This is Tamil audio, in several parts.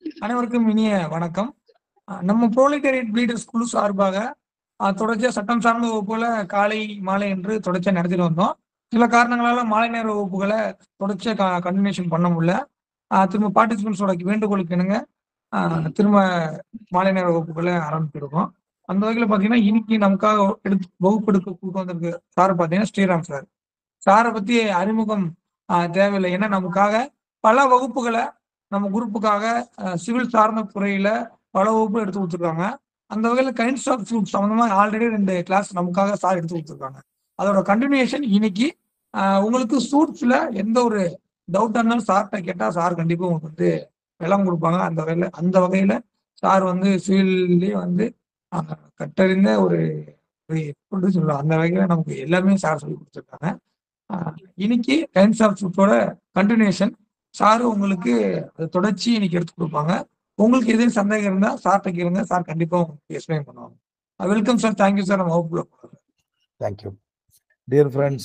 அனைவருக்கும் இனிய வணக்கம் அஹ் நம்ம ப்ரோலிட்டரியட் லீடர்ஸ் குழு சார்பாக அஹ், தொடர்ச்சியா சட்டம் சார்ந்த வகுப்புகளை காலை மாலை என்று தொடர்ச்சியா நடத்திட்டு வந்தோம் சில காரணங்களால மாலை நேர வகுப்புகளை தொடர்ச்சியா கண்டினியூஷன் பண்ண முடியல அஹ், திரும்ப பார்ட்டிசிபென்ட்ஸோட வேண்டுகோளுக்கு என்னங்க திரும்ப மாலை நேர வகுப்புகளை ஆரம்பிச்சிருக்கோம் அந்த வகையில் பார்த்தீங்கன்னா இன்னைக்கு நமக்காக எடுத்து வகுப்பு எடுக்க கொடுக்க வந்திருக்கு சார் பார்த்தீங்கன்னா ஸ்ரீராம் சார் சாரை பத்தி அறிமுகம் அஹ், தேவையில்லை ஏன்னா நமக்காக பல வகுப்புகளை நம்ம குரூப்புக்காக சிவில் சார்ந்த துறையில பல வகுப்பு எடுத்து கொடுத்துருக்காங்க அந்த வகையில் கைண்ட்ஸ் ஆஃப் ஃபுட் சம்மந்தமா ஆல்ரெடி ரெண்டு கிளாஸ் நமக்காக சார் எடுத்து கொடுத்துருக்காங்க அதோட கண்டினியூஷன் இன்னைக்கு அஹ், உங்களுக்கு சூட்ஸ்ல எந்த ஒரு டவுட் இருந்தாலும் சார்கிட்ட கேட்டா சார் கண்டிப்பா உங்களுக்கு வந்து விளம் கொடுப்பாங்க அந்த வகையில அந்த வகையில சார் வந்து சிவில்லே வந்து அஹ், கற்றறிந்த ஒரு ஒரு எப்படி சொல்லலாம் அந்த வகையில நமக்கு எல்லாமே சார் சொல்லி கொடுத்துருக்காங்க அஹ், இன்னைக்கு கைண்ட்ஸ் ஆஃப் ஃபுட்டோட கண்டினியூஷன் சார் உங்களுக்கு அது தொடர்ச்சி இன்னைக்கு எடுத்து கொடுப்பாங்க உங்களுக்கு எதுவும் சந்தேகம் இருந்தா சார்கிட்ட கேளுங்க சார் கண்டிப்பா உங்களுக்கு எக்ஸ்பிளைன் பண்ணுவாங்க வெல்கம் சார் தேங்க்யூ சார் நம்ம வகுப்புல போறோம். தேங்க்யூ டியர் ஃப்ரெண்ட்ஸ்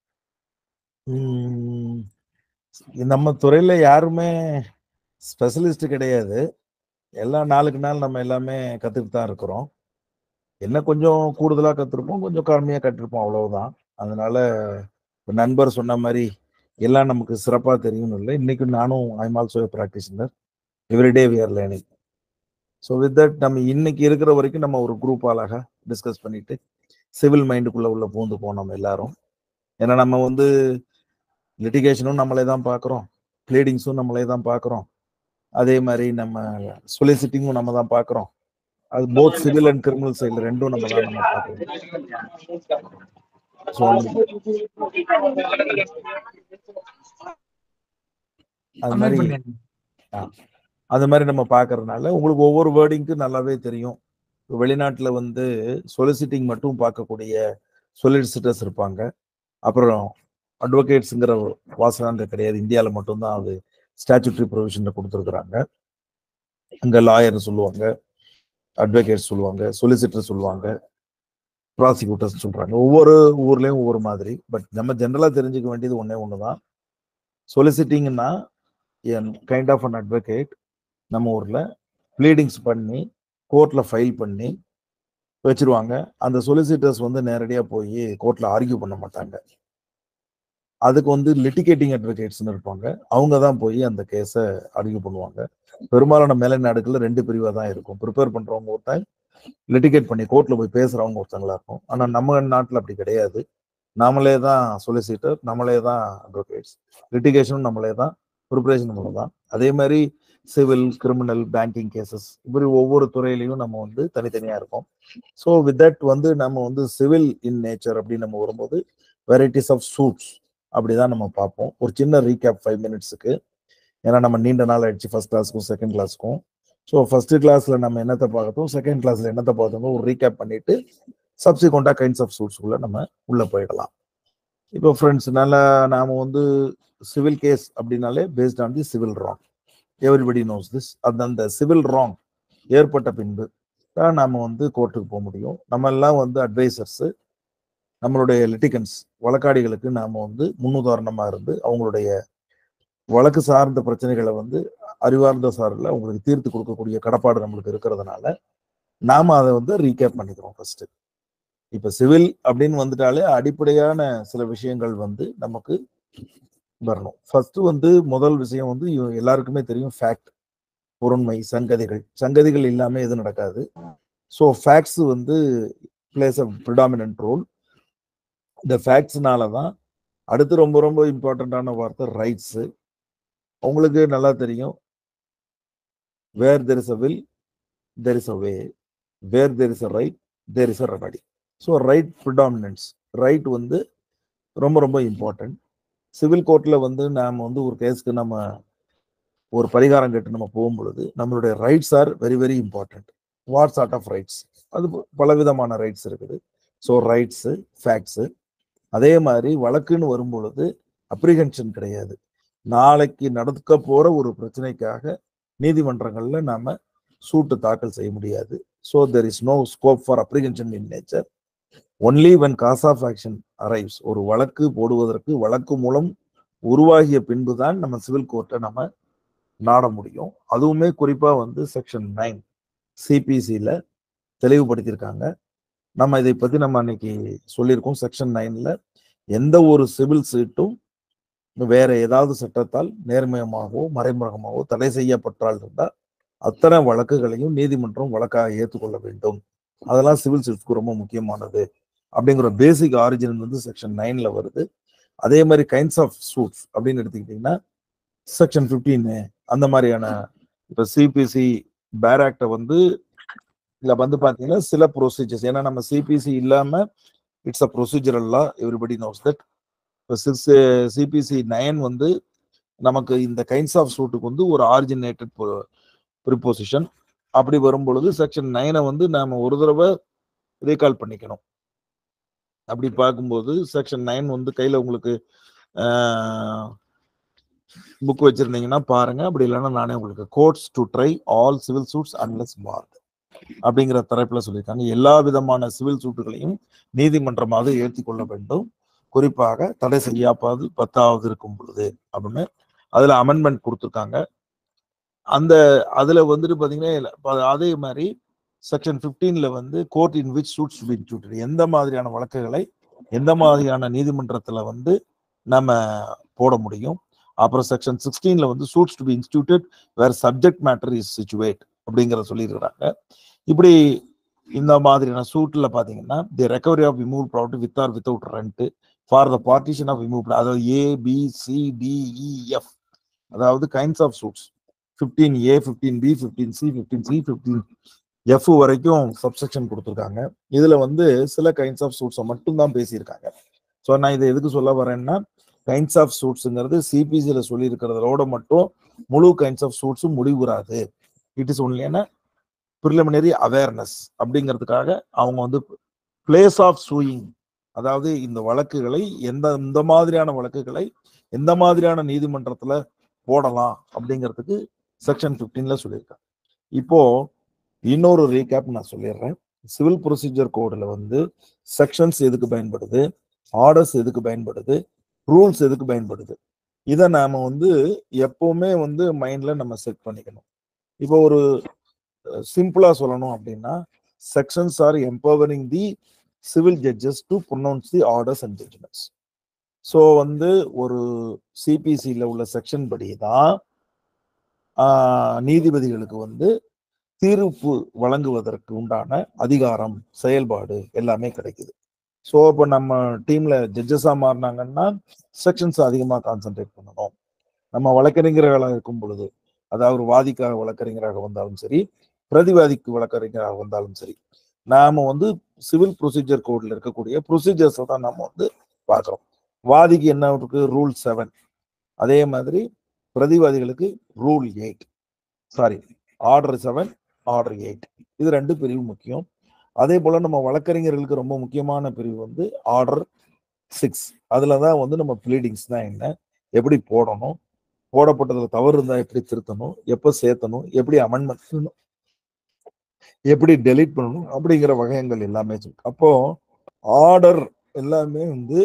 நம்ம துறையில யாருமே ஸ்பெஷலிஸ்ட் கிடையாது எல்லா நாளுக்கு நாள் நம்ம எல்லாமே கத்துக்கிட்டு தான் இருக்கிறோம் என்ன கொஞ்சம் கூடுதலா கத்துருப்போம் கொஞ்சம் கம்மியா கற்றுருப்போம் அவ்வளவுதான் அதனால இப்ப நண்பர் சொன்ன மாதிரி எல்லாம் நமக்கு சிறப்பா தெரியும்னு இல்லை இன்னைக்கு நானும் I'm also practitioner everyday we are learning so with that நம்ம இன்னைக்கு இருக்கிற வரைக்கும் நம்ம ஒரு குரூப் ஆளாக டிஸ்கஸ் பண்ணிட்டு சிவில் மைண்டுக்குள்ள உள்ள பூந்து போனோம் நம்ம எல்லாரும் ஏன்னா நம்ம வந்து லிட்டிகேஷனும் நம்மளே தான் பார்க்குறோம் ப்ளீடிங்ஸும் நம்மளே தான் பார்க்குறோம் அதே மாதிரி நம்ம சொலிசிட்டிங்கும் நம்ம தான் பார்க்குறோம் அது போத் சிவில் அண்ட் கிரிமினல் சைடில் ரெண்டும் நம்ம தான் நம்ம பார்க்குறோம் ஸோ அது Amend மாதிரி பண்ணிடுங்க. அது மாதிரி நம்ம பார்க்கறதுனால உங்களுக்கு ஒவ்வொரு வேர்டிங்க்கு நல்லாவே தெரியும் இப்ப வெளிநாட்டுல வந்து சொலிசிட்டிங் மட்டும் பார்க்கக்கூடிய சொலிசிட்டர்ஸ் இருப்பாங்க அப்புறம் அட்வொகேட்ஸுங்கிற வாசகம் அங்கே கிடையாது இந்தியாவில் மட்டும்தான் அது ஸ்டாச்சுட்டரி ப்ரொவிஷன்ல கொடுத்துருக்குறாங்க அங்கே லாயர் சொல்லுவாங்க அட்வொகேட் சொல்லுவாங்க சொலிசிட்டர் சொல்லுவாங்க ப்ராசிக்யூட்டர்ஸ் சொல்றாங்க ஒவ்வொரு ஊர்லயும் ஒவ்வொரு மாதிரி பட் நம்ம ஜென்ரலா தெரிஞ்சுக்க வேண்டியது ஒண்ணே ஒண்ணுதான் சொலிசிட்டிங்னா கைண்ட் ஆஃப் அன் அட்வொகேட் நம்ம ஊர்ல ப்ளீடிங்ஸ் பண்ணி கோர்ட்ல ஃபைல் பண்ணி வச்சிருவாங்க அந்த சொலிசிட்டர்ஸ் வந்து நேரடியா போய் கோர்ட்ல ஆர்கியூ பண்ண மாட்டாங்க அதுக்கு வந்து லிட்டிகேட்டிங் அட்வொகேட்ஸ்னு இருப்பாங்க அவங்க தான் போய் அந்த கேஸை ஆர்கியூ பண்ணுவாங்க பெரும்பாலான மேலை நாடுகள்ல ரெண்டு பிரிவா தான் இருக்கும் ப்ரிப்பேர் பண்றவங்க ஒரு டைம் லிட்டிகேட் பண்ணி கோர்ட்ல போய் பேசுறவங்க ஒருத்தங்களா இருக்கும் ஆனா நம்ம நாட்டுல அப்படி கிடையாது நாமளே தான் சொலிசிட்டர் நம்மளே தான் அட்வொகேட்ஸ் லிட்டிகேஷனும் நம்மளே தான் ப்ரிப்பரேஷன் நம்மளே தான் அதே மாதிரி சிவில் கிரிமினல் பேங்கிங் கேசஸ் இப்படி ஒவ்வொரு துறையிலையும் நம்ம வந்து தனித்தனியா இருக்கோம் ஸோ வித் தட் வந்து நம்ம வந்து சிவில் இன் நேச்சர் அப்படின்னு நம்ம வரும்போது வெரைட்டிஸ் ஆஃப் சூட்ஸ் அப்படிதான் நம்ம பார்ப்போம் ஒரு சின்ன ரீகேப் ஃபைவ் மினிட்ஸுக்கு ஏன்னா நம்ம நீண்ட நாள் ஆயிடுச்சு ஃபர்ஸ்ட் கிளாஸ்க்கும் செகண்ட் கிளாஸ்க்கும் ஸோ ஃபர்ஸ்ட் கிளாஸ்ல நம்ம என்னத்தை பார்த்தோம் செகண்ட் கிளாஸ்ல என்னத்தை பார்த்தோம் ஒரு ரீகேப் பண்ணிட்டு சப்சிக்வெண்டா கைண்ட்ஸ் ஆஃப் சூட்ஸ்குள்ள நம்ம உள்ள போயிடலாம் இப்போ ஃப்ரெண்ட்ஸ் நல்லா நாம வந்து சிவில் கேஸ் அப்படின்னாலே based on the civil wrong everybody knows this அந்த அந்த சிவில் ராங் ஏற்பட்ட பின்பு தான் நாம வந்து கோர்ட்டுக்கு போக முடியும் நம்ம எல்லாம் வந்து அட்வைசர்ஸ் நம்மளுடைய லிட்டிகன்ஸ் வழக்காடிகளுக்கு நாம வந்து முன்னுதாரணமா இருந்து அவங்களுடைய வழக்கு சார்ந்த பிரச்சனைகளை வந்து அறிவார்ந்த சார்பில் அவங்களுக்கு தீர்த்து கொடுக்கக்கூடிய கடப்பாடு நம்மளுக்கு இருக்கிறதுனால நாம அதை வந்து ரீகேப் பண்ணிக்கிறோம் ஃபர்ஸ்ட் இப்ப சிவில் அப்படின்னு வந்துட்டாலே அடிப்படையான சில விஷயங்கள் வந்து நமக்கு வரணும் ஃபர்ஸ்ட் வந்து முதல் விஷயம் வந்து இவ- எல்லாருக்குமே தெரியும் ஃபேக்ட் பொருண்மை சங்கதிகள் சங்கதிகள் இல்லாம எதுவும் நடக்காது ஸோ ஃபேக்ட்ஸ் வந்து பிளேஸ் அ ப்ரிடாமினன்ட் ரோல் இந்த ஃபேக்ட்ஸ்னால தான் அடுத்து ரொம்ப ரொம்ப இம்பார்ட்டண்ட்டான வார்த்தை ரைட்ஸு உங்களுக்கு நல்லா தெரியும் where there is a will there is a way where there is a right there is a remedy so right predominance right வந்து ரொம்ப ரொம்ப இம்பார்ட்டன்ட் சிவில் கோர்ட்டில் வந்து நாம் வந்து ஒரு கேஸ்க்கு நம்ம ஒரு பரிகாரம் கேட்டு நம்ம போகும் பொழுது நம்மளுடைய rights are very very important what sort of rights அது ப- பலவிதமான ரைட்ஸ் இருக்குது ஸோ ரைட்ஸு ஃபேக்ட்ஸு அதே மாதிரி வழக்குன்னு வரும் பொழுது அப்ரிஹென்ஷன் கிடையாது நாளைக்கு நடக்க போற ஒரு பிரச்சனைக்காக நீதிமன்றங்கள்ல நாம சூட்டு தாக்கல் செய்ய முடியாது so there is no scope for apprehension in nature only when cause of action arrives ஒரு வழக்கு போடுவதற்கு வழக்கு மூலம் உருவாகிய பின்புதான் நம்ம சிவில் கோர்ட்டை நம்ம நாட முடியும் அதுவுமே குறிப்பா வந்து செக்ஷன் நைன் சிபிசியில் தெளிவுபடுத்தியிருக்காங்க நம்ம இதை பத்தி நம்ம அன்னைக்கு சொல்லியிருக்கோம் செக்ஷன் நைன்ல எந்த ஒரு சிவில் சீட்டும் வேற ஏதாவது சட்டத்தால் நேர்மயமாகவோ மறைமுகமாகவோ தடை செய்யப்பட்டால் இருந்தால் அத்தனை வழக்குகளையும் நீதிமன்றம் வழக்காக ஏற்றுக்கொள்ள வேண்டும் அதெல்லாம் சிவில் சீட்ஸ்க்கு ரொம்ப முக்கியமானது அப்படிங்கிற பேசிக் ஆரிஜின் வந்து செக்ஷன் நைன்ல வருது அதே மாதிரி கைண்ட்ஸ் ஆஃப் சூட்ஸ் அப்படின்னு எடுத்துக்கிட்டிங்கன்னா செக்ஷன் ஃபிஃப்டீனு அந்த மாதிரியான இப்போ சிபிசி பேர் ஆக்டை வந்து இதுல வந்து பாத்தீங்கன்னா சில ப்ரொசீஜர்ஸ் ஏன்னா நம்ம சிபிசி இல்லாம it's a procedural law everybody knows that இப்போ சிக்ஸ் சிபிசி நைன் வந்து நமக்கு இந்த கைண்ட்ஸ் ஆஃப் சூட்டுக்கு வந்து ஒரு ஆரிஜினேட்டட் ப்ரிப்போசிஷன் அப்படி வரும் பொழுது செக்ஷன் நைனை வந்து நாம ஒரு தடவை ரீகால் பண்ணிக்கணும் அப்படி பார்க்கும்போது செக்ஷன் நைன் வந்து கையில உங்களுக்கு புக் வச்சிருந்தீங்கன்னா பாருங்க அப்படி இல்லைன்னா நானே உங்களுக்கு courts to try all civil suits unless barred அப்படிங்கிற தலைப்புல சொல்லியிருக்காங்க எல்லா விதமான சிவில் சூட்டுகளையும் நீதிமன்றமாக ஏற்றி கொள்ள வேண்டும் குறிப்பாக தடை செய்யாப்பாது பத்தாவது இருக்கும் பொழுது அப்படின்னு அதுல அமெண்ட்மெண்ட் கொடுத்துருக்காங்க அந்த அதுல வந்துட்டு பாத்தீங்கன்னா அதே மாதிரி செக்ஷன் பிப்டீன்ல வந்து court in which suits be instituted எந்த மாதிரியான வழக்குகளை எந்த மாதிரியான நீதிமன்றத்துல வந்து நம்ம போட முடியும் அப்புறம் செக்ஷன் சிக்ஸ்டீன்ல வந்து suits to be instituted where subject matter is situate அப்படிங்கிறத சொல்லியிருக்கிறாங்க இப்படி இந்த மாதிரியான சூட்ல பாத்தீங்கன்னா the recovery of remove property with or without rent for the partition of remove அதாவது A B C D E F அதாவது kinds of suits fifteen A fifteen B fifteen C fifteen C fifteen F வரைக்கும் சப்செக்ஷன் கொடுத்துருக்காங்க இதுல வந்து சில கைண்ட்ஸ் ஆஃப் சூட்ஸை மட்டும் தான் பேசியிருக்காங்க ஸோ நான் இதை எதுக்கு சொல்ல வரேன்னா கைண்ட்ஸ் ஆஃப் சூட்ஸுங்கிறது சிபிசியில சொல்லியிருக்கிறதோட மட்டும் முழு கைண்ட்ஸ் ஆஃப் சூட்ஸும் முடிவுறாது it is only preliminary awareness அப்படிங்கிறதுக்காக அவங்க வந்து பிளேஸ் ஆஃப் சூயிங் அதாவது இந்த வழக்குகளை எந்த இந்த மாதிரியான வழக்குகளை எந்த மாதிரியான நீதிமன்றத்துல போடலாம் அப்படிங்கிறதுக்கு செக்ஷன் பிப்டீன்ல சொல்லியிருக்காங்க இப்போ இன்னொரு ரீகேப் நான் சொல்லிடுறேன் சிவில் ப்ரொசீஜர் கோடில் வந்து செக்ஷன்ஸ் எதுக்கு பயன்படுது ஆர்டர்ஸ் எதுக்கு பயன்படுது ரூல்ஸ் எதுக்கு பயன்படுது இதை நாம வந்து எப்பவுமே வந்து மைண்ட்ல நம்ம செட் பண்ணிக்கணும் இப்போ ஒரு சிம்பிளா சொல்லணும் அப்படின்னா sections are empowering the civil judges to pronounce the orders and judgments so வந்து ஒரு சிபிசியில் உள்ள செக்ஷன் படி தான் நீதிபதிகளுக்கு வந்து தீர்ப்பு வழங்குவதற்கு உண்டான அதிகாரம் செயல்பாடு எல்லாமே கிடைக்குது ஸோ இப்போ நம்ம டீம்ல ஜட்ஜஸாக மாறினாங்கன்னா செக்ஷன்ஸ் அதிகமாக கான்சென்ட்ரேட் பண்ணணும் நம்ம வழக்கறிஞர்களாக இருக்கும் பொழுது அதாவது வாதிக்காக வழக்கறிஞராக வந்தாலும் சரி பிரதிவாதிக்கு வழக்கறிஞராக வந்தாலும் சரி நாம வந்து சிவில் ப்ரொசீஜர் கோட்ல இருக்கக்கூடிய ப்ரொசீஜர்ஸை தான் நம்ம வந்து பார்க்குறோம் வாதிக்கு என்ன இருக்கு ரூல் செவன் அதே மாதிரி பிரதிவாதிகளுக்கு rule eight sorry order seven order eight இது ரெண்டு பிரிவு முக்கியம் அதே போல நம்ம வழக்கறிஞர்களுக்கு ரொம்ப முக்கியமான பிரிவு வந்து ஆர்டர் சிக்ஸ் அதுல தான் வந்து நம்ம ப்ளீடிங்ஸ் தான் என்ன எப்படி போடணும் போடப்பட்டதுல தவறு இருந்தா எப்படி திருத்தணும் எப்போ சேர்த்தணும் எப்படி அமெண்ட்மெண்ட் பண்ணணும் எப்படி டெலீட் பண்ணணும் அப்படிங்கிற வகையங்கள் எல்லாமே இருக்கு அப்போ ஆர்டர் எல்லாமே வந்து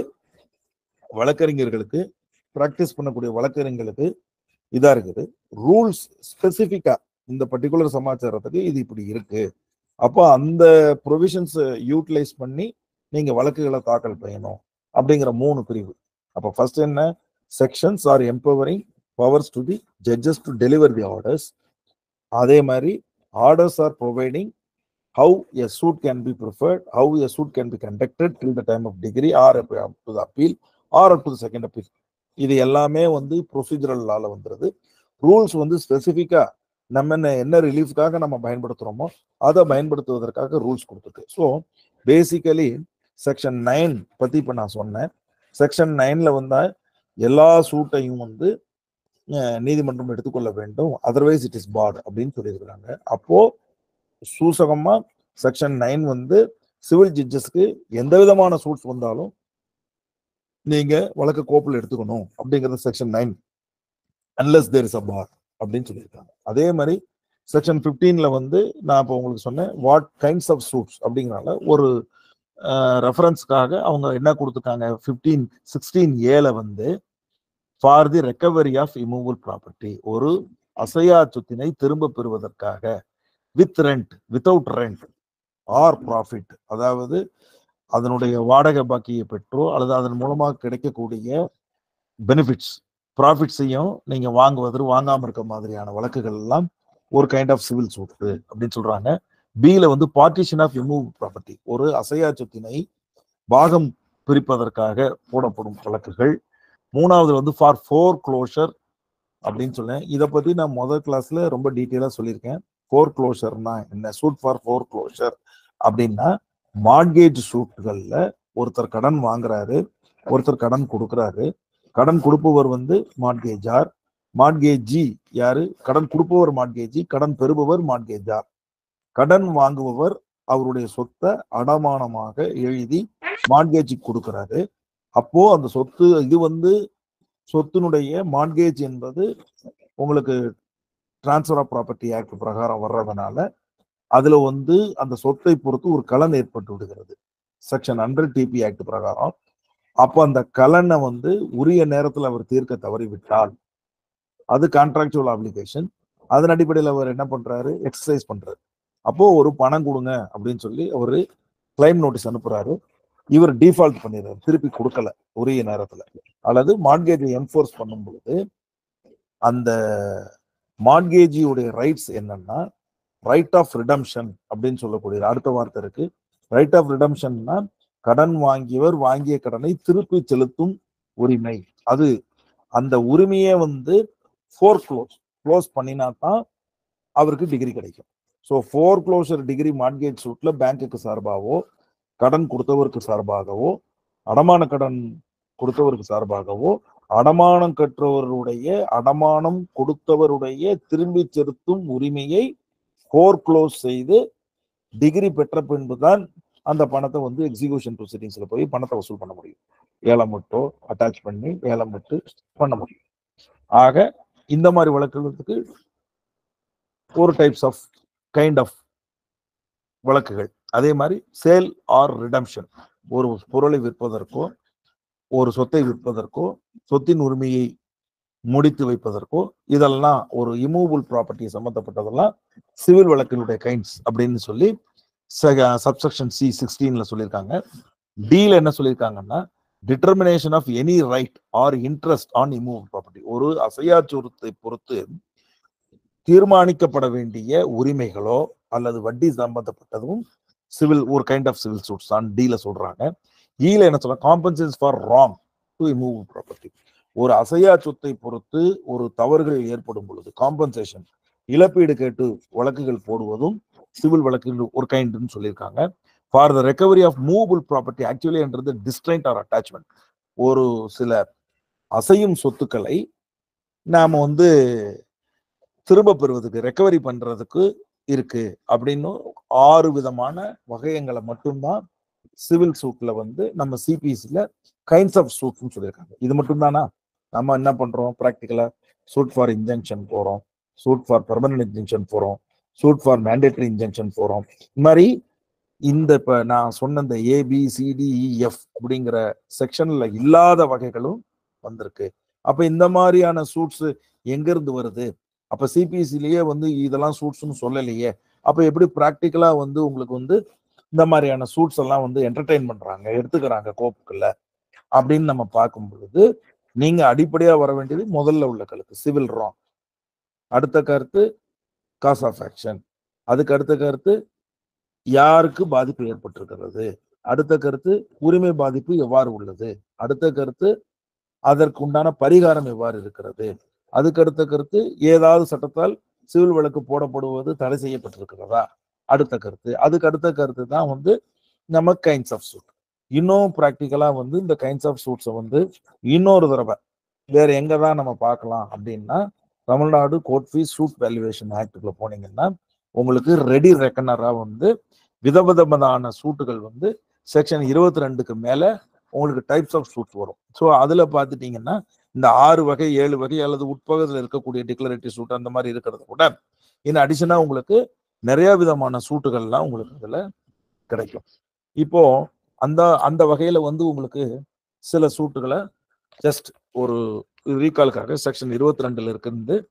வழக்கறிஞர்களுக்கு ப்ராக்டிஸ் பண்ணக்கூடிய வழக்கறிஞர்களுக்கு இதா இருக்குது ரூல்ஸ் ஸ்பெசிஃபிக்கா இந்த பர்டிகுலர் சமாச்சாரத்துக்கு இது இப்படி இருக்கு அப்போ அந்த ப்ரொவிஷன்ஸ் யூட்டிலைஸ் பண்ணி நீங்க வழக்குகளை தாக்கல் செய்யணும் அப்படிங்கிற மூணு பிரிவு அப்போ ஃபர்ஸ்ட் என்ன sections are empowering powers to the judges to deliver the orders அதே மாதிரி orders are providing how a suit can be preferred how a suit can be conducted till the time of decree or up to the appeal or up to the second appeal இது எல்லாமே வந்து ப்ரொசீஜரல் லால வந்துருது ரூல்ஸ் வந்து ஸ்பெசிஃபிக்கா நம்ம என்ன என்ன ரிலீஃப்காக நம்ம பயன்படுத்துறோமோ அதை பயன்படுத்துவதற்காக ரூல்ஸ் கொடுத்துருக்கு ஸோ பேசிக்கலி செக்ஷன் நைன் பத்தி இப்போ நான் சொன்னேன் செக்ஷன் நைன்ல வந்தா எல்லா சூட்டையும் வந்து நீதிமன்றம் எடுத்துக்கொள்ள வேண்டும் அதர்வைஸ் இட் இஸ் பாட் அப்படின்னு சொல்லியிருக்கிறாங்க அப்போ சூசகமா செக்ஷன் நைன் வந்து சிவில் ஜட்ஜஸ்க்கு எந்த விதமான சூட்ஸ் வந்தாலும் நீங்க வழக்கு கோப்பில் எடுத்துக்கணும் அப்படிங்கிறது section nine unless there is a bar அப்படின்னு சொல்லியிருக்காங்க அதே மாதிரி செக்ஷன் பிப்டீன்ல வந்து நான் இப்போ உங்களுக்கு சொன்னேன் வாட் கைண்ட்ஸ் ஆஃப் சூட்ஸ் அப்படிங்கிறனால ஒரு ரெஃபரன்ஸ்க்காக அவங்க என்ன கொடுத்துருக்காங்க ஃபிஃப்டீன் சிக்ஸ்டீன் ஏல வந்து for the recovery of immovable property ஒரு அசையா சொத்தினை திரும்ப பெறுவதற்காக with rent without rent or profit அதாவது அதனுடைய வாடகை பாக்கியை பெற்றோ அல்லது அதன் மூலமாக கிடைக்கக்கூடிய பெனிஃபிட்ஸ் ப்ராஃபிட்ஸையும் நீங்க வாங்குவது வாங்காம இருக்க மாதிரியான வழக்குகள் எல்லாம் ஒரு கைண்ட் ஆஃப் சிவில் சூட் அப்படின்னு சொல்றாங்க பில வந்து பார்ட்டிஷன் ஆஃப் இமூவ் ப்ராப்பர்ட்டி ஒரு அசையா சொத்தினை பாகம் பிரிப்பதற்காக போடப்படும் வழக்குகள் மூணாவது வந்து ஃபார் ஃபோர் க்ளோஷர் அப்படின்னு சொன்னேன் இதை பத்தி நான் முதல் கிளாஸ்ல ரொம்ப டீட்டெயிலாக சொல்லியிருக்கேன் ஃபோர் க்ளோஷர்னா என்ன சூட் ஃபார் ஃபோர் க்ளோஷர் அப்படின்னா மார்கேஜ் சூட்டுகள்ல ஒருத்தர் கடன் வாங்குறாரு ஒருத்தர் கடன் கொடுக்குறாரு கடன் கொடுப்பவர் வந்து மார்கேஜார் மார்கேஜி யாரு கடன் கொடுப்பவர் மார்கேஜி கடன் பெறுபவர் மார்கேஜார் கடன் வாங்குபவர் அவருடைய சொத்தை அடமானமாக எழுதி மார்கேஜ் கொடுக்கிறாரு அப்போ அந்த சொத்து இது வந்து சொத்தினுடைய மார்கேஜ் என்பது உங்களுக்கு டிரான்ஸ்ஃபர் ஆஃப் ப்ராப்பர்ட்டி ஆக்ட் பிரகாரம் வர்றதுனால அதுல வந்து அந்த சொத்தை பொறுத்து ஒரு கலன் ஏற்பட்டு விடுகிறது செக்ஷன் ஹண்ட்ரட் டிபி ஆக்ட் பிரகாரம் அப்போ அந்த கலனை வந்து உரிய நேரத்தில் அவர் தீர்க்க தவறிவிட்டால் அது கான்ட்ராக்சுவல் அப்ளிகேஷன் அதன் அடிப்படையில் அவர் என்ன பண்றாரு எக்ஸசைஸ் பண்றாரு அப்போ ஒரு பணம் கொடுங்க அப்படின்னு சொல்லி அவரு கிளைம் நோட்டீஸ் அனுப்புறாரு இவர் டிஃபால்ட் பண்ணிடுறாரு திருப்பி கொடுக்கல உரிய நேரத்துல அல்லது மார்கேஜை என்ஃபோர்ஸ் பண்ணும் பொழுது அந்த மார்கேஜியுடைய ரைட்ஸ் என்னன்னா ரைட் ஆஃப் ரிடம்ஷன் அப்படின்னு சொல்லக்கூடிய அடுத்த வார்த்தை இருக்கு ரைட் ஆஃப் ரிடம்ஷன்னா கடன் வாங்கியவர் வாங்கிய கடனை திருப்பி செலுத்தும் உரிமை அது அந்த உரிமையை வந்து ஃபோர் க்ளோஸ் க்ளோஸ் பண்ணினா தான் அவருக்கு டிகிரி கிடைக்கும் so foreclosure decree mortgage சூட்ல பேங்க்குக்கு சார்பாகவோ கடன் கொடுத்தவருக்கு சார்பாகவோ அடமான கடன் கொடுத்தவருக்கு சார்பாகவோ அடமானம் கற்றவருடைய அடமானம் கொடுத்தவருடைய திரும்பி செலுத்தும் உரிமையை ஃபோர் க்ளோஸ் செய்து டிகிரி பெற்ற பின்புதான் அந்த பணத்தை வந்து எக்ஸிகியூஷன் ப்ரொசீடிங்ஸ்ல போய் பணத்தை வசூல் பண்ண முடியும் ஏலம் விட்டோ அட்டாச் பண்ணி ஏலம் விட்டு பண்ண முடியும் ஆக இந்த மாதிரி வழக்குகளுக்கு ஒரு டைப்ஸ் ஆஃப் கைண்ட் ஆஃப் வழக்குகள் அதே மாதிரி சேல் ஆர் ரிடம்ஷன் ஒரு பொருளை விற்பதற்கோ ஒரு சொத்தை விற்பதற்கோ சொத்தின் உரிமையை முடித்து வைப்பதற்கோ இதெல்லாம் ஒரு இமூவபிள் ப்ராப்பர்ட்டி சம்பந்தப்பட்டதெல்லாம் சிவில் வழக்கினுடைய கைண்ட்ஸ் அப்படின்னு சொல்லி சப்செக்ஷன் சி சிக்ஸ்டீன்ல சொல்லியிருக்காங்க டீல என்ன சொல்லியிருக்காங்கன்னா determination of any right or interest on immovable property ஒரு அசையா சொத்தை பொறுத்து தீர்மானிக்கப்பட வேண்டிய உரிமைகளோ அல்லது வட்டி சம்பந்தப்பட்டதும் சிவில் ஒரு கைண்ட் ஆஃப் சிவில் சூட்ஸ் தான் டீல சொல்றாங்க ஈல என்ன சொல்ல காம்பன்சேஷன் ஃபார் ராங் டு இமூவ் ப்ராப்பர்ட்டி ஒரு அசையா சொத்தை பொறுத்து ஒரு தவறுகள் ஏற்படும் பொழுது காம்பன்சேஷன் இழப்பீடு கேட்டு வழக்குகள் போடுவதும் சிவில் வழக்குகள் ஒரு கைண்டுன்னு சொல்லியிருக்காங்க for the recovery of movable property actually என்றது டிஸ்ட்ரைண்ட் ஆர் அட்டாச்மெண்ட் ஒரு சில அசையும் சொத்துக்களை நாம வந்து திரும்ப பெறுவதுக்கு ரெக்கவரி பண்றதுக்கு இருக்கு அப்படின்னு ஆறு விதமான வகையங்களை மட்டும்தான் சிவில் சூட்ல வந்து நம்ம சிபிசில கைண்ட்ஸ் ஆஃப் சூட்னு சொல்லியிருக்காங்க இது மட்டும் தானா நம்ம என்ன பண்றோம் ப்ராக்டிக்கலா சூட் ஃபார் இன்ஜெக்ஷன் போறோம் சூட் ஃபார் பெர்மனன்ட் இன்ஜெக்ஷன் போறோம் சூட் ஃபார் மேண்டேட்டரி இன்ஜெக்ஷன் போறோம் இது மாதிரி இந்த இப்ப நான் சொன்ன இந்த ஏபிசிடிஇஎஃப் அப்படிங்கிற செக்ஷன்ல இல்லாத வகைகளும் வந்திருக்கு அப்ப இந்த மாதிரியான சூட்ஸ் எங்க இருந்து வருது அப்ப சிபிஎஸ்சிலேயே வந்து இதெல்லாம் சூட்ஸ்னு சொல்லலையே அப்ப எப்படி ப்ராக்டிக்கலா வந்து உங்களுக்கு வந்து இந்த மாதிரியான சூட்ஸ் எல்லாம் வந்து என்டர்டைன் பண்றாங்க எடுத்துக்கிறாங்க கோப்புக்குள்ள அப்படின்னு நம்ம பார்க்கும் பொழுது நீங்க அடிப்படையா வர வேண்டியது முதல்ல உள்ள கருத்து சிவில் ராங் அடுத்த கருத்து காஸ் ஆஃப் ஆக்ஷன் அதுக்கு அடுத்த கருத்து யாருக்கு பாதிப்பு ஏற்பட்டிருக்கிறது அடுத்த கருத்து உரிமை பாதிப்பு எவ்வாறு உள்ளது அடுத்த கருத்து அதற்கு உண்டான பரிகாரம் எவ்வாறு இருக்கிறது அதுக்கு அடுத்த கருத்து ஏதாவது சட்டத்தால் சிவில் வழக்கு போடப்படுவது தடை செய்யப்பட்டிருக்கிறதா அடுத்த கருத்து அதுக்கு அடுத்த கருத்து தான் வந்து நம்ம கைண்ட்ஸ் ஆஃப் சூட் இன்னும் ப்ராக்டிக்கலா வந்து இந்த கைண்ட்ஸ் ஆஃப் சூட்ஸை வந்து இன்னொரு தடவை வேற எங்க தான் நம்ம பார்க்கலாம் அப்படின்னா Tamil Nadu court fees suit valuation ஆக்டுக்குள்ள போனீங்கன்னா உங்களுக்கு ரெடி ரெக்கனரா வந்து விதவிதமான சூட்டுகள் வந்து செக்ஷன் இருபத்தி ரெண்டுக்கு மேல உங்களுக்கு டைப்ஸ் ஆஃப் சூட்ஸ் வரும் ஸோ அதுல பார்த்துட்டீங்கன்னா இந்த ஆறு வகை ஏழு வகை அல்லது உட்பகுதியில் இருக்கக்கூடிய டிக்ளரேட்டிவ் சூட் அந்த மாதிரி இருக்கிறத கூட இன்னும் அடிஷனா உங்களுக்கு நிறைய விதமான சூட்டுகள்லாம் உங்களுக்கு இதுல கிடைக்கும் இப்போ அந்த அந்த வகையில வந்து உங்களுக்கு சில சூட்டுகளை ஜஸ்ட் ஒரு ரீகாலுக்காக செக்ஷன் இருபத்தி ரெண்டுல இருந்து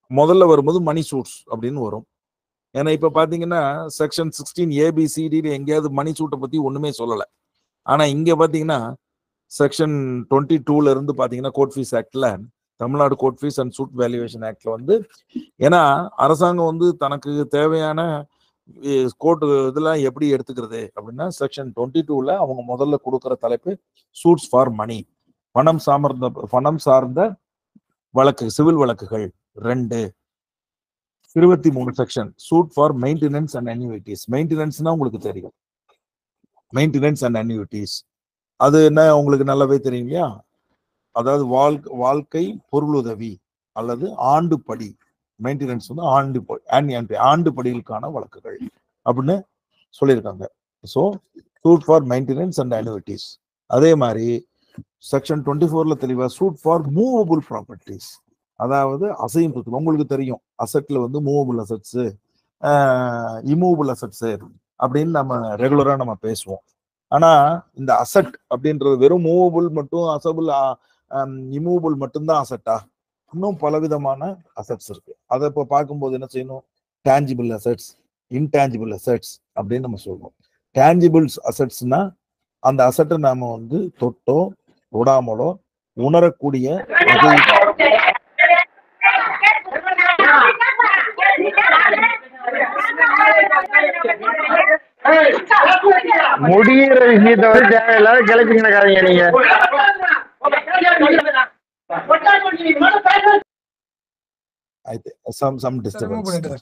முதல்ல வரும்போது மணி சூட்ஸ் அப்படின்னு வரும் ஏன்னா இப்ப பாத்தீங்கன்னா செக்ஷன் சிக்ஸ்டீன் ஏபிசிடி எங்கேயாவது மணி சூட்டை பத்தி ஒண்ணுமே சொல்லல ஆனா இங்க பாத்தீங்கன்னா செக்ஷன் டுவெண்ட்டி டூல இருந்து பாத்தீங்கன்னா கோர்ட் ஃபீஸ் ஆக்ட்ல Tamil Nadu court fees and suit valuation ஆக்ட்ல வந்து ஏன்னா அரசாங்கம் வந்து தனக்கு தேவையான கோர்ட் இதெல்லாம் எப்படி எடுத்துக்கிறது அப்படின்னா செக்ஷன் டுவெண்ட்டி டூல அவங்க முதல்ல கொடுக்குற தலைப்பு சூட்ஸ் ஃபார் மணி பணம் சார்ந்த பணம் சார்ந்த வழக்கு சிவில் வழக்குகள் ரெண்டு இருபத்தி மூணு section suit for maintenance and annuities மெயின்டெனன்ஸ்னா உங்களுக்கு தெரியும் மெயின்டெனன்ஸ் அண்ட் அன்யூட்டிஸ் அது என்ன உங்களுக்கு நல்லாவே தெரியும் இல்லையா அதாவது வாழ்க்கை வாழ்க்கை பொருளுதவி அல்லது ஆண்டுப்படி மெயின்டெனன்ஸ் வந்து ஆண்டு ப- annual- ஆண்டு படிகளுக்கான வழக்குகள் அப்படின்னு சொல்லியிருக்காங்க so suit for maintenance and annuities அதே மாதிரி செக்ஷன் டுவெண்ட்டி ஃபோர்ல தெளிவா சூட் ஃபார் மூவபிள் ப்ராப்பர்ட்டிஸ் அதாவது அசையும் சொத்து உங்களுக்கு தெரியும் அசெட்ல வந்து மூவபிள் அசட்ஸ் இமூவபிள் அசட்ஸ் அப்படின்னு நம்ம ரெகுலரா நம்ம பேசுவோம் ஆனா இந்த அசட் அப்படின்றது வெறும் மூவபிள் மட்டும் அசபிள் இமூவபிள் மட்டும்தான் அசட்டா இன்னும் பலவிதமான அசட்ஸ் இருக்கு அதை இப்போ பார்க்கும்போது என்ன செய்யணும் டேஞ்சிபிள் அசட்ஸ் இன்டேஞ்சிபிள் அசட்ஸ் அப்படின்னு நம்ம சொல்றோம் டேஞ்சிபிள்ஸ் அசட்ஸ்னா அந்த அசட்டை நாம வந்து தொட்டோ தொடாமலோ உணரக்கூடிய வகை முடிகிற விஷயத்த வந்து தேவையில்லாத கிளப்பி கிடக்காதீங்க நீங்க சம் சம் remove டிஸ்டர்பன்ஸ் பண்ணிட்டு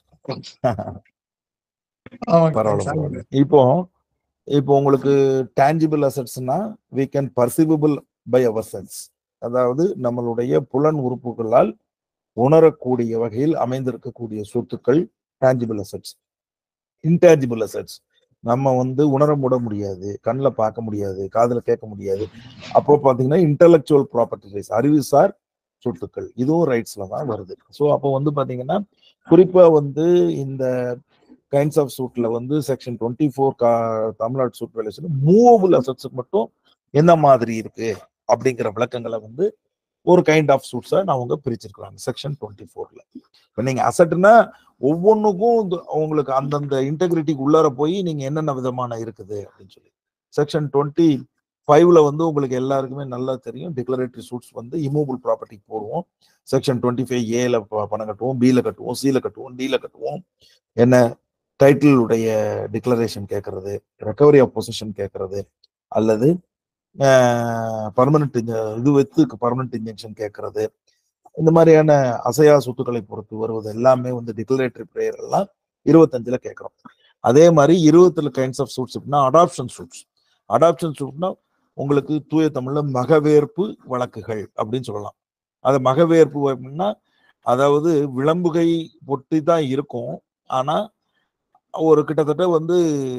ஆமாங்க பரவாயில்ல சார். பரவாயில்ல இப்போ இப்போ உங்களுக்கு டேஞ்சிபிள் அசட்ஸ்னா we can perceptible by our sense அதாவது நம்மளுடைய புலன் உறுப்புகளால் உணரக்கூடிய வகையில் அமைந்திருக்கக்கூடிய சொத்துக்கள் டேஞ்சிபிள் அசட்ஸ் இன்டேஞ்சிபிள் அசட்ஸ் நம்ம வந்து உணர முட முடியாது கண்ணில் பார்க்க முடியாது காதில் கேட்க முடியாது அப்போ பார்த்தீங்கன்னா இன்டலெக்சுவல் ப்ராப்பர்ட்டி ரைட்ஸ் அறிவுசார் சொத்துக்கள் இதுவும் ரைட்ஸ்ல தான் வருது ஸோ அப்போ வந்து பார்த்தீங்கன்னா குறிப்பா வந்து இந்த கைண்ட்ஸ் ஆஃப் சூட்ல வந்து section twenty four Tamil Nadu suit valuation movable அசட்ஸுக்கு மட்டும் என்ன மாதிரி இருக்கு அப்படிங்கிற விளக்கங்களை வந்து ஒரு கைண்ட் ஆஃப் சூட்ஸை அவங்க பிரிச்சிருக்கிறாங்க செக்ஷன் டுவெண்ட்டி ஃபோர்ல இப்போ நீங்க அசட்னா ஒவ்வொன்றுக்கும் இந்த- உங்களுக்கு அந்தந்த இன்டெகிரிட்டிக்கு உள்ளார போய் நீங்க என்னென்ன விதமான இருக்குது அப்படின்னு சொல்லி செக்ஷன் டுவெண்ட்டி ஃபைவ்ல வந்து உங்களுக்கு எல்லாருக்குமே நல்லா தெரியும் டிக்ளரேட்டரி சூட்ஸ் வந்து இமூவபிள் ப்ராப்பர்ட்டிக்கு போடுவோம் செக்ஷன் டுவெண்ட்டி ஃபைவ் ஏல பணம் கட்டுவோம் பில கட்டுவோம் சில கட்டுவோம் டில கட்டுவோம் என்ன டைட்டில் உடைய டிக்ளரேஷன் கேட்கறது ரெக்கவரி ஆஃப் பொசிஷன் கேட்கறது அல்லது பர்மனன்ட் இது வைத்து பர்மனன்ட் இன்ஜெக்ஷன் கேட்கறது இந்த மாதிரியான அசையா சொத்துக்களை பொறுத்து வருவது எல்லாமே வந்து டிக்ளரேட்டரி ப்ரேயர் எல்லாம் இருபத்தஞ்சுல கேட்கறோம் அதே மாதிரி இருபத்துல கைண்ட்ஸ் ஆஃப் சூட்ஸ் அப்படின்னா அடாப்ஷன் சூட்ஸ் அடாப்ஷன் சூட்னா உங்களுக்கு தூய தமிழ்ல மகவேற்பு வழக்குகள் அப்படின்னு சொல்லலாம் அது மகவேற்பு அப்படின்னா அதாவது விளம்புகை பொட்டி தான் இருக்கும் ஆனா ஒரு கிட்டத்தட்ட வந்து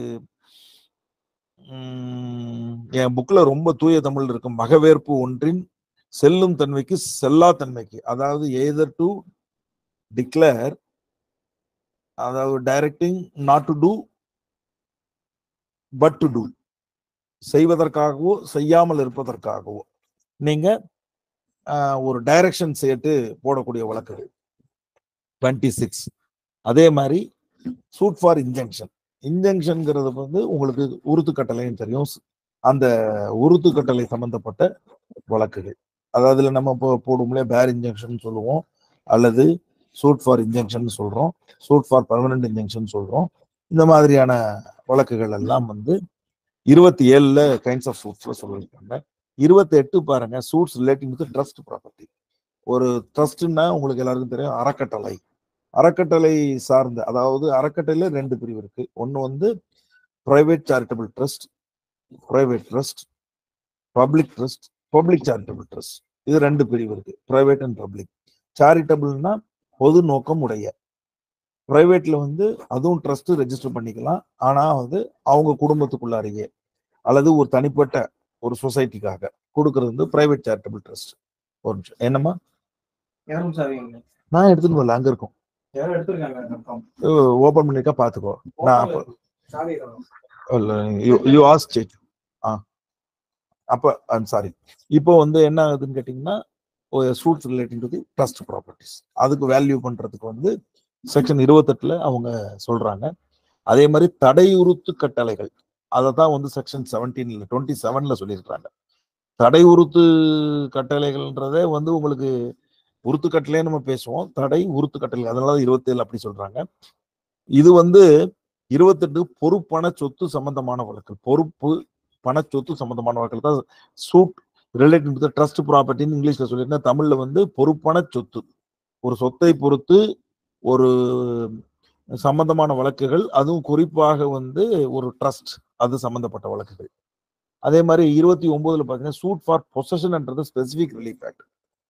உம், என் புக்ல ரொம்ப தூய தமிழ் இருக்கு மகவேற்பு ஒன்றின் செல்லும் தன்மைக்கு செல்லா தன்மைக்கு அதாவது எய்தர் டு டிக்ளேர் அதாவது directing not to do but to do செய்வதற்காகவோ செய்யாமல் இருப்பதற்காகவோ நீங்க ஆஹ், ஒரு டைரக்ஷன் சேர்த்து போடக்கூடிய வழக்குகள் டுவெண்ட்டி சிக்ஸ் அதே மாதிரி சூட் ஃபார் இன்ஜெக்ஷன் இன்ஜெக்ஷன்ங்கிறது வந்து உங்களுக்கு உருத்து கட்டளைன்னு தெரியும் அந்த உருத்து கட்டளை சம்பந்தப்பட்ட வழக்குகள் அதாவது அதுல நம்ம இப்போ போடுவோம்ல பேர் இன்ஜெக்ஷன் சொல்லுவோம் அல்லது சூட் ஃபார் இன்ஜெக்ஷன் சொல்றோம் சூட் ஃபார் பர்மனன்ட் இன்ஜெக்ஷன் சொல்றோம் இந்த மாதிரியான வழக்குகள் எல்லாம் வந்து இருபத்தி ஏழுல கைண்ட்ஸ் ஆஃப் சூட்ஸ்ல சொல்லியிருக்காங்க இருபத்தி எட்டு பாருங்க suits relating to trust property ஒரு ட்ரஸ்ட்னா உங்களுக்கு எல்லாருக்கும் தெரியும் அறக்கட்டளை அறக்கட்டளை சார்ந்த அதாவது அறக்கட்டளையில ரெண்டு பிரிவு இருக்கு ஒன்னு வந்து private charitable trust private trust public trust public charitable trust இது ரெண்டு பிரிவு இருக்கு பிரைவேட் அண்ட் பப்ளிக் சேரிட்டபிள்னா பொது நோக்கம் உடைய பிரைவேட்ல வந்து அதுவும் ட்ரஸ்ட் ரெஜிஸ்டர் பண்ணிக்கலாம் ஆனா வந்து அவங்க குடும்பத்துக்குள்ளாரையே அல்லது ஒரு தனிப்பட்ட ஒரு சொசைட்டிக்காக கொடுக்கறது வந்து பிரைவேட் சேரிட்டபிள் ட்ரஸ்ட் ஒரு நிமிஷம் என்னம்மா யாரும் சாவிங்க நான் எடுத்துட்டு வரல அங்க இருக்கும் யாரும் எடுத்திருக்காங்க ஓபன் பண்ணிருக்கா பாத்துக்கோ நான் அப்ப சாவி யூ ஆஸ்க் ஆ அப்ப சாரி இப்போ வந்து என்ன ஆகுதுன்னு கேட்டீங்கன்னா suits relating to the trust properties அதுக்கு வேல்யூ பண்றதுக்கு வந்து செக்ஷன் இருபத்தெட்டுல அவங்க சொல்றாங்க அதே மாதிரி தடையுறுத்து கட்டளைகள் அதை தான் வந்து செக்ஷன் செவன்டீன்ல டுவெண்ட்டி செவன்ல சொல்லியிருக்காங்க தடை உறுத்து கட்டளைகள்ன்றதே வந்து உங்களுக்கு உருத்து கட்டளை நம்ம பேசுவோம் தடை உருத்து கட்டளை அதனால இருபத்தேழு அப்படி சொல்றாங்க இது வந்து இருபத்தெட்டு பொறுப்பான சொத்து சம்பந்தமான வழக்கு பொறுப்பு பண சொத்து சம்பந்தமான வழக்கு தான் சூட் ரிலேட்டிவ் டு ட்ரஸ்ட் ப்ராப்பர்ட்டின்னு இங்கிலீஷ்ல சொல்லியிருந்தேன் தமிழ்ல வந்து பொறுப்பான சொத்து ஒரு சொத்தை பொறுத்து ஒரு சம்பந்தமான வழக்குகள் அதுவும் குறிப்பாக வந்து ஒரு ட்ரஸ்ட் அது சம்பந்தப்பட்ட வழக்குகள் அதே மாதிரி இருபத்தி ஒன்பதுல பாத்தீங்கன்னா சூட் ஃபார் பொசஷன்ன்றது ஸ்பெசிபிக் ரிலீஃப் ஆக்ட்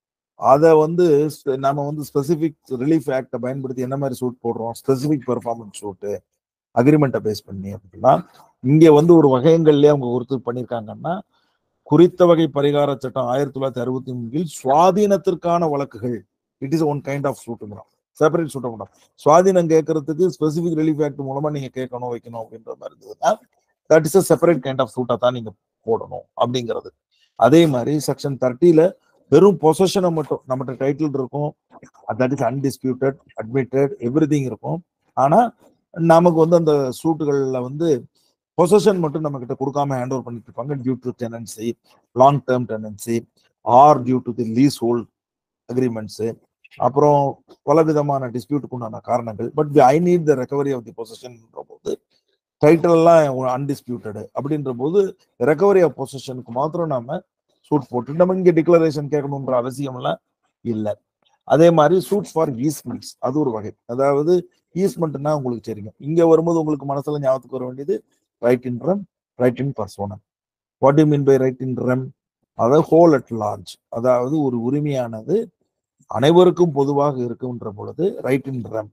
அதை வந்து ஸ்பெ- நம்ம வந்து ஸ்பெசிபிக் ரிலீஃப் ஆக்டை பயன்படுத்தி என்ன மாதிரி சூட் போடுறோம் ஸ்பெசிபிக் பெர்ஃபார்மன்ஸ் சூட்டு அக்ரிமெண்ட்டை பேஸ் பண்ணி அப்படின்னா இங்க வந்து ஒரு வகையங்கள்லயே அவங்க ஒருத்தர் பண்ணியிருக்காங்கன்னா குறித்த வகை பரிகார சட்டம் ஆயிரத்தி தொள்ளாயிரத்தி அறுபத்தி மூணில் சுவாதீனத்திற்கான வழக்குகள் it is one kind of சூட்டுங்கிறோம் செப்பரேட் சூட்ட மாட்டோம் சுவாதீனம் கேட்கறதுக்கு ஸ்பெசிபிக் ரிலீஃப் ஆக்ட் மூலமா நீங்க கேட்கணும் வைக்கணும் அப்படின்ற மாதிரி இருந்ததுன்னா that is a separate kind of சூட்டா தான் நீங்க போடணும் அப்படிங்கிறது அதே மாதிரி செக்ஷன் தேர்ட்டில வெறும் பொசஷனை மட்டும் நம்மகிட்ட டைட்டில் இருக்கும் that is undisputed admitted every இருக்கும் ஆனா நமக்கு வந்து அந்த சூட்டுகள்ல வந்து பொசஷன் மட்டும் நம்ம கிட்ட கொடுக்காம ஹேண்ட் ஓவர் பண்ணிட்டு இருப்பாங்க due to tenancy long term tenancy or due to the leasehold agreements அப்புறம் பல விதமான டிஸ்பியூட்டுக்கு உண்டான காரணங்கள் but I need the recovery of the பொசிஷன்ன்ற போது டைட்டில் எல்லாம் அன்டிஸ்பியூட்டடு அப்படின்ற போது ரெக்கவரி ஆஃப் பொசிஷனுக்கு மாத்திரம் நாம சூட் போட்டு நம்ம இங்க டிக்ளரேஷன் கேட்கணுன்ற அவசியம் எல்லாம் இல்லை அதே மாதிரி சூட் ஃபார் ஈஸ்மெண்ட்ஸ் அது ஒரு வகை அதாவது ஈஸ்மெண்ட்னா உங்களுக்கு தெரியும் இங்க வரும்போது உங்களுக்கு மனசுல ஞாபகத்துக்கு வர வேண்டியது right in rem right in personam what you mean by right in rem அதாவது ஹோல் அட் லார்ஜ் அதாவது ஒரு உரிமையானது அனைவருக்கும் பொதுவாக இருக்குன்ற பொழுது ரைட் இன் ரெம்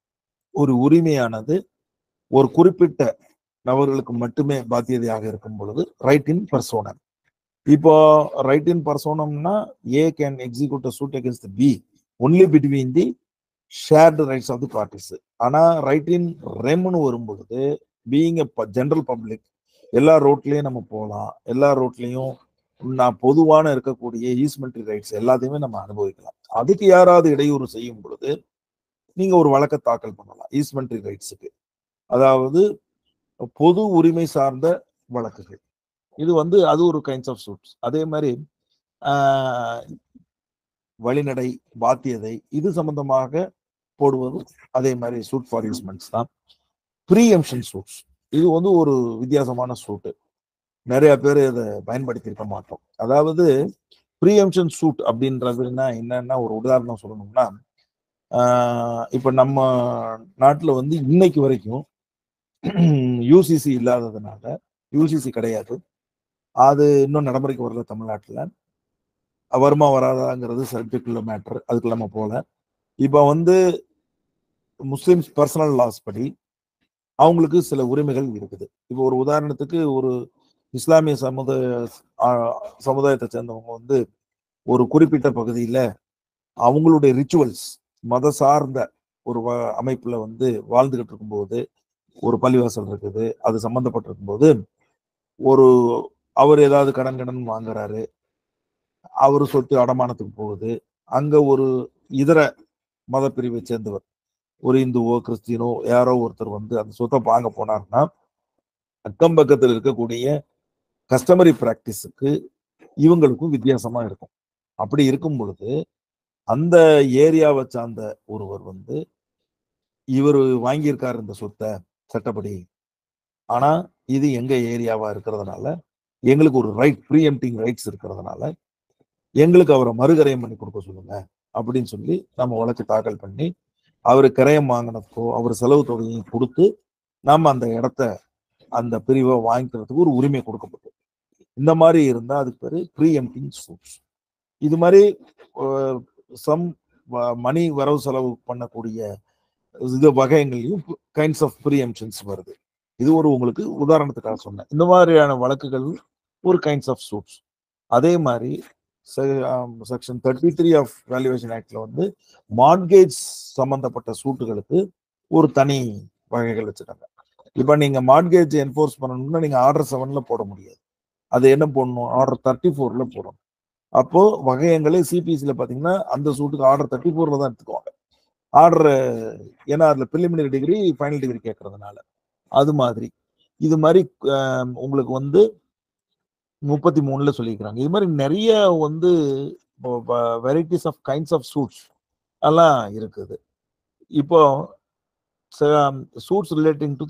ஒரு உரிமையானது ஒரு குறிப்பிட்ட நபர்களுக்கு மட்டுமே பாத்தியதையாக இருக்கும் பொழுது ரைட் இன் பர்சோனம் இப்போ ரைட் இன் பர்சோனம்னா A can execute suit against B only between the shared rights of the parties ஆனா ரைட் இன் ரெம்னு வரும் பொழுது பீயிங் ஜென்ரல் பப்ளிக் எல்லா ரோட்லயும் நம்ம போகலாம் எல்லா ரோட்லயும் நான் பொதுவான இருக்கக்கூடிய ஈஸ்மெண்ட்ரி ரைட்ஸ் எல்லாத்தையுமே நம்ம அனுபவிக்கலாம் அதுக்கு யாராவது இடையூறு செய்யும் பொழுது நீங்க ஒரு வழக்கை தாக்கல் பண்ணலாம் ஈஸ்மெண்ட்ரி ரைட்ஸுக்கு அதாவது பொது உரிமை சார்ந்த வழக்குகள் இது வந்து அது ஒரு கைண்ட்ஸ் ஆஃப் சூட்ஸ் அதே மாதிரி ஆஹ், வழிநடை பாத்தியதை இது சம்பந்தமாக போடுவது அதே மாதிரி சூட் ஃபார் ஈஸ்மெண்ட்ஸ் தான் ப்ரீஎம்ஷன் சூட்ஸ் இது வந்து ஒரு வித்தியாசமான சூட்டு நிறைய பேர் இதை பயன்படுத்தி இருக்க மாட்டோம் அதாவது ப்ரீஎம்ஷன் சூட் அப்படின்றதுன்னா என்னன்னா ஒரு உதாரணம் சொல்லணும்னா ஆஹ் இப்ப நம்ம நாட்டுல வந்து இன்னைக்கு வரைக்கும் யூசிசி இல்லாததுனால யூசிசி கிடையாது அது இன்னும் நடைமுறைக்கு வரல தமிழ்நாட்டுல வருமா வராதாங்கிறது சப்ஜெக்ட்ல மேட்ரு அதுக்கு நம்ம போல இப்ப வந்து முஸ்லிம்ஸ் பர்சனல் லாஸ் படி அவங்களுக்கு சில உரிமைகள் இருக்குது இப்போ ஒரு உதாரணத்துக்கு ஒரு இஸ்லாமிய சமுதாய ஆஹ் சமுதாயத்தை சேர்ந்தவங்க வந்து ஒரு குறிப்பிட்ட பகுதியில அவங்களுடைய ரிச்சுவல்ஸ் மத சார்ந்த ஒரு வ- அமைப்புல வந்து வாழ்ந்துகிட்டு இருக்கும்போது ஒரு பள்ளிவாசல் இருக்குது அது சம்பந்தப்பட்டிருக்கும் போது ஒரு அவர் ஏதாவது கடன் கடன் வாங்குறாரு அவர் சொத்து அடமானத்துக்கு போகுது அங்க ஒரு இதர மத பிரிவை சேர்ந்தவர் ஒரு இந்துவோ கிறிஸ்டியனோ யாரோ ஒருத்தர் வந்து அந்த சொத்தை வாங்க போனார்னா அக்கம் பக்கத்தில் இருக்கக்கூடிய கஸ்டமரி பிராக்டிஸுக்கு இவங்களுக்கும் வித்தியாசமா இருக்கும் அப்படி இருக்கும் பொழுது அந்த ஏரியாவை சார்ந்த ஒருவர் வந்து இவர் வாங்கியிருக்காரு இந்த சொத்தை சட்டப்படி ஆனா இது எங்க ஏரியாவா இருக்கிறதுனால எங்களுக்கு ஒரு ரைட் ப்ரீஎம்டிங் ரைட்ஸ் இருக்கிறதுனால எங்களுக்கு அவரை மறுகரையம் பண்ணி கொடுக்க சொல்லுங்க அப்படின்னு சொல்லி நம்ம வழக்கு தாக்கல் பண்ணி அவர் கிரயம் வாங்கினதுக்கோ அவர் செலவு தொகையும் கொடுத்து நாம அந்த இடத்த அந்த பிரிவை வாங்கிக்கிறதுக்கு ஒரு உரிமை கொடுக்கப்பட்டது இந்த மாதிரி இருந்தா அதுக்கு பேரு ப்ரீஎம்டிங் சூட்ஸ் இது மாதிரி சம் மணி வரவு செலவு பண்ணக்கூடிய இது வகைகள்லையும் கைண்ட்ஸ் ஆஃப் ப்ரீஎம்ஷன்ஸ் வருது இது ஒரு உங்களுக்கு உதாரணத்துக்காக சொன்னேன் இந்த மாதிரியான வழக்குகள் ஒரு கைண்ட்ஸ் ஆஃப் சூட்ஸ் அதே மாதிரி section thirty three of valuation ஆக்ட்ல வந்து மார்கேஜ் சம்பந்தப்பட்ட சூட்டுகளுக்கு ஒரு தனி வகைகள் வச்சிருக்காங்க இப்போ நீங்க மார்கேஜ் என்ஃபோர்ஸ் பண்ணணும்னா நீங்க ஆர்டர் செவன்ல போட முடியாது அது என்ன போடணும் ஆர்டர் தேர்ட்டி ஃபோர்ல போடணும் அப்போ வகையங்களே சிபிஎஸ்சில பாத்தீங்கன்னா அந்த சூட்டுக்கு ஆர்டர் தேர்ட்டி ஃபோர்ல தான் எடுத்துக்குவாங்க ஆர்டர் ஏன்னா அதுல பிலிமினரி டிகிரி ஃபைனல் டிகிரி கேட்கறதுனால அது மாதிரி இது மாதிரி ஆஹ், உங்களுக்கு வந்து முப்பத்தி மூணுல சொல்லியிருக்கிறாங்க இது மாதிரி நிறைய வந்து varieties of kinds of suits எல்லாம் இருக்குது இப்போ சூட்ஸ் ரிலேட்டிங் டு தி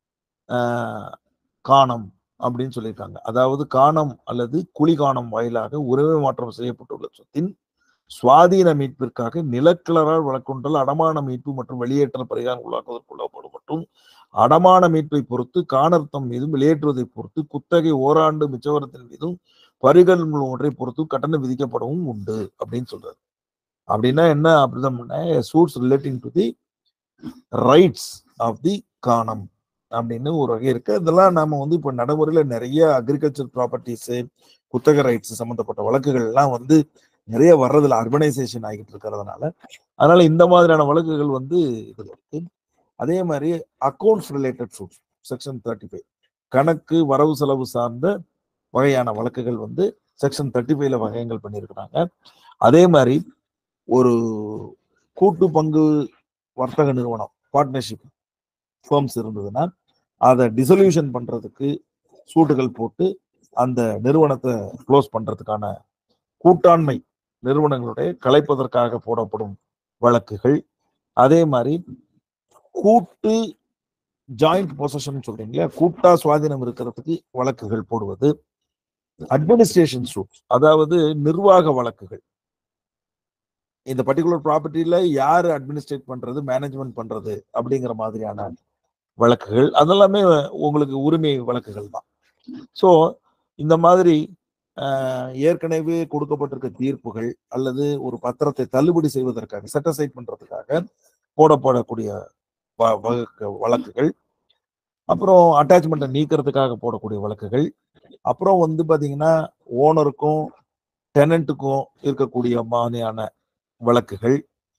காணம் அப்படின்னு சொல்லியிருக்காங்க அதாவது காணம் அல்லது குழிகாணம் வாயிலாக உறவு மாற்றம் செய்யப்பட்டுள்ள சொத்தின் சுவாதீன மீட்பிற்காக நிலக்கிளரால் வழக்கொண்டல் அடமான மீட்பு மற்றும் வெளியேற்றல் பரிகாரம் உள்ளாக்குவதற்குள்ளப்படும் மற்றும் அடமான மீட்பை பொறுத்து காணர்த்தம் மீதும் வெளியேற்றுவதை பொறுத்து குத்தகை ஓராண்டு மிச்சவரத்தின் மீதும் பரிகள் ஒன்றை பொறுத்து கட்டணம் விதிக்கப்படவும் உண்டு அப்படின்னு சொல்றாரு அப்படின்னா என்ன அப்படிதான் suits relating to the rights of the காணம் அப்படின்னு ஒரு வகை இருக்கு இதெல்லாம் நாம வந்து இப்ப நடைமுறையில நிறைய அக்ரிகல்ச்சர் ப்ராப்பர்ட்டிஸ் குத்தக ரைட்ஸ் சம்பந்தப்பட்ட வழக்குகள் எல்லாம் வந்து நிறைய வர்றதுல அர்பனைசேஷன் ஆகிட்டு இருக்கிறதுனால அதனால இந்த மாதிரியான வழக்குகள் வந்து இதுல இருக்கு அதே மாதிரி accounts related suits section thirty five கணக்கு வரவு செலவு சார்ந்த வகையான வழக்குகள் வந்து செக்ஷன் தேர்ட்டி ஃபைவ்ல வகையங்கள் பண்ணியிருக்கிறாங்க அதே மாதிரி ஒரு கூட்டு பங்கு வர்த்தக நிறுவனம் பார்ட்னர்ஷிப் ஃபேர்ம்ஸ் இருந்ததுன்னா அதை டிசொல்யூஷன் பண்றதுக்கு சூட்டுகள் போட்டு அந்த நிறுவனத்தை க்ளோஸ் பண்றதுக்கான கூட்டாண்மை நிறுவனங்களுடைய கலைப்பதற்காக போடப்படும் வழக்குகள் அதே மாதிரி கூட்டு ஜாயிண்ட் பொசஷன் சொல்றீங்களா கூட்டா சுவாதீனம் இருக்கிறதுக்கு வழக்குகள் போடுவது அட்மினிஸ்ட்ரேஷன் சூட் அதாவது நிர்வாக வழக்குகள் இந்த பர்டிகுலர் ப்ராப்பர்ட்டியில யாரு அட்மினிஸ்ட்ரேட் பண்றது மேனேஜ்மெண்ட் பண்றது அப்படிங்கிற மாதிரியான வழக்குகள் அதெல்லாமே உங்களுக்கு உரிமை வழக்குகள் தான் ஸோ இந்த மாதிரி ஆஹ், ஏற்கனவே கொடுக்கப்பட்டிருக்க தீர்ப்புகள் அல்லது ஒரு பத்திரத்தை தள்ளுபடி செய்வதற்காக செட்டசைட் பண்றதுக்காக போடப்படக்கூடிய வ- வழக்கு- வழக்குகள் அப்புறம் அட்டாச்மெண்ட்டை நீக்கிறதுக்காக போடக்கூடிய வழக்குகள் அப்புறம் வந்து பாத்தீங்கன்னா ஓனருக்கும் டெனண்ட்டுக்கும் இருக்கக்கூடிய மாதிரியான வழக்குகள்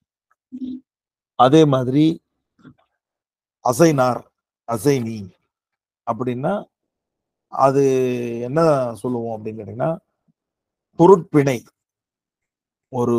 அதே மாதிரி அசைனார் அசைனி அப்படின்னா அது என்ன சொல்லுவோம் அப்படின்னு கேட்டீங்கன்னா பொருட்பிணை ஒரு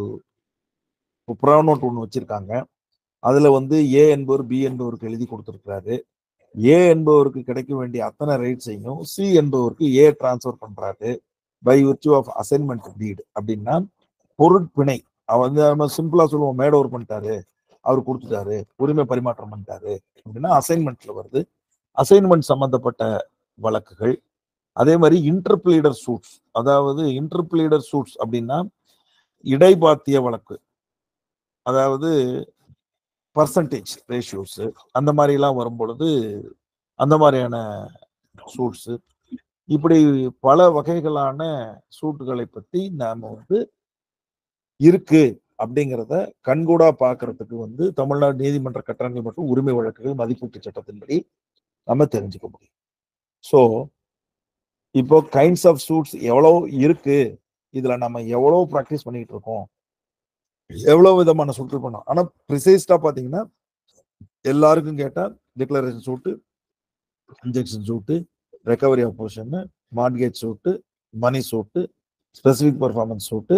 புறநோட் ஒன்று வச்சிருக்காங்க அதுல வந்து ஏ என்பவர் பி என்பவருக்கு எழுதி கொடுத்திருக்கிறாரு ஏ என்பவருக்கு கிடைக்க வேண்டிய அத்தனை ரைட்ஸையும் சி என்பவருக்கு ஏ டிரான்ஸ்ஃபர் பண்றாரு by virtue of assignment deed அப்படின்னா பொருட்பிணை அவன் வந்து நம்ம சிம்பிளா சொல்லுவோம் மேட் ஓவர் பண்ணிட்டாரு அவர் கொடுத்துட்டாரு உரிமை பரிமாற்றம் பண்ணிட்டாரு அப்படின்னா அசைன்மெண்ட்ல வருது அசைன்மெண்ட் சம்பந்தப்பட்ட வழக்குகள் அதே மாதிரி இன்டர்பிளீடர் சூட்ஸ் அதாவது இன்டர்பிளீடர் சூட்ஸ் அப்படின்னா இடைபாத்திய வழக்கு அதாவது பர்சன்டேஜ் ரேஷியோஸ் அந்த மாதிரி எல்லாம் வரும் பொழுது அந்த மாதிரியான சூட்ஸ் இப்படி பல வகைகளான சூட்டுகளை பத்தி நாம வந்து இருக்கு அப்படிங்கிறத கண்கூடா பார்க்கிறதுக்கு வந்து தமிழ்நாடு நீதிமன்ற கட்டணங்கள் மற்றும் உரிமை வழக்குகள் மதிப்பீட்டு சட்டத்தின்படி நம்ம தெரிஞ்சுக்க முடியும் ஸோ இப்போ கைண்ட்ஸ் ஆஃப் சூட்ஸ் எவ்வளோ இருக்கு இதுல நம்ம எவ்வளோ ப்ராக்டிஸ் பண்ணிட்டு இருக்கோம் எவ்வளவு விதமான சூட்கள் பண்ணோம் ஆனா ப்ரிசைஸ்டா பாத்தீங்கன்னா எல்லாருக்கும் கேட்டா டிக்ளரேஷன் சூட்டு இன்ஜெக்ஷன் சூட்டு ரெக்கவரி ஆஃப் பொசிஷன் மார்கேஜ் சூட்டு மணி சூட்டு ஸ்பெசிபிக் பர்ஃபார்மன்ஸ் சூட்டு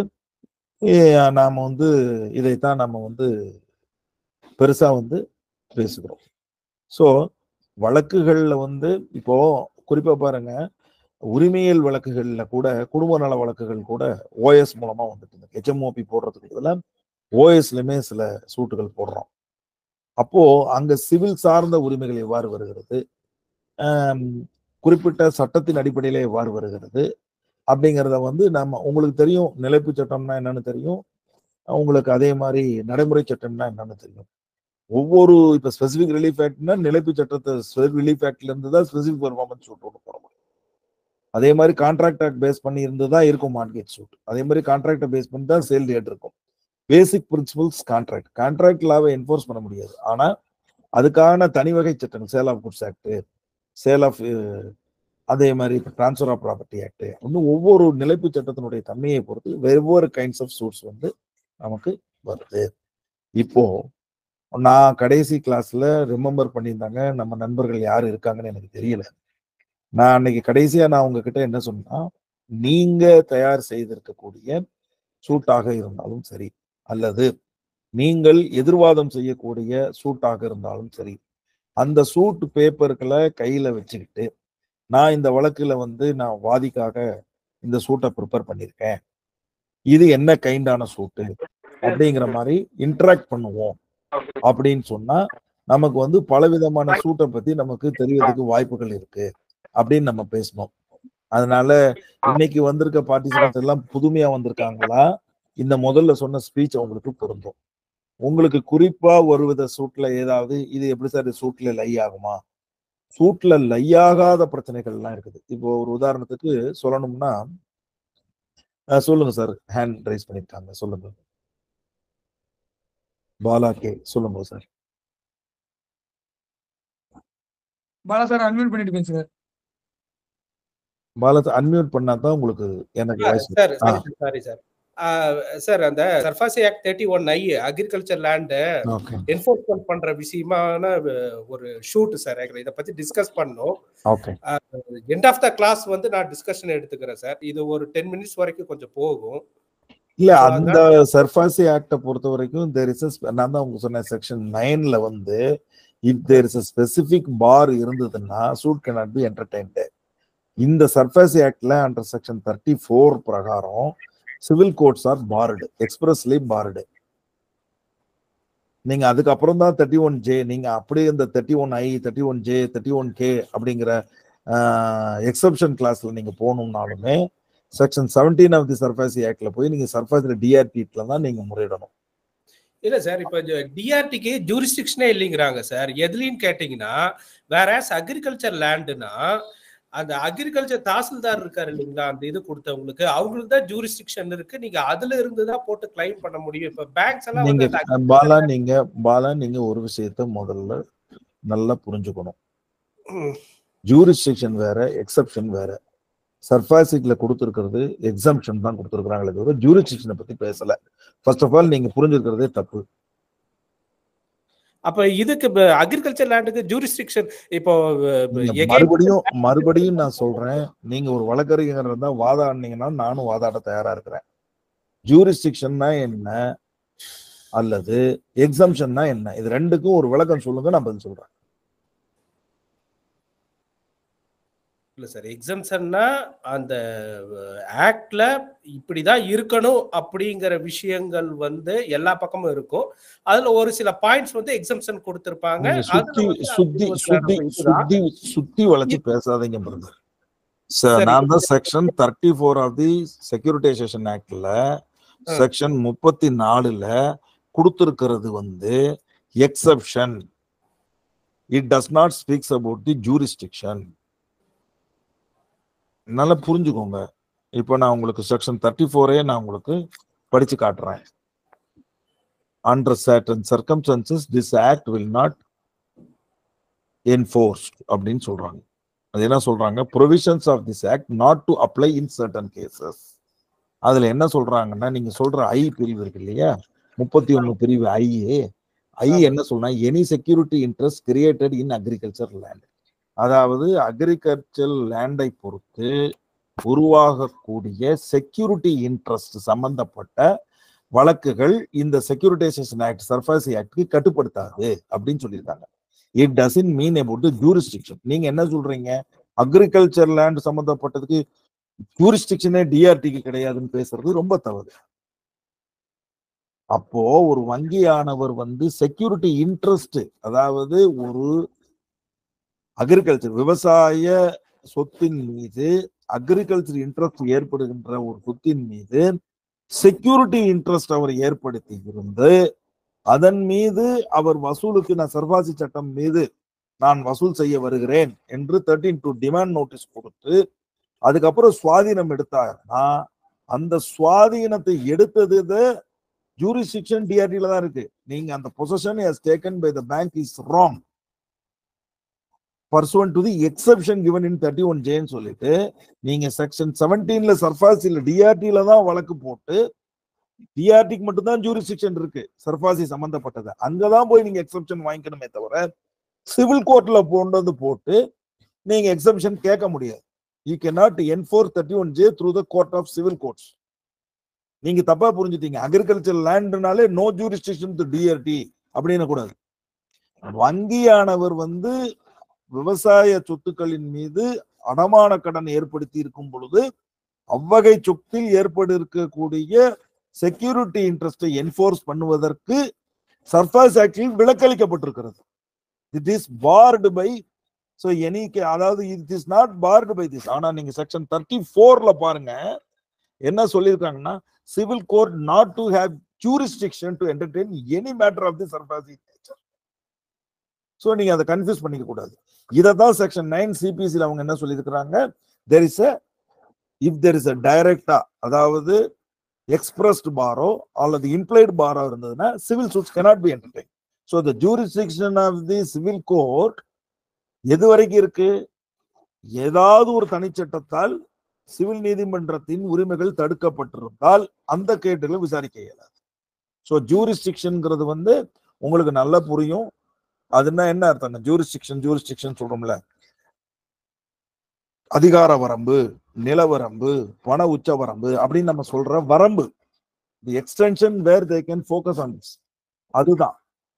நாம வந்து இதைத்தான் நம்ம வந்து பெருசா வந்து பேசுகிறோம் ஸோ வழக்குகள்ல வந்து இப்போ குறிப்பா பாருங்க உரிமையியல் வழக்குகள்ல கூட குடும்ப நல வழக்குகள் கூட ஓஎஸ் மூலமா வந்துட்டு ஹெச்எம்ஓபி போடுறதுக்கு பதிலா ஓஎஸ்லயுமே சில சூட்டுகள் போடுறோம் அப்போ அங்க சிவில் சார்ந்த உரிமைகள் எவ்வாறு வருகிறது ஆம், குறிப்பிட்ட சட்டத்தின் அடிப்படையில எவ்வாறு வருகிறது அப்படிங்கிறத வந்து நம்ம உங்களுக்கு தெரியும் நிலைப்பு சட்டம்னா என்னன்னு தெரியும் உங்களுக்கு அதே மாதிரி நடைமுறை சட்டம்னா என்னன்னு தெரியும் ஒவ்வொரு இப்ப ஸ்பெசிபிக் ரிலீஃப் ஆக்ட்னா நிலைப்பு சட்டத்தை ஸ்பெசிபிக் ரிலீஃப் ஆக்ட்ல இருந்து தான் ஸ்பெசிபிக் பெர்ஃபார்மன்ஸ் சூட் ஒன்று போட முடியும் அதே மாதிரி கான்ட்ராக்ட் ஆக்ட் பேஸ் பண்ணி இருந்து தான் இருக்கும் மார்க்கெட் சூட் அதே மாதிரி கான்ட்ராக்டை பேஸ் பண்ணி தான் சேல் ரேட் இருக்கும் பேசிக் பிரின்சிபல்ஸ் கான்ட்ராக்ட் கான்ட்ராக்ட் லாவை என்ஃபோர்ஸ் பண்ண முடியாது ஆனா அதுக்கான தனி வகை சட்டங்கள் sale of goods act sale of அதே மாதிரி இப்போ ட்ரான்ஸ்ஃபர் ஆஃப் ப்ராப்பர்ட்டி ஆக்ட் இன்னும் ஒவ்வொரு நிலைப்பு சட்டத்தினுடைய தன்மையை பொறுத்து வெவ்வேறு கைண்ட்ஸ் ஆஃப் சூட்ஸ் வந்து நமக்கு வருது இப்போ நான் கடைசி கிளாஸ்ல ரிமெம்பர் பண்ணியிருந்தாங்க நம்ம நண்பர்கள் யார் இருக்காங்கன்னு எனக்கு தெரியல நான் அன்னைக்கு கடைசியா நான் உங்ககிட்ட என்ன சொன்னா நீங்க தயார் செய்திருக்கக்கூடிய சூட்டாக இருந்தாலும் சரி அல்லது நீங்கள் எதிர்வாதம் செய்யக்கூடிய சூட்டாக இருந்தாலும் சரி அந்த சூட் பேப்பர்களை கையில வச்சுக்கிட்டு நான் இந்த வழக்குல வந்து நான் வாதிக்காக இந்த சூட்டை ப்ரிப்பேர் பண்ணியிருக்கேன் இது என்ன கைண்டான சூட்டு அப்படிங்கிற மாதிரி இன்டராக்ட் பண்ணுவோம் அப்படின்னு சொன்னா நமக்கு வந்து பலவிதமான சூட்டை பத்தி நமக்கு தெரியறதுக்கு வாய்ப்புகள் இருக்கு அப்படின்னு நம்ம பேசணும் அதனால இன்னைக்கு வந்திருக்க பார்ட்டிசிபென்ட்ஸ் எல்லாம் புதுமையா வந்திருக்காங்களா இந்த முதல்ல சொன்ன ஸ்பீச் அவங்களுக்கு பொருந்தும் உங்களுக்கு குறிப்பா ஒரு வித சூட்ல ஏதாவது இது எப்படி சார் சூட்ல லை ஆகுமா சூட்ல லை ஆகாத பிரச்சனைகள் எல்லாம் இருக்குது இப்போ ஒரு உதாரணத்துக்கு சொல்லணும்னா அஹ் சொல்லுங்க சார் ஹேண்ட் ரைஸ் பண்ணிருக்காங்க சொல்லுங்க பாலா கே சொல்லுங்க சார் பாலா சார் அன்மியூட் பண்ணிட்டு பேசுங்க பாலா அன்மியூட் பண்ணா தான் உங்களுக்கு எனக்கு வாய்ஸ் சார் ஆ. சாரி சார் சார் அந்த SARFAESI act thirty one I agriculture land okay enforcement பண்ற விஷயமான அஹ், ஒரு ஷூட் சார் இதை பத்தி டிஸ்கஸ் பண்ணோம் okay end of the class வந்து நான் டிஸ்கஷன் எடுத்துக்கிறேன் சார் இது ஒரு டென் மினிட்ஸ் வரைக்கும் கொஞ்சம் போகும் இல்ல So, அந்த சர்ஃபாசி ஆக்ட பொறுத்த வரைக்கும் தேர் இஸ் நான் தான் உங்களுக்கு சொன்னேன் செக்ஷன் நைன்ல வந்து if there is specific bar இருந்ததுன்னா சூட் cannot பி என்டர்டைன்டு இந்த சர்ஃபாசி ஆக்ட்ல அண்டர் செக்ஷன் தேர்ட்டி ஃபோர் பிரகாரம் civil courts are barred expressly barred நீங்க அதுக்கப்புறம் தான் தேர்ட்டி ஒன் ஜே நீங்க அப்படியே இந்த thirty one I thirty one J thirty one K அப்படிங்கிற எக்ஸப்ஷன் கிளாஸ்ல நீங்க போகணும்னாலுமே section seventeen of the SARFAESI ஆக்ட்ல போய் நீங்க சர்ஃபாசில டிஆர்டில தான் நீங்க முறையிடணும் இல்ல சார் இப்ப டிஆர்டிக்கு ஜூரிஸ்டிக்ஷனே இல்லைங்கிறாங்க சார் எதுலன்னு கேட்டீங்கன்னா வேற அக்ரிகல்ச்சர் லேண்டுனா அந்த அக்ரிகல்ச்சர் தாசில்தார் இருக்காரு இல்லைங்களா அந்த இது கொடுத்தவங்களுக்கு அவங்களுக்கு தான் ஜூரிஸ்டிக்ஷன் இருக்கு நீங்க அதுல இருந்து தான் போட்டு கிளைம் பண்ண முடியும் இப்ப பேங்க்ஸ் எல்லாம் நீங்க வந்து அந்த அஹ், பாலா நீங்க பாலா நீங்க ஒரு விஷயத்த முதல்ல நல்லா புரிஞ்சுக்கணும் ம். ஜூரிஸ்டிக்ஷன் வேற எக்ஸப்ஷன் வேற சர்ஃபாசிக்ல கொடுத்துருக்கிறது எக்ஸம்ஷன் தான் கொடுத்துருக்காங்களே தவிர ஜூரிஸ்டிக்ஷனை பத்தி பேசல ஃபர்ஸ்ட் ஆஃப் ஆல் நீங்க புரிஞ்சிருக்கிறதே தப்பு அப்ப இதுக்கு அக்ரிகல்ச்சர் லேண்டுக்கு ஜூரிஸ்டிக்ஷன் இப்போ நீங்க again- மறுபடியும் மறுபடியும் நான் சொல்றேன் நீங்க ஒரு வழக்கறிஞர் இருந்தா வாதாடினீங்கன்னா நானும் வாதாட தயாரா இருக்கிறேன் ஜூரிஸ்டிக்ஷன்னா என்ன அல்லது எக்ஸம்ஷன்னா என்ன இது ரெண்டுக்கும் ஒரு விளக்கம் சொல்லுங்க நான் பதில் சொல்றேன் இல்ல சார் எக்ஸம்ஷன்னா அந்த ஆக்ட்ல இப்படிதான் இருக்கணும் அப்படிங்கிற விஷயங்கள் வந்து எல்லா பக்கமும் இருக்கும் அதுல ஒரு சில பாயிண்ட்ஸ் வந்து எக்ஸம்ஷன் கொடுத்திருப்பாங்க நீங்க சுத்தி அதுல வந்து சுத்தி அது சுத்தி ஒரு இதுதான். சுத்தி சுத்தி வளைச்சு பேசாதீங்க பிரதர் சார் சரி. நான் தான் section thirty four of the securitisation ஆக்ட்ல ஆ. செக்ஷன் முப்பத்தி நாலுல கொடுத்திருக்கிறது வந்து exception it does not speaks about the jurisdiction நல்லா புரிஞ்சுக்கோங்க இப்போ நான் உங்களுக்கு செக்ஷன் தேர்ட்டி ஃபோரே நான் உங்களுக்கு படிச்சு காட்டுறேன் under certain circumstances this act will not enforced அப்படின்னு சொல்றாங்க அது என்ன சொல்றாங்க provisions of this act not to apply in certain cases அதுல என்ன சொல்றாங்கன்னா நீங்க சொல்ற ஐ பிரிவு இருக்கு இல்லையா முப்பத்தி ஒன்னு பிரிவு ஐ ஐ என்ன சொல்றா any security interest created in agriculture land அதாவது அக்ரிகல்ச்சர் லேண்டை பொறுத்து உருவாகக்கூடிய செக்யூரிட்டி இன்ட்ரெஸ்ட் சம்பந்தப்பட்ட வழக்குகள் இந்த செக்யூரிட்டைசேஷன் ஆக்ட் சர்ஃபாசி ஆக்ட்க்கு கட்டுப்படுத்தாது அப்படின்னு சொல்லியிருக்காங்க it doesn't mean about jurisdiction நீங்க என்ன சொல்றீங்க அக்ரிகல்ச்சர் லேண்ட் சம்பந்தப்பட்டதுக்கு ஜூரிஸ்டிக்ஷனே டிஆர்டிக்கு கிடையாதுன்னு பேசுறது ரொம்ப தவறு அப்போ ஒரு வங்கியானவர் வந்து செக்யூரிட்டி இன்ட்ரெஸ்ட் அதாவது ஒரு அக்ரிகல்ச்சர் விவசாய சொத்தின் மீது அக்ரிகல்ச்சர் இன்ட்ரெஸ்ட் ஏற்படுகின்ற ஒரு சொத்தின் மீது செக்யூரிட்டி இன்ட்ரெஸ்ட் அவர் ஏற்படுத்தி இருந்து அதன் மீது அவர் வசூலுக்கு நான் சர்வாசி சட்டம் மீது நான் வசூல் செய்ய வருகிறேன் என்று தேர்ட்டின் டு டிமாண்ட் நோட்டீஸ் கொடுத்து அதுக்கப்புறம் சுவாதீனம் எடுத்தாருன்னா அந்த சுவாதீனத்தை எடுத்தது ஜூரிஸ்டிக்ஷன் டிஆர்டில தான் இருக்கு நீங்க அந்த possession has taken by the bank is wrong pursuant to the exception given in thirty one ஜேன்னு சொல்லிட்டு நீங்க செக்ஷன் செவன்டீன்ல சர்ஃபாசில டிஆர்டில தான் வழக்கு போட்டு டிஆர்டிக்கு மட்டும்தான் ஜூரிஸ்டிக்ஷன் இருக்கு சர்ஃபாசி சம்பந்தப்பட்டது அங்கதான் போய் நீங்க எக்ஸப்ஷன் வாங்கிக்கணுமே தவிர சிவில் கோர்ட்ல கொண்டு வந்து போட்டு நீங்க எக்ஸப்ஷன் கேட்க முடியாது you cannot enforce thirty one J through the court of civil courts நீங்க தப்பா புரிஞ்சுட்டீங்க அக்ரிகல்ச்சர் லேண்ட்னாலே நோ ஜூரிஸ்டிக்ஷன் டு டிஆர்டி அப்படின்னு கூடாது வங்கியானவர் வந்து விவசாய சொத்துக்களின் மீது அடமான கடன் ஏற்படுத்தி இருக்கும் பொழுது அவ்வகை சொத்தில் ஏற்பட்டு இருக்கக்கூடிய செக்யூரிட்டி இன்ட்ரெஸ்டை என்ஃபோர்ஸ் பண்ணுவதற்கு சர்ஃபாஸ் ஆக்டில் விலக்களிக்கப்பட்டிருக்கிறது it is barred by so any அதாவது it is not barred by this ஆனா நீங்க செக்ஷன் தேர்ட்டி ஃபோர்ல பாருங்க என்ன சொல்லியிருக்காங்கன்னா civil court not to have jurisdiction to entertain any matter of the SARFAESI nature so நீங்க அதை கன்ஃபியூஸ் பண்ணிக்க கூடாது இதை தான் செக்ஷன் நைன் சிபிசியில் அவங்க என்ன சொல்லியிருக்கிறாங்க there is a if there is a டைரக்டா அதாவது எக்ஸ்பிரஸ்ட் பாரோ அல்லது இம்ப்ளைடு பாரோ இருந்ததுன்னா civil suits cannot be entertain so the jurisdiction of the civil court எது வரைக்கும் இருக்கு ஏதாவது ஒரு தனிச்சட்டத்தால் சிவில் நீதிமன்றத்தின் உரிமைகள் தடுக்கப்பட்டிருந்தால் அந்த கேட்டுகளை விசாரிக்க இயலாது ஸோ ஜூரிஸ்டிக்ஷன்ங்கிறது வந்து உங்களுக்கு நல்லா புரியும் அதுன்னா என்ன அர்த்தம் ஜூரிஸ்டிக்ஷன் ஜூரிஸ்டிக்ஷன் சொல்றோம்ல அதிகார வரம்பு நிலவரம்பு பண உச்ச வரம்பு அப்படின்னு நம்ம சொல்ற வரம்பு the extension where they can focus on this அதுதான்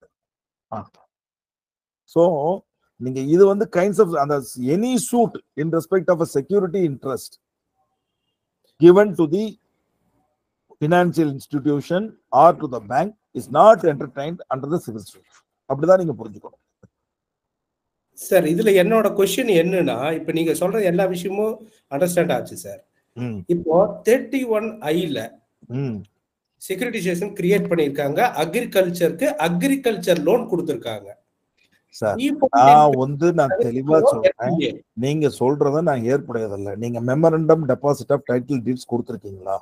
ஸோ நீங்க இது வந்து கைண்ட்ஸ் ஆஃப் அந்த any suit in respect of a security interest given to the financial institution or to the bank is not entertained under the civil suit அப்படிதான் நீங்க புரிஞ்சுக்கணும் சார் இதுல என்னோட கொஸ்டின் என்னன்னா இப்ப நீங்க சொல்ற எல்லா விஷயமும் அண்டர்ஸ்டாண்ட் ஆச்சு சார் ம், இப்போ தேர்ட்டி ஒன் ஐல ம், செக்யூரிட்டிசேஷன் கிரியேட் பண்ணிருக்காங்க அக்ரிகல்ச்சருக்கு அக்ரிகல்ச்சர் லோன் கொடுத்திருக்காங்க சார் இப்போ நான் வந்து நான் தெளிவா சொல்றேன் FTA. நீங்க சொல்றத நான் ஏற்புடையதில்ல நீங்க memorandum deposit of title deeds கொடுத்துருக்கீங்களா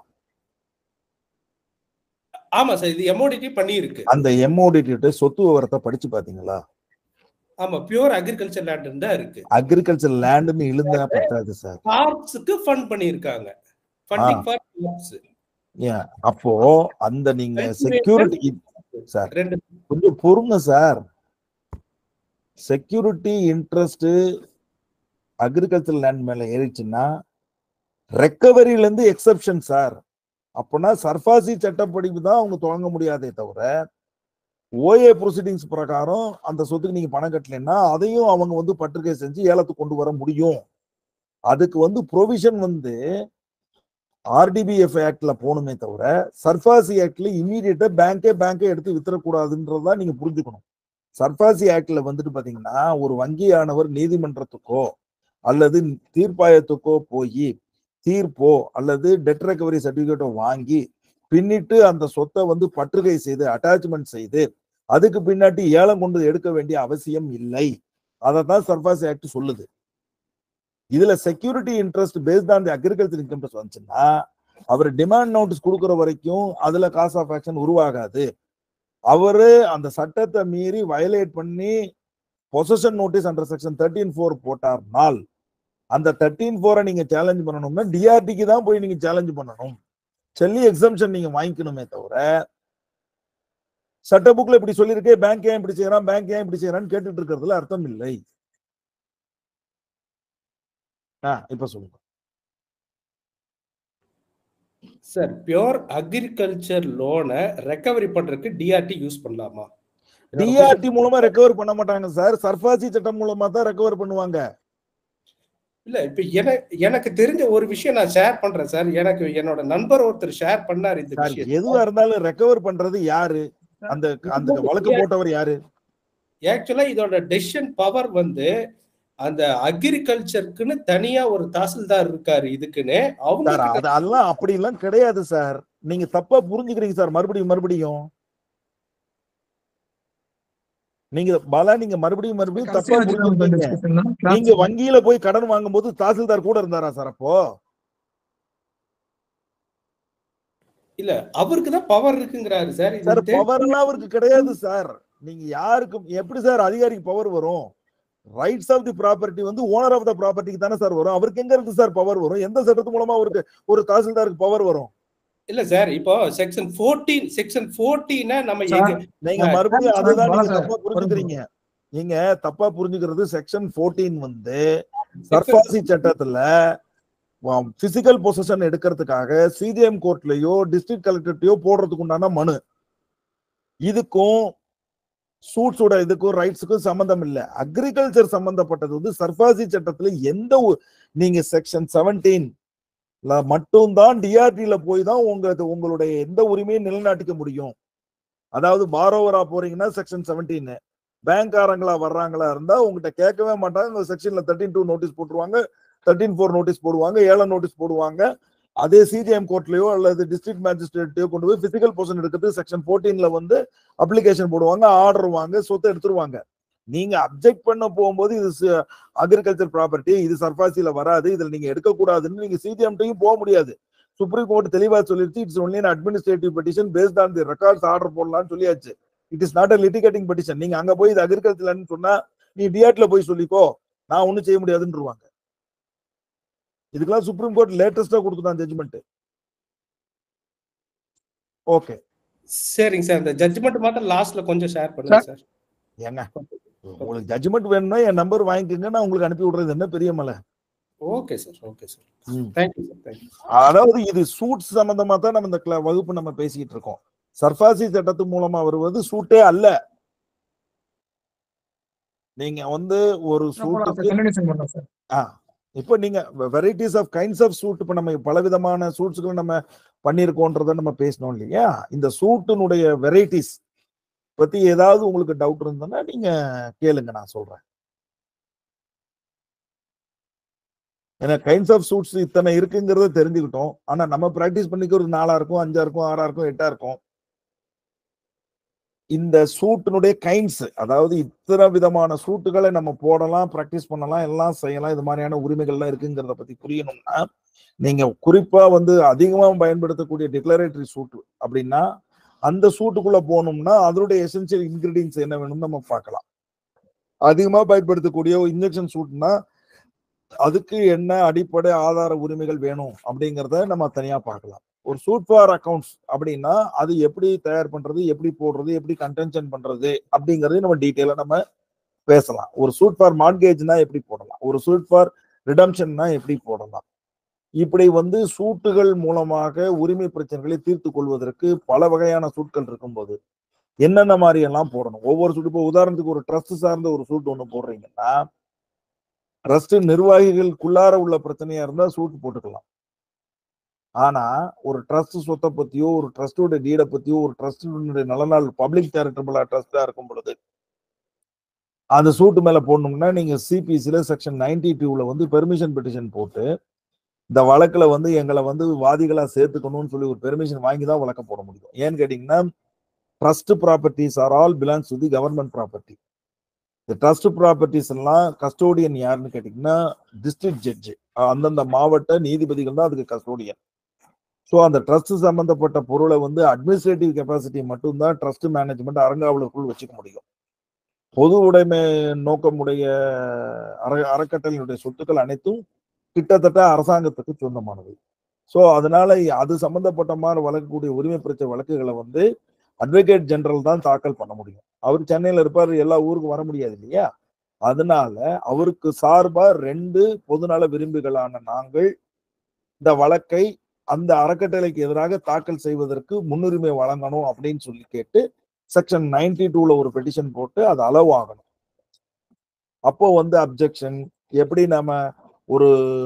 ஆமா சார் இது எமோடிட்டி பண்ணியிருக்கு அந்த எம்ஓடிடி சொத்து விவரத்தை படிச்சு பாத்தீங்களா ஆமா பியூர் அக்ரிகல்ச்சர் லேண்ட் தான் இருக்கு அக்ரிகல்ச்சர் லேண்ட்னு இழுந்தா பத்தாது சார் கார்ப்ஸுக்கு ஃபண்ட் பண்ணியிருக்காங்க ஃபண்டிங் ஃபார் கார்ப்ஸ் ஏன் அப்போ அந்த நீங்க செக்யூரிட்டி சார் ரெண்டு கொஞ்சம் பொறுங்க sir security interest agriculture land மேல ஏறிச்சுன்னா ரெக்கவரியில இருந்து எக்ஸெப்ஷன் சார் அப்பனா சர்ஃபாசி சட்டப்படி தான் அவங்க தொடங்க முடியாதே தவிர ஓஏ ப்ரொசீடிங்ஸ் பிரகாரம் அந்த சொத்துக்கு நீங்க பணம் கட்டலைன்னா அதையும் அவங்க வந்து பற்றுகை செஞ்சு ஏலத்துக்கு கொண்டு வர முடியும் அதுக்கு வந்து ப்ரொவிஷன் வந்து ஆர்டிபிஎஃப் ஆக்ட்ல போகணுமே தவிர சர்ஃபாசி ஆக்ட்ல இமீடியட்டா பேங்கே பேங்கை எடுத்து வித்துறக்கூடாதுன்றதா நீங்க புரிஞ்சுக்கணும் சர்ஃபாசி ஆக்ட்ல வந்துட்டு பாத்தீங்கன்னா ஒரு வங்கியானவர் நீதிமன்றத்துக்கோ அல்லது தீர்ப்பாயத்துக்கோ போய் தீர்ப்போ அல்லது டெட் ரெக்கவரி சர்டிபிகேட்டோ வாங்கி பின்னிட்டு அந்த சொத்தை வந்து பற்றுகை செய்து அட்டாச்மெண்ட் செய்து அதுக்கு பின்னாடி ஏலம் கொண்டு எடுக்க வேண்டிய அவசியம் இல்லை அதை தான் சர்ஃபாசி ஆக்ட் சொல்லுது இதுல security interest based on the agriculture income tax வந்துச்சுன்னா அவர் டிமாண்ட் நோட்டீஸ் கொடுக்குற வரைக்கும் அதுல காஸ் ஆஃப் ஆக்ஷன் உருவாகாது அவரு அந்த சட்டத்தை மீறி வயலேட் பண்ணி possession notice under section thirteen four போட்டார்னால் அந்த தேர்ட்டீன் ஃபோரை நீங்க சேலஞ்ச் பண்ணணும்னா டிஆர்டிக்கு தான் போய் நீங்க சேலஞ்ச் பண்ணணும் செல்லி எக்ஸம்ஷன் நீங்க வாங்கிக்கணுமே தவிர சட்ட புக்ல இப்படி சொல்லியிருக்கே பேங்க் ஏன் இப்படி செய்யறான் பேங்க் ஏன் இப்படி செய்யறான்னு கேட்டுட்டு இருக்கிறதுல அர்த்தம் இல்லை ஆ இப்ப சொல்லுங்க சார் பியூர் அக்ரிகல்ச்சர் லோனை ரெக்கவரி பண்றதுக்கு டிஆர்டி யூஸ் பண்ணலாமா டிஆர்டி மூலமா ரெக்கவர் பண்ண மாட்டாங்க சார் சர்ஃபாசி சட்டம் மூலமா தான் ரெக்கவர் பண்ணுவாங்க இல்ல இப்ப எனக்கு எனக்கு தெரிஞ்ச ஒரு விஷயம் நான் ஷேர் பண்றேன் சார் எனக்கு என்னோட நண்பர் ஒருத்தர் ஷேர் பண்ணார் இந்த சார் விஷயம் எதுவா இருந்தாலும் ரெக்கவர் பண்றது யாரு அந்த அந்த வழக்கு போட்டவர் யாரு ஆக்சுவலா இதோட டெசிஷன் பவர் வந்து அந்த அக்ரிகல்ச்சருக்குன்னு தனியா ஒரு தாசில்தார் இருக்காரு இதுக்குன்னு அவங்க சார் கிட்ட- அது அதெல்லாம் அப்படி எல்லாம் கிடையாது சார் நீங்க தப்பா புரிஞ்சுக்கிறீங்க சார் மறுபடியும் மறுபடியும் நீங்க பாலா நீங்க மறுபடியும் மறுபடியும் தப்பா புரிஞ்சுக்கிறீங்க நீங்க வங்கியில போய் கடன் வாங்கும்போது தாசில்தார் கூட இருந்தாரா சார் அப்போ இல்ல அவருக்கு தான் பவர் இருக்குங்கிறாரு சார் இது சார் தெ- பவர் எல்லாம் அவருக்கு கிடையாது சார் நீங்க யாருக்கும் எப்படி சார் அதிகாரிக்கு பவர் வரும் ரைட்ஸ் ஆஃப் தி ப்ராப்பர்ட்டி வந்து ஓனர் ஆஃப் த ப்ராப்பர்ட்டிக்கு தானே சார் வரும் அவருக்கு எங்க இருக்கு சார் பவர் வரும் எந்த சட்டத்து மூலமா அவருக்கு ஒரு தாசில்தாருக்கு பவர் வரும் இல்ல சார் இப்போ செக்ஷன் 14 செக்ஷன் 14 நம்ம சார், எங்க நீங்க சார், மறுபடியும் சார், அதுதான் பாலா நீங்க சார், தப்பா புரிஞ்சுக்கிறீங்க நீங்க தப்பா புரிஞ்சுக்கிறது செக்ஷன் 14 வந்து சர்ஃபாசி சட்டத்துல பிசிக்கல் பொசிஷன் எடுக்கிறதுக்காக சிஜிஎம் கோர்ட்லயோ டிஸ்ட்ரிக்ட் கலெக்டர்லயோ போடுறதுக்கு உண்டான மனு இதுக்கும் சூட்ஸோட இதுக்கும் ரைட்ஸுக்கும் சம்பந்தம் இல்லை அக்ரிகல்ச்சர் சம்பந்தப்பட்டது வந்து சர்பாசி சட்டத்துல எந்த ஒரு- நீங்க செக்ஷன் செவன்டீன் மட்டும்தான் டிஆர்டில போய் தான் உங்க உங்களுடைய எந்த உரிமையும் நிலைநாட்டிக்க முடியும் அதாவது பாரோவரா போறீங்கன்னா செக்ஷன் செவன்டீன் பேங்க்காரங்களா வர்றாங்களா இருந்தா உங்ககிட்ட கேட்கவே மாட்டாங்க இந்த செக்ஷன்ல தேர்ட்டின் டூ நோட்டீஸ் போட்டுருவாங்க தேர்ட்டின் ஃபோர் நோட்டீஸ் போடுவாங்க ஏழை நோட்டீஸ் போடுவாங்க அதே சிஜிஎம் கோர்ட்லயோ அல்லது டிஸ்ட்ரிக்ட் மேஜிஸ்ட்ரேட்லயோ கொண்டு போய் பிசிக்கல் பொசிஷன் எடுக்கிறது செக்ஷன் ஃபோர்டீன்ல வந்து அப்ளிகேஷன் போடுவாங்க ஆர்டர் வாங்க சொத்தை எடுத்துருவாங்க நீங்க அப்ஜெக்ட் பண்ண போகும்போது இது அக்ரிகல்ச்சர் ப்ராப்பர்ட்டி இது சர்பாசில வராது இதுல நீங்க எடுக்கக்கூடாதுன்னு நீங்க சிஜிஎம்டையும் போக முடியாது சுப்ரீம் கோர்ட் தெளிவா சொல்லிருச்சு it's only administrative petition based on the records order போடலாம்னு சொல்லியாச்சு it is not a litigating petition நீங்க அங்க போய் இது அக்ரிகல்ச்சர்னு சொன்னா நீ டிஆர்ட்ல போய் சொல்லிக்கோ நான் ஒண்ணும் செய்ய முடியாதுன்றவாங்க இதுக்கெல்லாம் சுப்ரீம் கோர்ட் லேட்டஸ்டா கொடுத்துட்டான் ஜட்ஜ்மெண்ட் ஓகே சரிங்க சார் இந்த ஜட்ஜ்மெண்ட் மட்டும் லாஸ்ட்ல கொஞ்சம் ஷேர் பண்ணுங்க சார் ஏங்க உங்களுக்கு ஜட்ஜ்மெண்ட் வேணும்னா என் நம்பர் வாங்கிக்கோங்க நான் உங்களுக்கு அனுப்பி விடுறது என்ன பெரிய மலை ஓகே சார் ஓகே சார் ம். தேங்க்யூ சார் தேங்க்யூ அதாவது இது சூட் சம்பந்தமா தான் நம்ம இந்த கிள- வகுப்பு நம்ம பேசிக்கிட்டு இருக்கோம் சர்பாசி சட்டத்து மூலமா வருவது சூட்டே அல்ல நீங்க வந்து ஒரு சூட்டுக்கு கண்டினியூஷன் பண்ணலாம் சார் ஆ இப்போ நீங்க varieties of kinds of suit இப்போ நம்ம பலவிதமான சூட்ஸ்களை நம்ம பண்ணியிருக்கோன்றதை நம்ம பேசணும் இல்லையா இந்த சூட்டினுடைய வெரைட்டிஸ் பத்தி ஏதாவது உங்களுக்கு டவுட் இருந்ததுன்னா நீங்க கேளுங்க நான் சொல்றேன் ஏன்னா கைண்ட்ஸ் ஆஃப் சூட்ஸ் இத்தனை இருக்குங்கிறத தெரிஞ்சுக்கிட்டோம் ஆனா நம்ம பிராக்டிஸ் பண்ணிக்கிறது நாலா இருக்கும் அஞ்சா இருக்கும் ஆறா இருக்கும் எட்டா இருக்கும் இந்த சூட்டினுடைய கைண்ட்ஸ் அதாவது இத்தனை விதமான சூட்டுகளை நம்ம போடலாம் ப்ராக்டிஸ் பண்ணலாம் எல்லாம் செய்யலாம் இது மாதிரியான உரிமைகள்லாம் இருக்குங்கிறத பத்தி புரியணும்னா நீங்க குறிப்பா வந்து அதிகமா பயன்படுத்தக்கூடிய டிக்ளரேட்டரி சூட் அப்படின்னா அந்த சூட்டுக்குள்ள போகணும்னா அதனுடைய எசென்சியல் இன்கிரீடியன்ஸ் என்ன வேணும்னு நம்ம பார்க்கலாம் அதிகமா பயன்படுத்தக்கூடிய இன்ஜெக்ஷன் சூட்னா அதுக்கு என்ன அடிப்படை ஆதார உரிமைகள் வேணும் அப்படிங்கிறத நம்ம தனியா பார்க்கலாம் ஒரு சூட் ஃபார் அக்கவுண்ட்ஸ் அப்படின்னா அது எப்படி தயார் பண்றது எப்படி போடுறது எப்படி கன்டென்ஷன் பண்றது அப்படிங்கறதையும் நம்ம டீட்டெயிலா நம்ம பேசலாம் ஒரு சூட் ஃபார் மார்கேஜ்னா எப்படி போடலாம் ஒரு சூட் ஃபார் ரிடம்ஷன்னா எப்படி போடலாம் இப்படி வந்து சூட்டுகள் மூலமாக உரிமை பிரச்சனைகளை தீர்த்து கொள்வதற்கு பல வகையான சூட்கள் இருக்கும்போது என்னென்ன மாதிரி எல்லாம் போடணும் ஒவ்வொரு சூட் இப்போ உதாரணத்துக்கு ஒரு ட்ரஸ்ட் சார்ந்த ஒரு சூட் ஒன்று போடுறீங்கன்னா ட்ரஸ்ட் நிர்வாகிகளுக்குள்ளார உள்ள பிரச்சனையா இருந்தா சூட் போட்டுக்கலாம் ஆனா ஒரு ட்ரஸ்ட் சொத்தை பத்தியோ ஒரு ட்ரஸ்டோட டீடை பத்தியோ ஒரு ட்ரஸ்டினுடைய நலனால் பப்ளிக் சேரிட்டபிளா ட்ரஸ்டா இருக்கும் பொழுது அந்த சூட்டு மேல போடணும்னா நீங்க சிபிசில செக்ஷன் நைன்டி டூல வந்து பெர்மிஷன் பெட்டிஷன் போட்டு இந்த வழக்குல வந்து எங்களை வந்து வாதிகளா சேர்த்துக்கணும்னு சொல்லி ஒரு பெர்மிஷன் வாங்கி தான் வழக்க போட முடியும் ஏன்னு கேட்டீங்கன்னா trust properties are all belongs to the government property இந்த ட்ரஸ்ட் ப்ராப்பர்ட்டிஸ் எல்லாம் கஸ்டோடியன் யாருன்னு கேட்டீங்கன்னா டிஸ்ட்ரிக்ட் ஜட்ஜ் அந்தந்த மாவட்ட நீதிபதிகள் தான் அதுக்கு கஸ்டோடியன் ஸோ அந்த ட்ரஸ்ட் சம்பந்தப்பட்ட பொருளை வந்து அட்மினிஸ்ட்ரேட்டிவ் கெப்பாசிட்டி மட்டும்தான் ட்ரஸ்ட் மேனேஜ்மெண்ட் அறங்காவலருக்குள் வச்சுக்க முடியும் பொது உடைமை நோக்கமுடைய அற அறக்கட்டளையினுடைய சொத்துக்கள் அனைத்தும் கிட்டத்தட்ட அரசாங்கத்துக்கு சொந்தமானது ஸோ அதனால அது சம்பந்தப்பட்ட மாதிரி வழக்கக்கூடிய உரிமை பிரச்சனை வழக்குகளை வந்து அட்வொகேட் ஜெனரல் தான் தாக்கல் பண்ண முடியும் அவர் சென்னையில இருப்பார் எல்லா ஊருக்கும் வர முடியாது இல்லையா அதனால அவருக்கு சார்பா ரெண்டு பொதுநல விரும்பிகளான நாங்கள் இந்த வழக்கை அந்த அறக்கட்டளைக்கு எதிராக தாக்கல் செய்வதற்கு முன்னுரிமை வழங்கணும் அப்படின்னு சொல்லி கேட்டு செக்ஷன் நைன்டி டூல ஒரு பெட்டிஷன் போட்டு அது அளவு ஆகணும் அப்போ வந்து அப்ஜெக்ஷன் எப்படி நம்ம ஒரு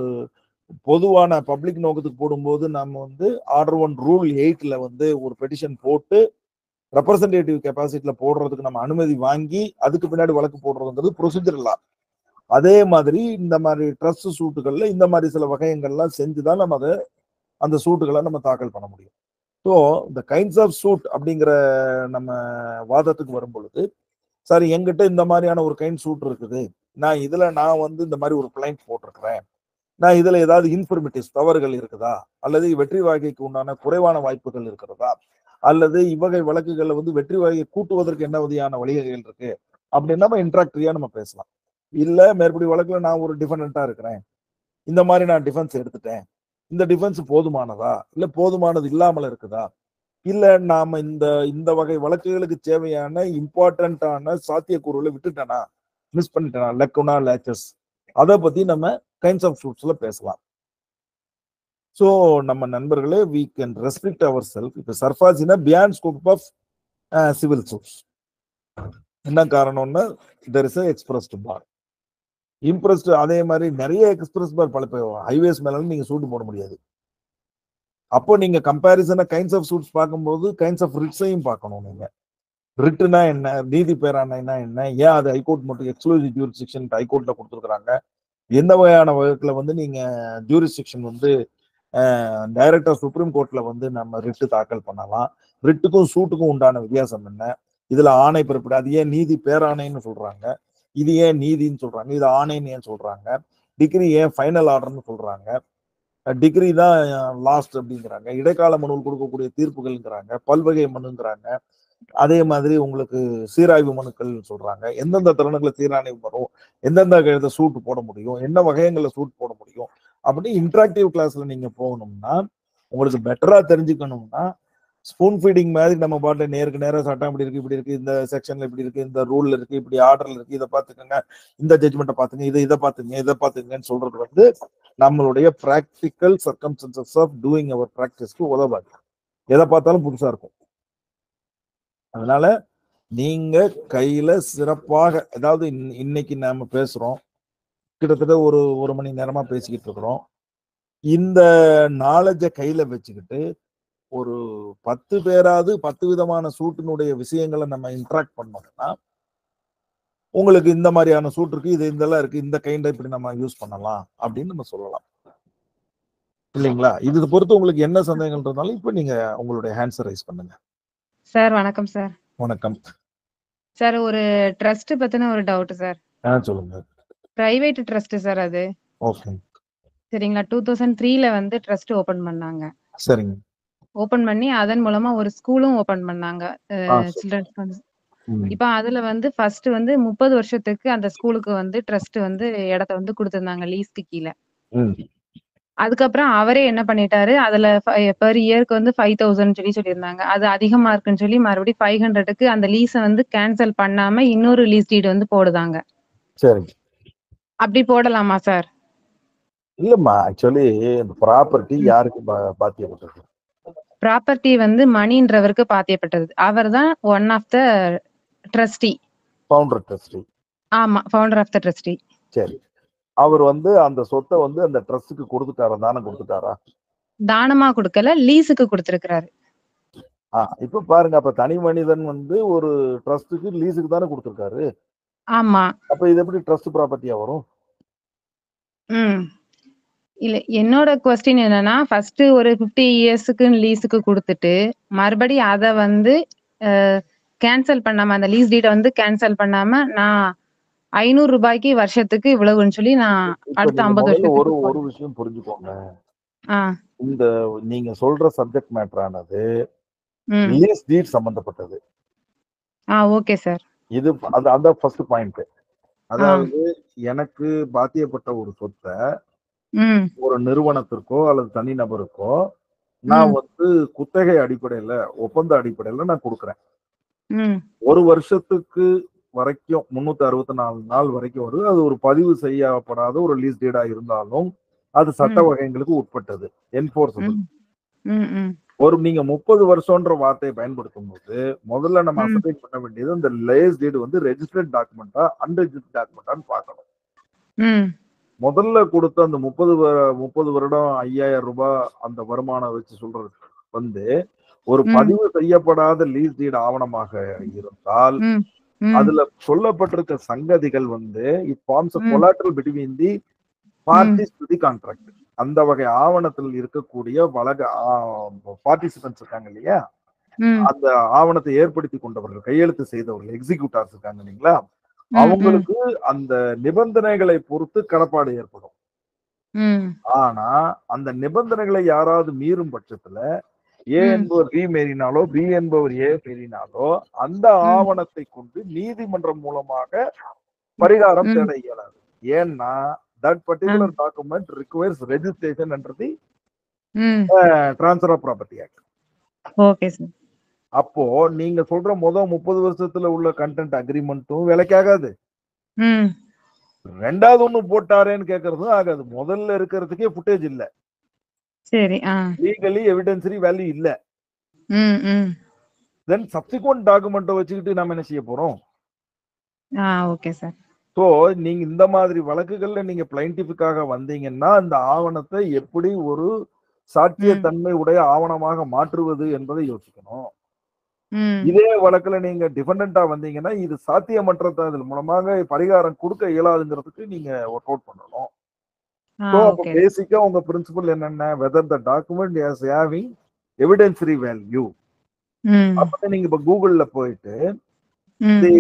பொதுவான பப்ளிக் நோக்கத்துக்கு போடும்போது நம்ம வந்து ஆர்டர் ஒன் ரூல் எயிட்ல வந்து ஒரு பெட்டிஷன் போட்டு ரெப்ரசன்டேட்டிவ் கெப்பாசிட்டில போடுறதுக்கு நம்ம அனுமதி வாங்கி அதுக்கு பின்னாடி வழக்கு போடுறதுங்கிறது ப்ரொசீஜர்லாம் அதே மாதிரி இந்த மாதிரி ட்ரஸ்ட் சூட்டுகள்ல இந்த மாதிரி சில வகையங்கள்லாம் செஞ்சுதான் நம்ம அதை அந்த சூட்டுகளை நம்ம தாக்கல் பண்ண முடியும் ஸோ இந்த கைண்ட்ஸ் ஆஃப் சூட் அப்படிங்கிற நம்ம வாதத்துக்கு வரும் பொழுது சரி எங்கிட்ட இந்த மாதிரியான ஒரு கைண்ட் சூட் இருக்குது நான் இதுல நான் வந்து இந்த மாதிரி ஒரு கிளைண்ட் போட்டிருக்கிறேன் நான் இதுல ஏதாவது இன்ஃபர்மேட்டிவ்ஸ் தவறுகள் இருக்குதா அல்லது வெற்றி வாகைக்கு உண்டான குறைவான வாய்ப்புகள் இருக்கிறதா அல்லது இவ்வகை வழக்குகள்ல வந்து வெற்றி வாகையை கூட்டுவதற்கு என்ன வகையான வழிவகைகள் இருக்கு அப்படின்னு நம்ம இன்ட்ராக்டரியா நம்ம பேசலாம் இல்ல மேற்படி வழக்குல நான் ஒரு டிஃபெண்டா இருக்கிறேன் இந்த மாதிரி நான் டிஃபென்ஸ் எடுத்துட்டேன் இந்த டிஃபென்ஸ் போதுமானதா இல்ல போதுமானது இல்லாமல் இருக்குதா இல்ல நாம இந்த இந்த வகை வழக்குகளுக்கு தேவையான இம்பார்ட்டன்டான சாத்தியக்கூறுகளை விட்டுட்டேனா மிஸ் பண்ணிட்டேனா லக்குனா லேச்சஸ் அதை பத்தி நம்ம கைண்ட்ஸ் ஆஃப் சூட்ஸ்ல பேசலாம் ஸோ நம்ம நண்பர்களே we can restrict our self இப்போ சர்ஃபாசினா beyond scope of civil suits என்ன காரணம்னா there is expressed bar impressed அதே மாதிரி நிறைய எக்ஸ்பிரஸ் பார் பல ஹைவேஸ் மேல நீங்க சூட்டு போட முடியாது அப்போ நீங்க கம்பேரிசனை கைண்ட்ஸ் ஆஃப் சூட்ஸ் பார்க்கும்போது கைண்ட்ஸ் ஆஃப் ரிட்ஸையும் பார்க்கணும் நீங்க ரிட்டுனா என்ன நீதி பேராணைனா என்ன ஏன் அது ஹைகோர்ட் மட்டும் எக்ஸ்க்ளூசிவ் ஜூரிஸ்டிக்ஷன் ஹைகோர்ட்ல கொடுத்துருக்காங்க எந்த வகையான வழக்குல வந்து நீங்க ஜூரிஸ்டிக்ஷன் வந்து டைரக்டா சுப்ரீம் கோர்ட்ல வந்து நம்ம ரிட்டு தாக்கல் பண்ணலாம் ரிட்டுக்கும் சூட்டுக்கும் உண்டான வித்தியாசம் என்ன இதுல ஆணை பிறப்பிட அது ஏன் நீதி பேராணைன்னு சொல்றாங்க இது ஏன் நீதின்னு சொல்றாங்க இது ஆணைன்னு ஏன் சொல்றாங்க டிகிரி ஏன் ஃபைனல் ஆர்டர்னு சொல்றாங்க டிகிரி தான் லாஸ்ட் அப்படிங்கிறாங்க இடைக்கால மனுவில் கொடுக்கக்கூடிய தீர்ப்புகள்ங்கிறாங்க பல்வகை மனுங்கிறாங்க அதே மாதிரி உங்களுக்கு சீராய்வு மனுக்கள் சொல்றாங்க எந்தெந்த தருணங்களை சீராய்வு வரும் எந்தெந்த கழுத சூட் போட முடியும் என்ன வகையங்களை சூட் போட முடியும் அப்படி இன்டராக்டிவ் கிளாஸ்ல நீங்க போகணும்னா உங்களுக்கு பெட்டரா தெரிஞ்சுக்கணும்னா ஸ்பூன் ஃபீடிங் மாதிரி நம்ம பாட்டு நேருக்கு நேரா சட்டம் இப்படி இருக்கு இப்படி இருக்கு இந்த செக்ஷன்ல இப்படி இருக்கு இந்த ரூல்ல இருக்கு இப்படி ஆர்டர்ல இருக்கு இதை பாத்துக்கோங்க இந்த ஜட்மெண்ட்டை பாத்துங்க இதை இதை பாத்துங்க இதை பாத்துங்கன்னு சொல்றது வந்து நம்மளுடைய practical circumstances of doing our ப்ராக்டிஸ்க்கு உதவாது எதை பார்த்தாலும் புதுசா இருக்கும் அதனால நீங்க கையில சிறப்பாக அதாவது இன்ன- இன்னைக்கு நாம பேசுறோம் கிட்டத்தட்ட ஒரு ஒரு மணி நேரமா பேசிக்கிட்டு இருக்கிறோம் இந்த நாலேஜ கையில வச்சுக்கிட்டு ஒரு பத்து பேராவது பத்து விதமான சூட்டினுடைய விஷயங்களை நம்ம இன்ட்ராக்ட் பண்ணோம்னா உங்களுக்கு இந்த மாதிரியான சூட் இருக்கு இது இதெல்லாம் இருக்கு இந்த கைண்ட இப்படி நம்ம யூஸ் பண்ணலாம் அப்படின்னு நம்ம சொல்லலாம் இல்லைங்களா இது பொறுத்து உங்களுக்கு என்ன சந்தேகங்கள் இருந்தாலும் இப்ப நீங்க உங்களுடைய ஹேண்ட்ஸ் ரைஸ் பண்ணுங்க சார் வணக்கம் சார் வணக்கம் சார் ஒரு ட்ரஸ்ட் பத்தின ஒரு டவுட் சார் ஆ சொல்லுங்க பிரைவேட் ட்ரஸ்ட் சார் அது ஓகே சரிங்களா டூ தௌசண்ட் த்ரீல வந்து ட்ரஸ்ட் ஓபன் பண்ணாங்க சரிங்க ஓபன் பண்ணி அதன் மூலமா ஒரு ஸ்கூலும் ஓபன் பண்ணாங்க ஆ, சரி. சில்ட்ரன்ஸ் ம், இப்ப அதுல வந்து ஃபர்ஸ்ட் வந்து முப்பது வருஷத்துக்கு அந்த ஸ்கூலுக்கு வந்து ட்ரஸ்ட் வந்து இடத்த வந்து கொடுத்திருந்தாங்க லீஸ்க்கு கீழே ம், அதுக்கப்புறம் அவரே என்ன பண்ணிட்டாரு அதுல பெர் இயருக்கு வந்து ஃபைவ் தௌசண்ட் சொல்லி சொல்லியிருந்தாங்க அது அதிகமா இருக்குன்னு சொல்லி மறுபடியும் ஃபைவ் ஹண்ட்ரடுக்கு அந்த லீஸை வந்து கேன்சல் பண்ணாம இன்னொரு லீஸ் டீட் வந்து போடுதாங்க சரிங்க அப்படி போடலாமா சார் இல்லம்மா ஆக்சுவலி இந்த ப்ராப்பர்ட்டி யாருக்கு பா- பாத்தியப்பட்டது ப்ராப்பர்ட்டி வந்து மணின்றவருக்கு பாத்தியப்பட்டது அவர் தான் one of the trustee founder trustee ஆமா ஃபவுண்டர் ஆஃப் த ட்ரஸ்டி சரி அவர் வந்து அந்த சொத்தை வந்து அந்த ட்ரஸ்டுக்கு கொடுத்துட்டாரா தானே கொடுத்துட்டாரா தானமா கொடுக்கல லீஸுக்கு கொடுத்திருக்கிறாரு ஆ இப்ப பாருங்க அப்ப தனி மனிதன் வந்து ஒரு ட்ரஸ்ட்டுக்கு லீஸுக்கு தானே கொடுத்துருக்காரு ஆமா அப்ப இது எப்படி ட்ரஸ்ட் ப்ராப்பர்ட்டியா வரும் ம் இல்ல என்னோட கொஸ்டின் என்னன்னா ஃபர்ஸ்ட் ஒரு ஃபிஃப்டி இயர்ஸுக்கு லீஸுக்கு கொடுத்துட்டு மறுபடியும் அதை வந்து கேன்சல் பண்ணாம அந்த லீஸ் டீட்டை வந்து கேன்சல் பண்ணாம நான் ஐநூறு ரூபாய்க்கு வருஷத்துக்கு இவ்வளவுன்னு சொல்லி நான் இப்ப அடுத்த நீங்க ஐம்பது முதல்ல ஒரு வருஷத்துக்கு ஒரு விஷயம் புரிஞ்சுக்கோங்க ஆ இந்த நீங்க சொல்ற சப்ஜெக்ட் மேட்டர் ஆனது ம் லீஸ் டீட் சம்பந்தப்பட்டது ஆ ஓகே சார் இது அது அந்த ஃபர்ஸ்ட் பாயிண்ட் அதாவது எனக்கு பாத்தியப்பட்ட ஒரு சொத்தை ம் ஒரு நிறுவனத்திற்கோ அல்லது தனிநபருக்கோ நான் வந்து குத்தகை அடிப்படையில ஒப்பந்த அடிப்படையில நான் கொடுக்குறேன் ம் ஒரு வருஷத்துக்கு வரைக்கும் முன்னூத்தி அறுபத்தி நாலு நாள் வரைக்கும் வருது அது ஒரு பதிவு செய்யப்படாத ஒரு லீஸ் டீடா இருந்தாலும் அது சட்ட ம். வகைகளுக்கு உட்பட்டது என்போர்சபிள் ம் ம் ம் ஒரு நீங்க முப்பது வருஷம்ன்ற வார்த்தையை பயன்படுத்தும் போது முதல்ல நம்ம ம். அசர்டைன் பண்ண வேண்டியது இந்த லேஸ் டீடு வந்து ரெஜிஸ்டர்ட் டாக்குமெண்டா அன்ரெஜிஸ்டர்ட் டாக்குமெண்டான்னு பார்க்கணும் ம் முதல்ல கொடுத்த அந்த முப்பது முப்பது வருடம் ஐயாயிரம் ரூபாய் அந்த வருமானம் வச்சு சொல்றது வந்து ஒரு ம். பதிவு செய்யப்படாத லீஸ் டீடு ஆவணமாக இருந்தால் ம் ம் அதுல சொல்லப்பட்டிருக்க சங்கதிகள் வந்து இட் ஃபார்ம்ஸ் ம். Collateral between the parties to the contract அந்த வகை ஆவணத்தில் இருக்கக்கூடிய வழக பார்ட்டிசிபென்ட்ஸ் இருக்காங்க இல்லையா ம் அந்த ஆவணத்தை ஏற்படுத்தி கொண்டவர்கள் கையெழுத்து செய்தவர்கள் எக்ஸிக்யூட்டர்ஸ் இருக்காங்க இல்லைங்களா ம், அவங்களுக்கு அந்த நிபந்தனைகளை பொறுத்து கடப்பாடு ஏற்படும் ம் ஆனா அந்த நிபந்தனைகளை யாராவது மீறும் பட்சத்துல ஏ ம். என்பவர் பி மீறினாலோ பி என்பவர் ஏ மீறினாலோ அந்த ம். ஆவணத்தை கொண்டு நீதிமன்றம் மூலமாக பரிகாரம் ம். தேட இயலாது ஏன்னா that particular document requires registration என்றது ம் transfer of property act okay sir அப்போ நீங்க சொல்ற முதல் முப்பது வருஷத்துல உள்ள கண்டென்ட் அக்ரிமெண்ட்டும் விலைக்காகாது ம் ரெண்டாவது ஒண்ணு போட்டாரேன்னு கேக்குறதும் ஆகாது முதல்ல இருக்கிறதுக்கே ஃபுட்டேஜ் இல்ல சரி ஆ லீகலி எவிடன்சரி வேல்யூ இல்ல ம் ம் தென் சப்சிக்வெண்ட் டாக்குமெண்ட்டை வச்சுக்கிட்டு நம்ம என்ன செய்ய போறோம் ஆ ஓகே சார் ஸோ நீங்க இந்த மாதிரி வழக்குகள்ல நீங்க பிளைண்டிஃபிக்காக வந்தீங்கன்னா இந்த ஆவணத்தை எப்படி ஒரு சாட்சியத்தன்மை உடைய ஆவணமாக மாற்றுவது என்பதை யோசிக்கணும் ம் இதே வழக்குல நீங்க டிபெண்டா வந்தீங்கன்னா இது சாத்தியமற்றது மூலமாக பரிகாரம் கொடுக்க இயலாதுங்கிறதுக்கு நீங்க ஒர்க் அவுட் பண்ணணும் ஆ ஸோ அப்போ ஓகே பேசிக்கா உங்க பிரின்சிபல் என்னென்ன whether the document is having evidentiary value ம் அப்ப நீங்க இப்ப கூகுள்ல போயிட்டு ம் the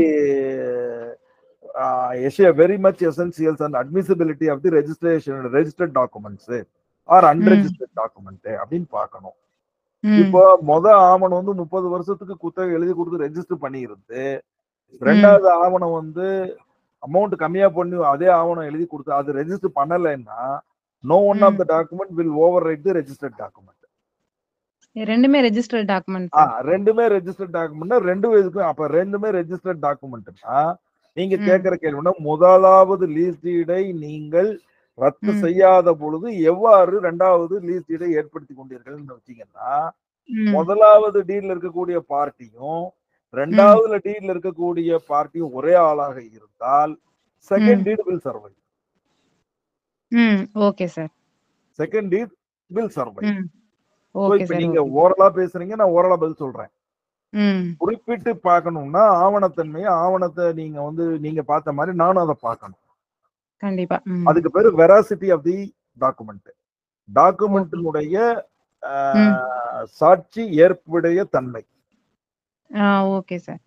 uh, issue very much essentials and admissibility of the registration registered documents or unregistered document அப்படின்னு பார்க்கணும் ம் இப்போ மொத ஆவணம் வந்து முப்பது வருஷத்துக்கு குத்தகை எழுதி கொடுத்து ரெஜிஸ்டர் பண்ணியிருந்து ரெண்டாவது ஆவணம் வந்து அமௌண்ட் கம்மியா பண்ணி அதே ஆவணம் எழுதி கொடுத்து அது ரெஜிஸ்டர் பண்ணலைன்னா no one of the document will override the registered document ரெண்டுமே ரெஜிஸ்டர்ட் டாக்குமெண்ட் ஆ ரெண்டுமே ரெஜிஸ்டர்ட் டாக்குமெண்ட் ரெண்டு இதுக்கும் அப்ப ரெண்டுமே ரெஜிஸ்டர்ட் டாக்குமெண்ட்னா நீங்க ம். கேட்கிற கேள்வினா முதலாவது லீஸ் டீடை நீங்கள் ரத்து ம். செய்யாத பொழுது எவ்வாறு ரெண்டாவது லீஸ் டீடை ஏற்படுத்தி கொண்டீர்கள்னு வச்சீங்கன்னா ம் முதலாவது டீட்ல இருக்கக்கூடிய பார்ட்டியும் ரெண்டாவதுல டீட்ல இருக்கக்கூடிய பார்ட்டியும் ஒரே ஆளாக இருந்தால் செகண்ட் ம். டீட் வில் சர்வை ம் okay sir second deed will survive ம் ஓகே இப்ப சார் நீங்க ஓரலா பேசுறீங்க நான் ஓரலா பதில் சொல்றேன் ம் குறிப்பிட்டு பார்க்கணும்னா ஆவணத்தன்மையை ஆவணத்தை நீங்க வந்து நீங்க பார்த்த மாதிரி நானும் அதை பார்க்கணும் கண்டிப்பா ம் அதுக்கு பேரு வெராசிட்டி ஆஃப் தி டாக்குமெண்ட் டாக்குமெண்டினுடைய சாட்சி ஏற்புடைய தன்மை ஆ ஓகே சார்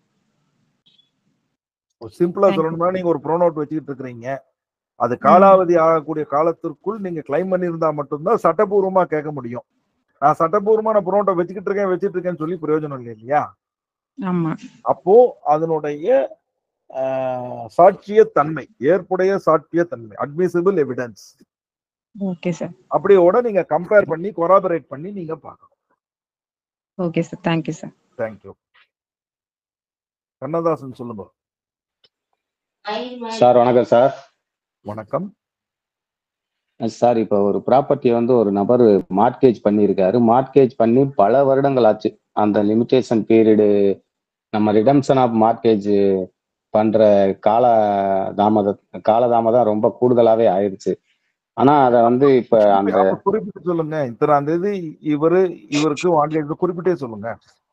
சிம்பிளா Thank you. சொல்லணும்னா நீங்க ஒரு ப்ரோனோட் வச்சுக்கிட்டு இருக்கிறீங்க அது காலாவதி ஆகக்கூடிய காலத்திற்குள் நீங்க கிளைம் பண்ணியிருந்தா மட்டும்தான் சட்டபூர்வமா கேட்க முடியும் நான் சட்டபூர்வமா நான் ப்ரோனோட்டை வச்சுக்கிட்டு இருக்கேன் வச்சுட்டு இருக்கேன்னு சொல்லி பிரயோஜனம் இல்லை இல்லையா ஆமா அப்போ அதனுடைய ஆஹ், சாட்சிய தன்மை ஏற்புடைய சாட்சிய தன்மை அட்மிசிபிள் எவிடன்ஸ் ஓகே சார் அப்படியோட நீங்க கம்பேர் பண்ணி கொராபரேட் பண்ணி நீங்க பார்க்கணும் okay sir thank you sir thank you Kannadasan சொல்லுங்க சார் வணக்கம் சார் வணக்கம் சார் இப்போ ஒரு ப்ராப்பர்ட்டி வந்து ஒரு நபர் மார்ட்கேஜ் பண்ணியிருக்காரு மார்ட்கேஜ் பண்ணி பல வருடங்கள் ஆச்சு அந்த லிமிடேஷன் பீரியடு நம்ம ரிடம்ஷன் ஆஃப் மார்ட்கேஜ் பண்ற கால தாமத காலதாமதம் ரொம்ப கூடுதலாவே ஆயிடுச்சு ஆனா அதை வந்து இப்ப அந்த அப்ப குறிப்பிட்டு சொல்லுங்க இத்தனாம் தேதி இவரு இவருக்கு வாங்கியது குறிப்பிட்டே சொல்லுங்க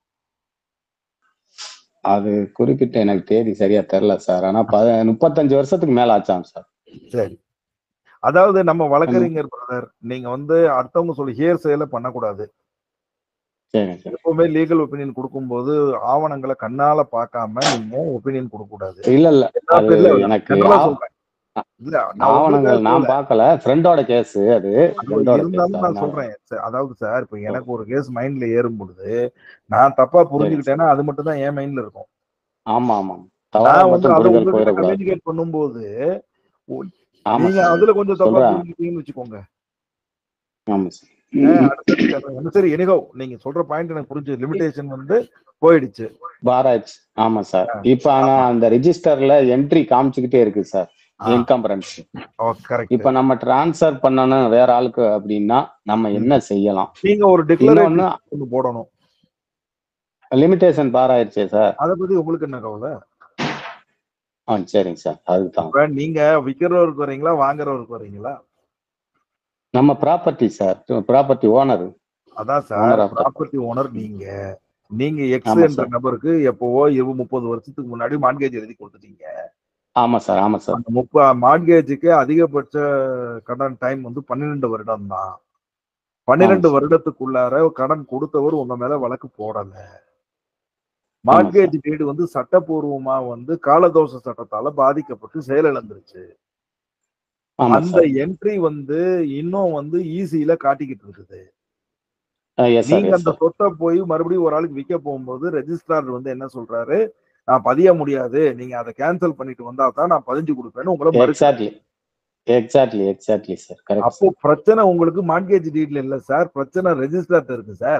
அது குறிப்பிட்ட எனக்கு தேதி சரியா தெரியல சார் ஆனா ப முப்பத்தஞ்சு வருஷத்துக்கு மேல ஆச்சாம் சார் சரி அதாவது நம்ம வழக்கறிஞர் பிரதர் நீங்க வந்து அடுத்தவங்க சொல்லி ஹேர் செயல பண்ணக்கூடாது சரிங்க சார் எப்பவுமே லீகல் ஒப்பீனியன் கொடுக்கும்போது ஆவணங்களை கண்ணால பார்க்காம நீங்க ஒப்பீனியன் கொடுக்க கூடாது இல்ல இல்ல அது இல்ல, எனக்கு general ஆ ஆவ- சொல்றேன். இல்ல நான் ஆவணங்கள் உங்களுக்காக நான் சொல்லல. பார்க்கல ஃப்ரெண்டோட கேஸ் அது அது ஃப்ரெண்டோட இருந்தாலும் கேஸ் நான் சொல்றேன் சார், அதாவது சார் இப்ப எனக்கு ஒரு கேஸ் மைண்ட்ல ஏறும் பொழுது நான் தப்பா புரிஞ்சுக்கிட்டேன்னா அது மட்டும் தான் என் மைண்ட்ல இருக்கும் ஆமா ஆமா தவறா நான் வந்து மட்டும் அதை புரிதல் உங்ககிட்ட போயிடக்கூடாது கம்யூனிகேட் பண்ணும்போது ஆமா நீங்க சார் அதுல கொஞ்சம் தப்பா சொல்றேன். புரிஞ்சுக்கிட்டீங்கன்னு வச்சுக்கோங்க ஆமா சார் அஹ் அடுத்தது என்ன சரி எனிகோ நீங்க சொல்ற பாயிண்ட் எனக்கு புரிஞ்சு லிமிடேஷன் வந்து போயிடுச்சு பாராஜ் ஆமா சார் இப்ப ஆனா அந்த ரிஜிஸ்டர்ல என்ட்ரி காமிச்சுக்கிட்டே இருக்கு சார் இன்கம்பரன்ஸ் கரெக்ட் இப்ப நம்ம டிரான்ஸ்ஃபர் பண்ணணும் வேற ஆளுக்கு அப்படின்னா நம்ம என்ன செய்யலாம் நீங்க ஒரு இன்னொன்னு டிக்ளரேஷன் போடணும் லிமிடேஷன் பார் ஆயிடுச்சே சார் அத பத்தி உங்களுக்கு என்ன கவலை ஆ சரிங்க சார் அதுதான் இப்ப நீங்க விக்கிறவருக்கு வரீங்களா வாங்குறவருக்கு வரீங்களா நம்ம ப்ராப்பர்ட்டி சார் ப்ராப்பர்ட்டி ஓனர் அதான் Owner sir of the- property owner நீங்க நீங்க எக்ஸ் ஆமா என்ற சார். நபருக்கு எப்பவோ இருபது முப்பது வருஷத்துக்கு முன்னாடி மார்கேஜ் எழுதி கொடுத்துட்டீங்க ஆமா சார் ஆமா சார் அந்த முப்ப மார்கேஜுக்கு அதிகபட்ச கடன் டைம் வந்து பன்னிரெண்டு வருடம் தான் பன்னிரெண்டு ஆமா. வருடத்துக்குள்ளார கடன் கொடுத்தவர் உங்க மேல வழக்கு போடல மார்கேஜ் டீடு வந்து சட்டப்பூர்வமா வந்து காலதோஷ சட்டத்தால பாதிக்கப்பட்டு செயலிழந்துருச்சு ஆமா அந்த சார் என்ட்ரி வந்து இன்னும் வந்து ஈஸியில காட்டிக்கிட்டு இருக்குது எஸ் சார் நீங்க எஸ் அந்த சார் சொத்தை போய் மறுபடியும் ஒரு ஆளுக்கு விற்க போகும்போது ரெஜிஸ்ட்ரார் வந்து என்ன சொல்றாரு நான் பதிய முடியாது நீங்க அதை கேன்சல் பண்ணிட்டு வந்தா தான் நான் பதிஞ்சு கொடுப்பேன்னு உங்களை மறுக்க exactly exactly exactly sir correct அப்போ பிரச்சனை உங்களுக்கு மார்கேஜ் டீட்ல இல்ல சார் பிரச்சனை ரெஜிஸ்டர்ட்ட இருக்கு சார்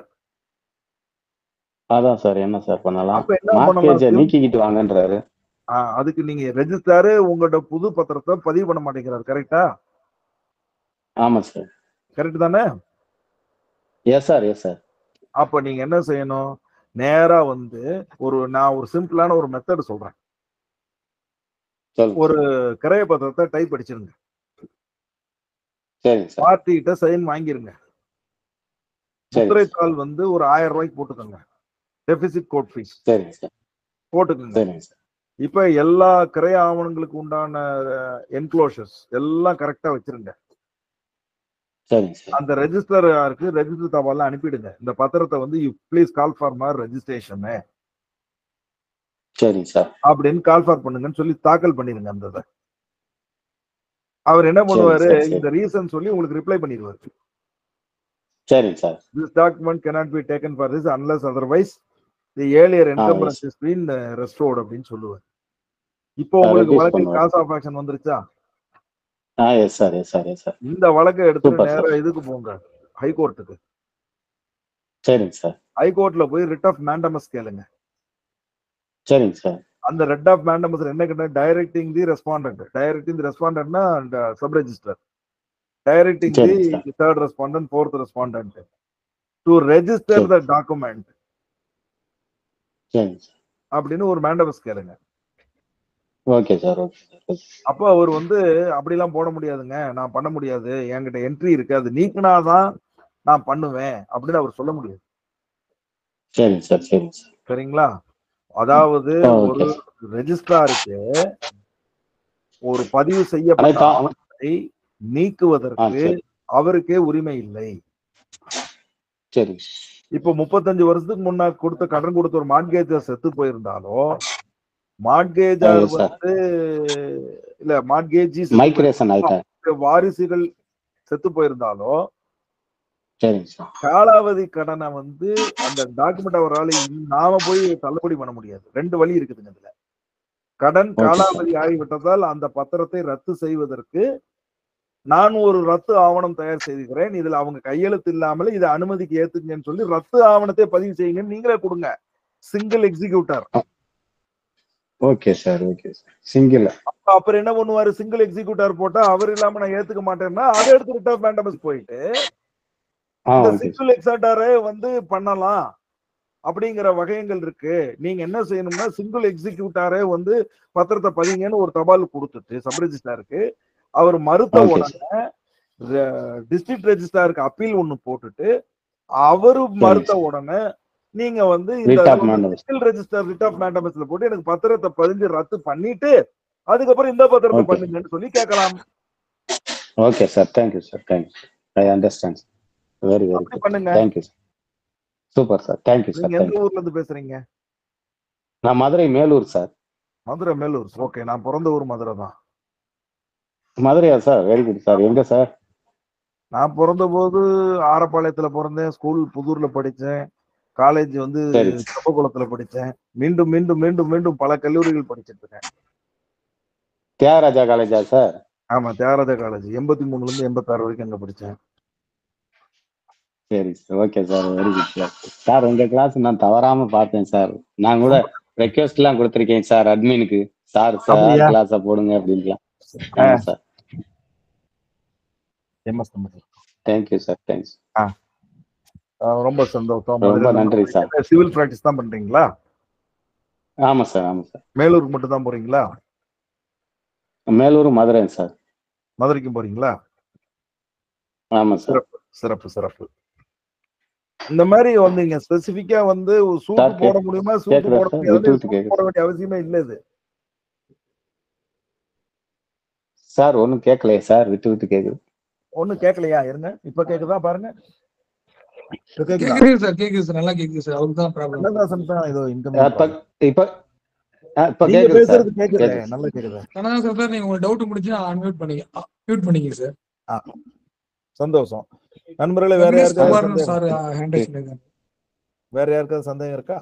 அதான் சார் என்ன சார் பண்ணலாம் அப்ப என்ன மார்க்கேஜை பண்ணலாம் நீக்கிக்கிட்டு வாங்கன்றாரு ஆ, அதுக்கு நீங்க ரெஜிஸ்டாரு உங்களோட புது பத்திரத்தை பதிவு பண்ண மாட்டேங்கிறாரு கரெக்டா ஆமா சார் கரெக்ட் தானே எஸ் சார் எஸ் சார் அப்ப நீங்க என்ன செய்யணும் நேரா வந்து ஒரு நான் ஒரு சிம்பிளான ஒரு மெத்தட் சொல்றேன் சொல்லுங்க ஒரு கிரைய பத்திரத்தை டைப் அடிச்சிருங்க சரிங்க சார் பார்ட்டி கிட்ட சைன் வாங்கிருங்க சரி முத்திரைத்தாள் வந்து ஒரு ஆயிரம் ரூபாய்க்கு போட்டுக்கோங்க டெபிசிட் கோட் ஃபீஸ் சரிங்க சார் போட்டுக்கோங்க சரிங்க சார் இப்ப எல்லா கிரைய ஆவணங்களுக்கு உண்டான என்க்ளோஷர்ஸ் எல்லாம் கரெக்டா வச்சிருங்க சரிங்க சார் அந்த ரெஜிஸ்டர் இருக்கு ரெஜிஸ்டர் தபால்ல அனுப்பிடுங்க இந்த பத்திரத்தை வந்து யூ ப்ளீஸ் கால் ஃபார் மார் ரெஜிஸ்ட்ரேஷன் சரிங்க சார் அப்படின்னு கால் ஃபார் பண்ணுங்கன்னு சொல்லி தாக்கல் பண்ணிருங்க அந்த இதை அவர் என்ன பண்ணுவாரு சரி, சரி. இந்த ரீசன் சொல்லி உங்களுக்கு ரிப்ளை பண்ணிடுவாரு சரிங்க sir this document cannot be taken for this unless otherwise the earlier encumbrance has been uh, restored அப்படின்னு சொல்லுவார் இப்போ ஆ, உங்களுக்கு reduce வழக்கு பண்ணுவாரு. காஸ் ஆஃப் ஆக்ஷன் வந்துருச்சா ஆ yes sir yes sir yes sir இந்த வழக்கை எடுத்து Super, நேரா sir. இதுக்கு போங்க ஹைகோர்ட்டுக்கு சரிங்க சார் ஹைகோர்ட்ல போய் ரிட் ஆஃப் மேண்டமஸ் கேளுங்க சரிங்க சார் அந்த ரெட் ஆஃப் மேண்டமஸ் என்ன கேட்டா directing the respondent directing the ரெஸ்பாண்டன்ட்னா சப் ரெஜிஸ்டர் டைரக்டிங் தி சரிங்க sir third respondent fourth respondent to register சரி. த டாக்குமெண்ட் சரிங்க சார் அப்படின்னு ஒரு மேண்டமஸ் கேளுங்க okay sir okay sir okay அப்போ அவர் வந்து அப்படிலாம் போட முடியாதுங்க நான் பண்ண முடியாது என்கிட்ட என்ட்ரி இருக்கு அது நீக்கினாதான் நான் பண்ணுவேன் அப்படின்னு அவர் சொல்ல முடியாது சரிங்க சார் சரிங்க சார் சரிங்களா அதாவது ஆ, ஒரு ஓகே ரெஜிஸ்ட்ராருக்கு ஒரு பதிவு ஆனால் செய்யப்பட்ட இப்போ ஆவணத்தை ஆ நீக்குவதற்கு சரி அவருக்கே உரிமை இல்லை சரிங்க இப்போ முப்பத்தஞ்சு வருஷத்துக்கு முன்னா கொடுத்த கடன் கொடுத்த ஒரு மார்கேஜர் செத்து போயிருந்தாலோ மார்கேஜர் yes, sir. வந்து இல்ல மார்கேஜி மைக்ரேஷன் ஆயிட்டா வாரிசுகள் செத்து போயிருந்தாலோ சரிங்க சார் காலாவதி கடனை வந்து அந்த டாக்குமெண்ட் அவரால் நாம போய் தள்ளுபடி பண்ண முடியாது ரெண்டு வழி இருக்குதுங்க இதுல கடன் Okay, sir. காலாவதி ஆகிவிட்டதால் அந்த பத்திரத்தை ரத்து செய்வதற்கு நான் ஒரு ரத்து ஆவணம் தயார் செய்திருக்கிறேன் இதுல அவங்க கையெழுத்து இல்லாமலே இதை அனுமதிக்கு ஏத்துங்கன்னு சொல்லி ரத்து ஆவணத்தை பதிவு செய்யுங்கன்னு நீங்களே கொடுங்க single executor okay sir okay sir single அப்புறம் என்ன பண்ணுவாரு சிங்கிள் எக்ஸிக்யூட்டர் போட்டா அவர் இல்லாம நான் ஏத்துக்க மாட்டேன்னா அதை எடுத்து ரிட்டர்ன் மேண்டமஸ் போயிட்டு ஆ இந்த ஓகே சிங்கிள் எக்ஸாட்டாரே வந்து பண்ணலாம் அப்படிங்கிற வகையங்கள் இருக்கு நீங்க என்ன செய்யணும்னா சிங்கிள் எக்ஸிக்யூட்டாரே வந்து பத்திரத்தை பதிங்கன்னு ஒரு தபால் கொடுத்துட்டு சப் ரெஜிஸ்டாருக்கு அவர் மறுத்த ஓகே உடனே டிஸ்ட்ரிக்ட் ரெஜிஸ்டாருக்கு அப்பீல் ஒண்ணு போட்டுட்டு அவரு மறுத்த உடனே நீங்க வந்து Writ of mandamus. Single register writ of மேண்டமஸ்ல போட்டு எனக்கு பத்திரத்தை பதிஞ்சு ரத்து பண்ணிட்டு அதுக்கப்புறம் இந்த பத்திரத்தை Okay. பண்ணுங்கன்னு சொல்லி கேட்கலாம் okay sir thank you sir thank you I understand very very அப்படி பண்ணுங்க thank you sir super sir thank you sir நீங்க எந்த தேங்க்யூ ஊர்ல இருந்து பேசுறீங்க நான் மதுரை மேலூர் சார் மதுரை மேலூர் ஓகே நான் பிறந்த ஊர் மதுரை தான் மதுரையா சார் வெரி குட் சார் எங்க சார் நான் பிறந்த போது ஆரப்பாளையத்துல பிறந்தேன் ஸ்கூல் புதூர்ல படிச்சேன் காலேஜ் வந்து சரி. செப்பகுளத்துல படிச்சேன் மீண்டும் மீண்டும் மீண்டும் மீண்டும் பல கல்லூரிகள் படிச்சிட்டு இருக்கேன் தியாகராஜா காலேஜா சார் ஆமா தியாகராஜா காலேஜ் எண்பத்தி மூணுல இருந்து எண்பத்தாறு வரைக்கும் அங்க படிச்சேன் சரி sir okay sir very good sir sir உங்க கிளாஸ் நான் தவறாம பார்த்தேன் சார் நான் கூட ரெக்வஸ்ட் எல்லாம் கொடுத்துருக்கேன் சார் அட்மினுக்கு சார் சார் அப்படியா? கிளாஸ போடுங்க அப்படின்லாம் ஆமா sir MS thank you sir thanks ரொம்ப சந்தோஷம் ரொம்ப நன்றி சார் சிவில் பிராக்டிஸ் தான் பண்றீங்களா ஆமா சார் ஆமா சார் மேலூருக்கு மட்டும் தான் போறீங்களா மேலூர் மதுரை சார் மதுரைக்கும் போறீங்களா ஆமா சார் சிறப்பு சிறப்பு இந்த மாதிரி வந்து இங்க ஸ்பெசிபிக்கா வந்து சூட்டு சார், போட முடியுமா சூட்டு கேக்குதா போட சார்? முடியாது விட்டு விட்டு சூட்டு கேக்குது. போட வேண்டிய அவசியமே இல்ல இது சார் ஒன்றும் கேட்கலையே சார் விட்டு விட்டு கேக்குது ஒண்ணும் கேட்கலையா இருங்க இப்ப கேக்குதா பாருங்க இப்ப கேக்குதா கேக்குது சார் கேக்குது சார் நல்லா கேக்குது சார் அவருக்கு தான் ப்ராப்ளம் கண்ணதாசன் தான் ஏதோ இன்கம் அப்ப இப்ப ஆ, இப்ப நீங்க கேக்குது சார் பேசுறது கேக்குது கேக்குது. நல்லா கேக்குது கண்ணதாசன் சார் நீங்க உங்க டவுட் முடிச்சு அன்மியூட் பண்ணிக்க மியூட் பண்ணிக்க சார் சந்தோஷம் நண்பர்களே வேற வெங்கடேஷ் யாருக்காவது குமார் சந்தேகம் சார் ஹேண்ட் ரைஸ் பண்ணிருக்காங்க வேற யாருக்காவது சந்தேகம் இருக்கா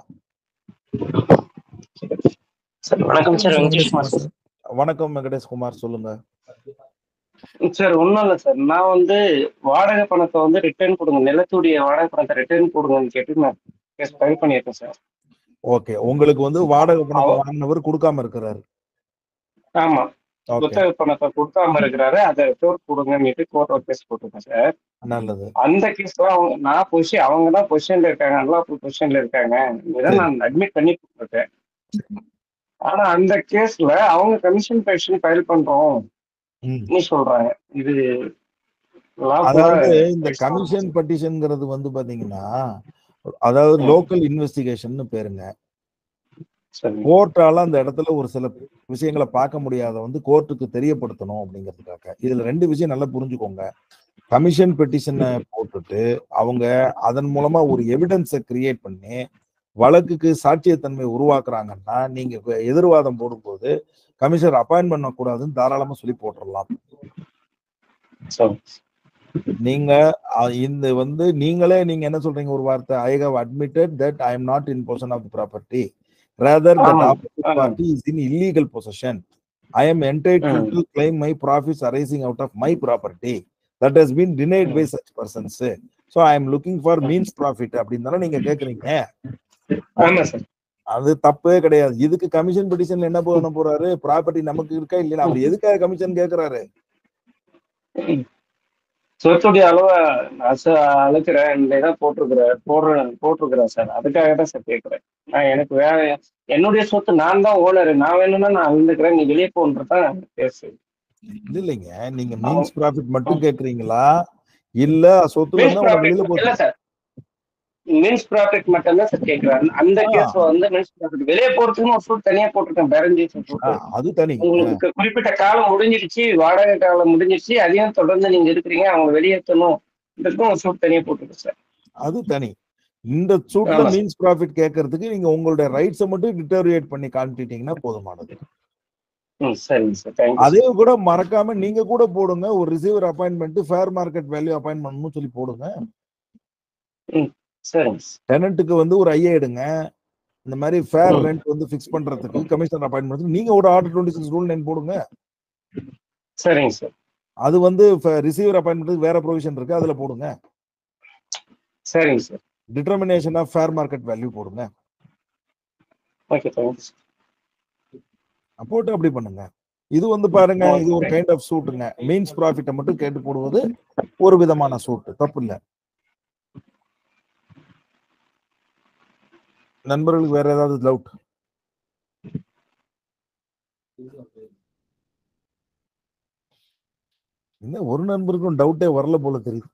சார் வணக்கம் சார் வெங்கடேஷ் குமார் சார் வணக்கம் வெங்கடேஷ் குமார் சொல்லுங்க சார் ஒன்றும் இல்லை சார் நான் வந்து வாடகை பணத்தை வந்து ரிட்டர்ன் கொடுங்க நிலத்துடைய வாடகை பணத்தை ரிட்டர்ன் கொடுங்கன்னு கேட்டு நான் கேஸ் ஃபைல் பண்ணியிருக்கேன் சார் ஓகே உங்களுக்கு வந்து வாடகை பணத்தை அவ- வாங்கினவர் கொடுக்காம இருக்கிறாரு ஆமாம் ஓகே புத்தக பணத்தை கொடுக்காம இருக்கிறாரு அதை ரிட்டோர் கொடுங்கன்னு கோர்ட் ஒரு கேஸ் போட்டிருக்கேன் சார் நல்லது அந்த கேஸ்ல அவங்க நான் பொசிஷன் அவங்க தான் பொசிஷன்ல இருக்காங்க நல்லா பொசிஷன்ல இருக்காங்க இதான் நான் அட்மிட் பண்ணி கொடுத்துருக்கேன் ஆனா அந்த கேஸ்ல அவங்க கமிஷன் பெட்டிஷன் ஃபைல் பண்றோம் ம். நீ சொல்றாங்க இது lawful-ஆ அதாவது இந்த பேசலாம். கமிஷன் பட்டிஷன்ங்கிறது வந்து பாத்தீங்கன்னா அதாவது ம். லோக்கல் இன்வெஸ்டிகேஷன் பேருங்க சரி கோர்ட்டால அந்த இடத்துல ஒரு சில விஷயங்களை பார்க்க முடியாத வந்து கோர்ட்டுக்கு தெரியப்படுத்தணும் அப்படிங்கிறதுக்காக இதுல ரெண்டு விஷயம் நல்லா புரிஞ்சுக்கோங்க கமிஷன் பெட்டிஷனை போட்டுட்டு அவங்க அதன் மூலமா ஒரு எவிடன்ஸை கிரியேட் பண்ணி வழக்குக்கு சாட்சியத்தன்மை உருவாக்குறாங்கன்னா நீங்க எதிர்வாதம் போடும்போது கமிஷனர் அப்பாயின்ட் பண்ணக்கூடாதுன்னு தாராளமா சொல்லி போட்டுடலாம் சரி நீங்க அஹ், இந்த வந்து நீங்களே நீங்க என்ன சொல்றீங்க ஒரு வார்த்தை I have admitted that I am not in possession of property rather that ஆமா, ஆப்போசிட் ஆமா. Party is in illegal possession I am entitled ம். To claim my profits arising out of my property that has been denied by such persons so I am looking for mesne profit அப்படின்னு தானே நீங்க கேக்குறீங்க ஆமா சார் அது தப்பே கிடையாது இதுக்கு கமிஷன் பெட்டிஷன்ல என்ன பண்ண போறாரு ப்ராப்பர்ட்டி நமக்கு இருக்கா இல்லையா அவர் எதுக்காக கமிஷன் கேக்குறாரு சொத்துடைய அளவை நான் ச- அளக்கிறேன் இந்த இதை போட்டிருக்கிறேன் போடுறேன் போட்டிருக்கிறேன் சார் அதுக்காக தான் சார் கேட்குறேன் நான் எனக்கு வேற என்னுடைய சொத்து நான் தான் ஓனர் நான் வேணும்னா நான் அளந்துக்கிறேன் நீ வெளியே போன்றதான் பேசு இது இல்லைங்க நீங்க மீன்ஸ் ப்ராஃபிட் மட்டும் கேக்குறீங்களா இல்ல சொத்துல மீன்ஸ் இருந்தா உனக்கு வெளியில ப்ராஃபிட் போச்சு இல்ல சார் மீன்ஸ் ப்ராஃபிட் மட்டும் தான் சார் கேட்கிறேன் அந்த ஆ. கேஸ் வந்து மீன்ஸ் ப்ராஃபிட் வெளியே போறதுக்குன்னு ஒரு சூட் தனியா போட்டிருக்கேன் பேரஞ்சி ஆ, சூட் அது தனி உங்களுக்கு குறிப்பிட்ட காலம் முடிஞ்சிருச்சு வாடகை காலம் முடிஞ்சிருச்சு அதையும் தொடர்ந்து நீங்க இருக்கிறீங்க அவங்க வெளியேற்றணும் இதுக்கும் ஒரு சூட் தனியா போட்டிருக்கு சார் அது தனி இந்த சூட்ல ஆமா. மீன்ஸ் ப்ராஃபிட் கேட்கறதுக்கு நீங்க உங்களுடைய ரைட்ஸை மட்டும் டிட்டோரியேட் பண்ணி காமிச்சிட்டீங்கன்னா போதுமானது ம் சரிங்க சார் தேங்க்யூ அதே கூட மறக்காம நீங்க கூட போடுங்க ஒரு receiver appointment fair market value appoint பண்ணணும்னு சொல்லி போடுங்க சரிங்க சார் டெனண்ட்டுக்கு வந்து ஒரு ஐயா எடுங்க இந்த மாதிரி ஃபேர் ம். ரெண்ட் வந்து ஃபிக்ஸ் பண்றதுக்கு கமிஷனர் அப்பாயின்மெண்ட் நீங்க ஒரு order twenty six rule nine போடுங்க சரிங்க சார் அது வந்து ரிசீவர் அப்பாயின்மெண்ட் வேற ப்ரொவிஷன் இருக்கு அதுல போடுங்க சரிங்க sir determination of fair market value போடுங்க ஓகே தேங்க்யூ போட்டு அப்படி பண்ணுங்க இது வந்து பாருங்க இது ஒரு Okay. கைண்ட் ஆஃப் சூட்டுங்க மீன்ஸ் ப்ராஃபிட்டை மட்டும் கேட்டு போடுவது ஒரு விதமான சூட்டு தப்பு இல்ல நண்பர்களுக்கு வேற ஏதாவது டவுட் என்ன ஒரு நண்பருக்கும் டவுட்டே வரல போல தெரியுது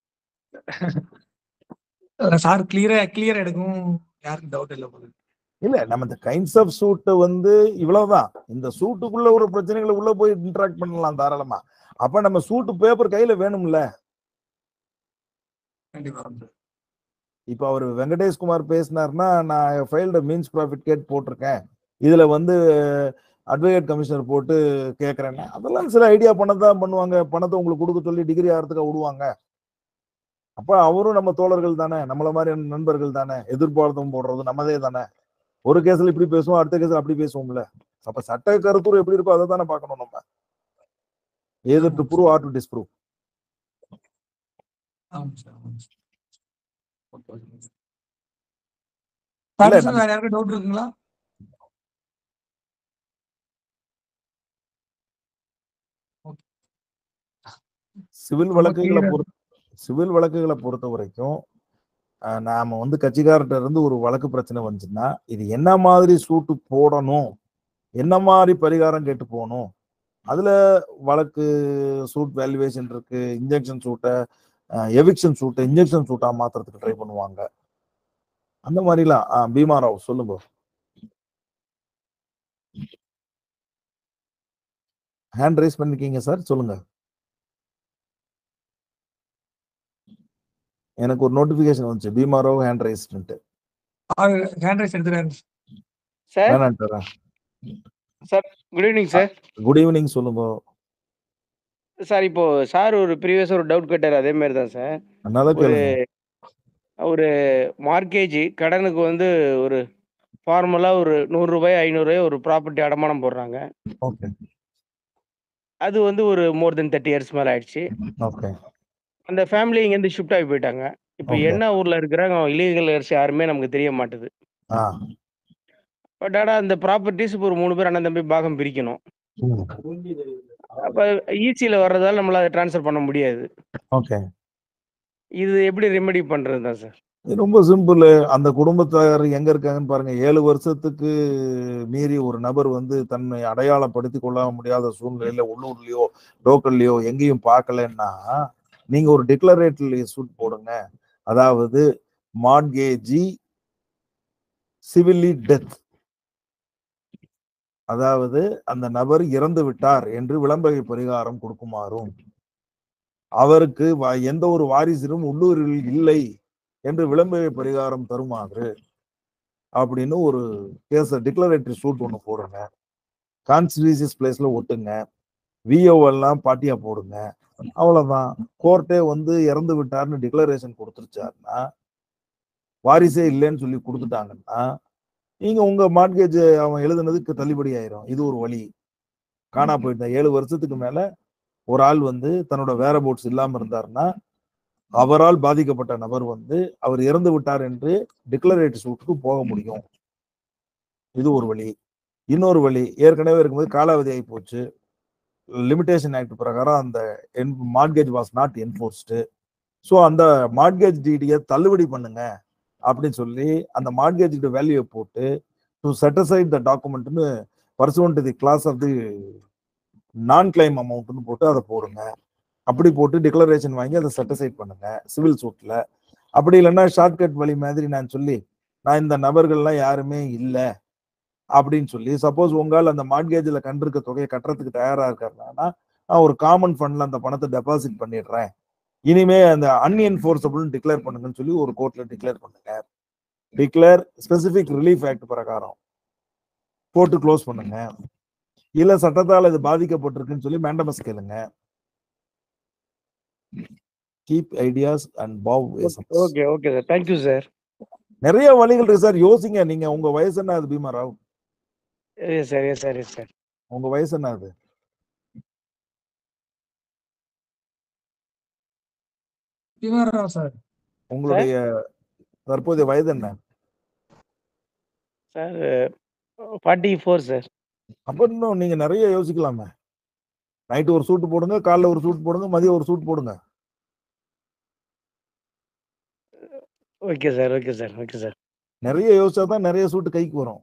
சார் கிளியரா கிளியர் எடுக்கும் யாருக்கும் டவுட் இல்லை போகுது இல்ல நம்ம இந்த கைண்ட்ஸ் ஆஃப் சூட்டை வந்து இவ்வளவுதான் இந்த சூட்டுக்குள்ள ஒரு பிரச்சனைகளை உள்ள போய் இன்டராக்ட் பண்ணலாம் தாராளமா அப்ப நம்ம சூட்டு பேப்பர் கையில வேணும்ல கண்டிப்பா இப்ப அவர் வெங்கடேஷ்குமார் பேசினார்னா நான் ஃபைல்டு மீன்ஸ் ப்ராஃபிட் கேட் போட்டிருக்கேன் இதுல வந்து அட்வொகேட் கமிஷனர் போட்டு கேட்கறேன்னா அதெல்லாம் சில ஐடியா பண்ணதான் பண்ணுவாங்க பணத்தை உங்களுக்கு கொடுக்க சொல்லி டிகிரி ஆகிறதுக்கு விடுவாங்க அப்ப அவரும் நம்ம தோழர்கள் தானே நம்மள மாதிரி நண்பர்கள் தானே எதிர்பார்த்தும் போடுறது நம்மதே தானே ஒரு கேஸ்ல இப்படி பேசுவோம் அடுத்த கேஸ்ல அப்படி பேசுவோம்ல அப்ப சட்ட கருத்துரு எப்படி இருக்கோ அதை தானே பார்க்கணும் நம்ம either to prove or to disprove ஆமாம் சார் ஆமாம் சார் ஓகே ஓகே இல்ல, சார் நம்ம- வேற யாருக்கும் டவுட் இருக்குங்களா சிவில் ரொம்ப வழக்குகளை clear ஆ பொறுத்த சிவில் வழக்குகளை பொறுத்த வரைக்கும் அஹ், நாம வந்து கட்சிக்காரர்கிட்ட இருந்து ஒரு வழக்கு பிரச்சனை வந்துச்சுன்னா இது என்ன மாதிரி சூட்டு போடணும் என்ன மாதிரி பரிகாரம் கேட்டு போகணும் அதுல வழக்கு சூட் வேல்யூவேஷன் இருக்கு இன்ஜெக்ஷன் சூட்டை எவிக்ஷன் சூட்டை இன்ஜெக்ஷன் சூட்டா மாத்துறதுக்கு ட்ரை பண்ணுவாங்க அந்த மாதிரிலாம் அஹ், பீமா ராவ் சொல்லுங்க ஹேண்ட் ரைஸ் பண்ணிருக்கீங்க சார் சொல்லுங்க எனக்கு ஒரு நோட்டிபிகேஷன் வந்துச்சு பீமா ராவ் ஹேண்ட் ரைஸ்ன்ட்டு ஹேண்ட் ரைஸ் எடுத்துறாரு சார் வேணான்ட்டு good evening sir good evening சொல்லுங்க சார் இப்போ சார் ஒரு ப்ரீவியஸ் ஒரு டவுட் கேட்டார் அதே மாதிரி தான் சார் நல்லா ஒரு கேளுங்க ஒரு மார்க்கேஜ் கடனுக்கு வந்து ஒரு ஃபார்மலாக ஒரு நூறுரூபாய் ஐநூறுரூவாய் ஒரு ப்ராப்பர்ட்டி அடமானம் போடுறாங்க ஓகே அது வந்து ஒரு மோர் தென் தேர்ட்டி இயர்ஸ் மேலே ஆயிடுச்சு ஓகே அந்த ஃபேமிலி இங்கேருந்து ஷிஃப்ட் ஆகி போயிட்டாங்க இப்போ Okay. என்ன ஊரில் இருக்கிறாங்க இல்லீகல் யாருமே நமக்கு தெரிய மாட்டுது ஆ பட் ஆனால் அந்த ப்ராப்பர்ட்டிஸ் இப்போ ஒரு மூணு பேர் அண்ணன் தம்பி பாகம் பிரிக்கணும் அப்ப ஈசியில வர்றதால நம்மளால அதை ட்ரான்ஸ்ஃபர் பண்ண முடியாது ஓகே இது எப்படி ரெமெடி பண்றது தான் சார் இது ரொம்ப சிம்பிள் அந்த குடும்பத்தார் எங்க இருக்காங்கன்னு பாருங்க ஏழு வருஷத்துக்கு மீறி ஒரு நபர் வந்து தன்னை அடையாளப்படுத்தி கொள்ள முடியாத சூழ்நிலையில உள்ளூர்லயோ லோக்கல்லையோ எங்கேயும் பார்க்கலன்னா நீங்க ஒரு டிக்ளரேட்டரி சூட் போடுங்க அதாவது மாட்கேஜி சிவிலி டெத் அதாவது அந்த நபர் இறந்து விட்டார் என்று விளம்பர பரிகாரம் கொடுக்குமாறும் அவருக்கு வ- எந்த ஒரு வாரிசிலும் உள்ளூரில் இல்லை என்று விளம்பர பரிகாரம் தருமாறு அப்படின்னு ஒரு கேஸ் டிக்ளரேட்டரி சூட் ஒன்று போடுங்க கான்ஸ்டிடியூசியஸ் பிளேஸ்ல ஒட்டுங்க விஓ எல்லாம் பாட்டியா போடுங்க அவ்வளவுதான் கோர்ட்டே வந்து இறந்து விட்டார்னு டிக்ளரேஷன் கொடுத்துருச்சாருன்னா வாரிசே இல்லைன்னு சொல்லி கொடுத்துட்டாங்கன்னா நீங்க உங்க மார்க்கேஜ் அவன் எழுதுனதுக்கு தள்ளுபடி ஆயிரும் இது ஒரு வழி காணா போயிட்ட ஏழு வருஷத்துக்கு மேல ஒரு ஆள் வந்து தன்னோட வேற போட்ஸ் இல்லாம இருந்தாருன்னா அவரால் பாதிக்கப்பட்ட நபர் வந்து அவர் இறந்து விட்டார் என்று டிக்ளரேட் சூட்டுக்கு போக முடியும் இது ஒரு வழி இன்னொரு வழி ஏற்கனவே இருக்கும்போது காலாவதி ஆகி போச்சு லிமிடேஷன் ஆக்ட் பிரகாரம் அந்த mortgage was not enforced so அந்த மார்கேஜ் டிடியை தள்ளுபடி பண்ணுங்க அப்படின்னு சொல்லி அந்த மார்கேஜ் வேல்யூ போட்டு டு செட்டசைட் த டாக்குமெண்ட்னு pursuant the clause of the non claim அமௌண்ட்னு போட்டு அதை போடுங்க அப்படி போட்டு டிக்ளரேஷன் வாங்கி அதை செட்டசைட் பண்ணுங்க சிவில் சூட்ல அப்படி இல்லைன்னா ஷார்ட்கட் வழி மாதிரி நான் சொல்லி நான் இந்த நபர்கள்லாம் யாருமே இல்லை அப்படின்னு சொல்லி சப்போஸ் உங்களால் அந்த மார்கேஜில் கண்டிருக்க தொகையை கட்டுறதுக்கு தயாரா இருக்காருன்னா நான் ஒரு காமன் ஃபண்ட்ல அந்த பணத்தை டெபாசிட் பண்ணிடுறேன் இனிமே அந்த அன்என்ஃபோர்ஸபிள் டிக்ளேர் பண்ணுங்கன்னு சொல்லி ஒரு கோர்ட்ல டிக்ளேர் பண்ணுங்க டிக்ளேர் ஸ்பெசிபிக் ரிலீஃப் ஆக்ட் பிரகாரம் போட்டு க்ளோஸ் பண்ணுங்க இல்ல சட்டத்தால் இது பாதிக்கப்பட்டிருக்குன்னு சொல்லி மேண்டமஸ் கேளுங்க கீப் ஐடியாஸ் அண்ட் பாவ் okay okay sir thank you sir நிறைய வழிகள் இருக்கு சார் யோசிங்க நீங்க உங்க வயசு என்ன அது Bhima Rao yes sir yes sir yes sir உங்க வயசு என்ன அது பீமாராவ் சார் உங்களுடைய தற்போதைய வயது என்ன சார் ஃபார்ட்டி ஃபோர் சார் அப்ப இன்னும் நீங்க நிறைய யோசிக்கலாமே நைட்டு ஒரு சூட் போடுங்க காலைல ஒரு சூட் போடுங்க மதியம் ஒரு சூட் போடுங்க okay sir okay sir okay sir நிறைய யோசிச்சா தான் நிறைய சூட்டு கைக்கு வரும்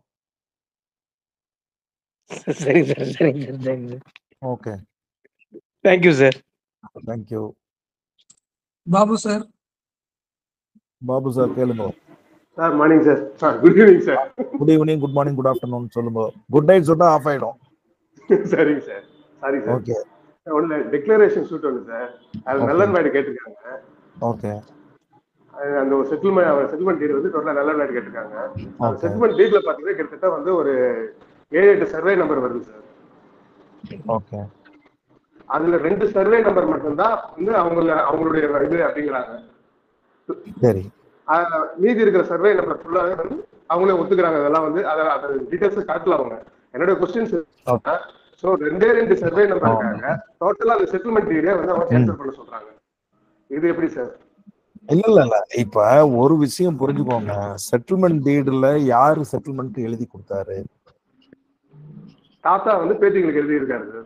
சரிங்க சார் சரிங்க சார் சரிங்க sir okay thank you sir thank you Babu sir Babu sir கேளுங்க sir morning sir sir good evening sir good evening good morning good afternoon சொல்லுங்க குட் நைட் சொன்னா ஆஃப் ஆயிடும் சரிங்க சார் சாரி சார் ஓகே ஒன்று டிக்ளரேஷன் ஷூட் ஒன்று சார் அது Okay. நல்லன் வேடு கேட்டிருக்காங்க ஓகே அது அந்த ஒரு செட்டில்மெண்ட் அவர் செட்டில்மெண்ட் டீட் வந்து டோட்டலாக நல்லன் வேடு கேட்டிருக்காங்க அந்த ஓகே செட்டில்மெண்ட் டீட்ல பார்த்தீங்கன்னா கிட்டத்தட்ட வந்து ஒரு ஏழு எட்டு சர்வே நம்பர் வருது சார் ஓகே அதுல ரெண்டு சர்வே நம்பர் மட்டும்தான் வந்து அவங்கள அவங்களுடைய இது அப்படிங்கிறாங்க சரி ஆஹ் மீதி இருக்கிற சர்வே நம்பர் ஃபுல்லாவே வந்து அவங்களே ஒத்துக்கிறாங்க அதெல்லாம் வந்து அதை அதை டீடைல்ஸ் காட்டல அவங்க என்னோட கொஸ்டின்ஸ் Okay. ஸோ ரெண்டே ரெண்டு சர்வே நம்பர் இருக்காங்க டோட்டலா அந்த செட்டில்மெண்ட் டீடே வந்து அவங்க கேன்சல் பண்ண சொல்றாங்க இது எப்படி சார் இல்ல இல்ல இல்ல இப்ப ஒரு விஷயம் புரிஞ்சுக்கோங்க செட்டில்மெண்ட் டீடுல யாரு செட்டில்மெண்ட் எழுதி கொடுத்தாரு தாத்தா வந்து பேத்திங்களுக்கு எழுதி இருக்காரு சார்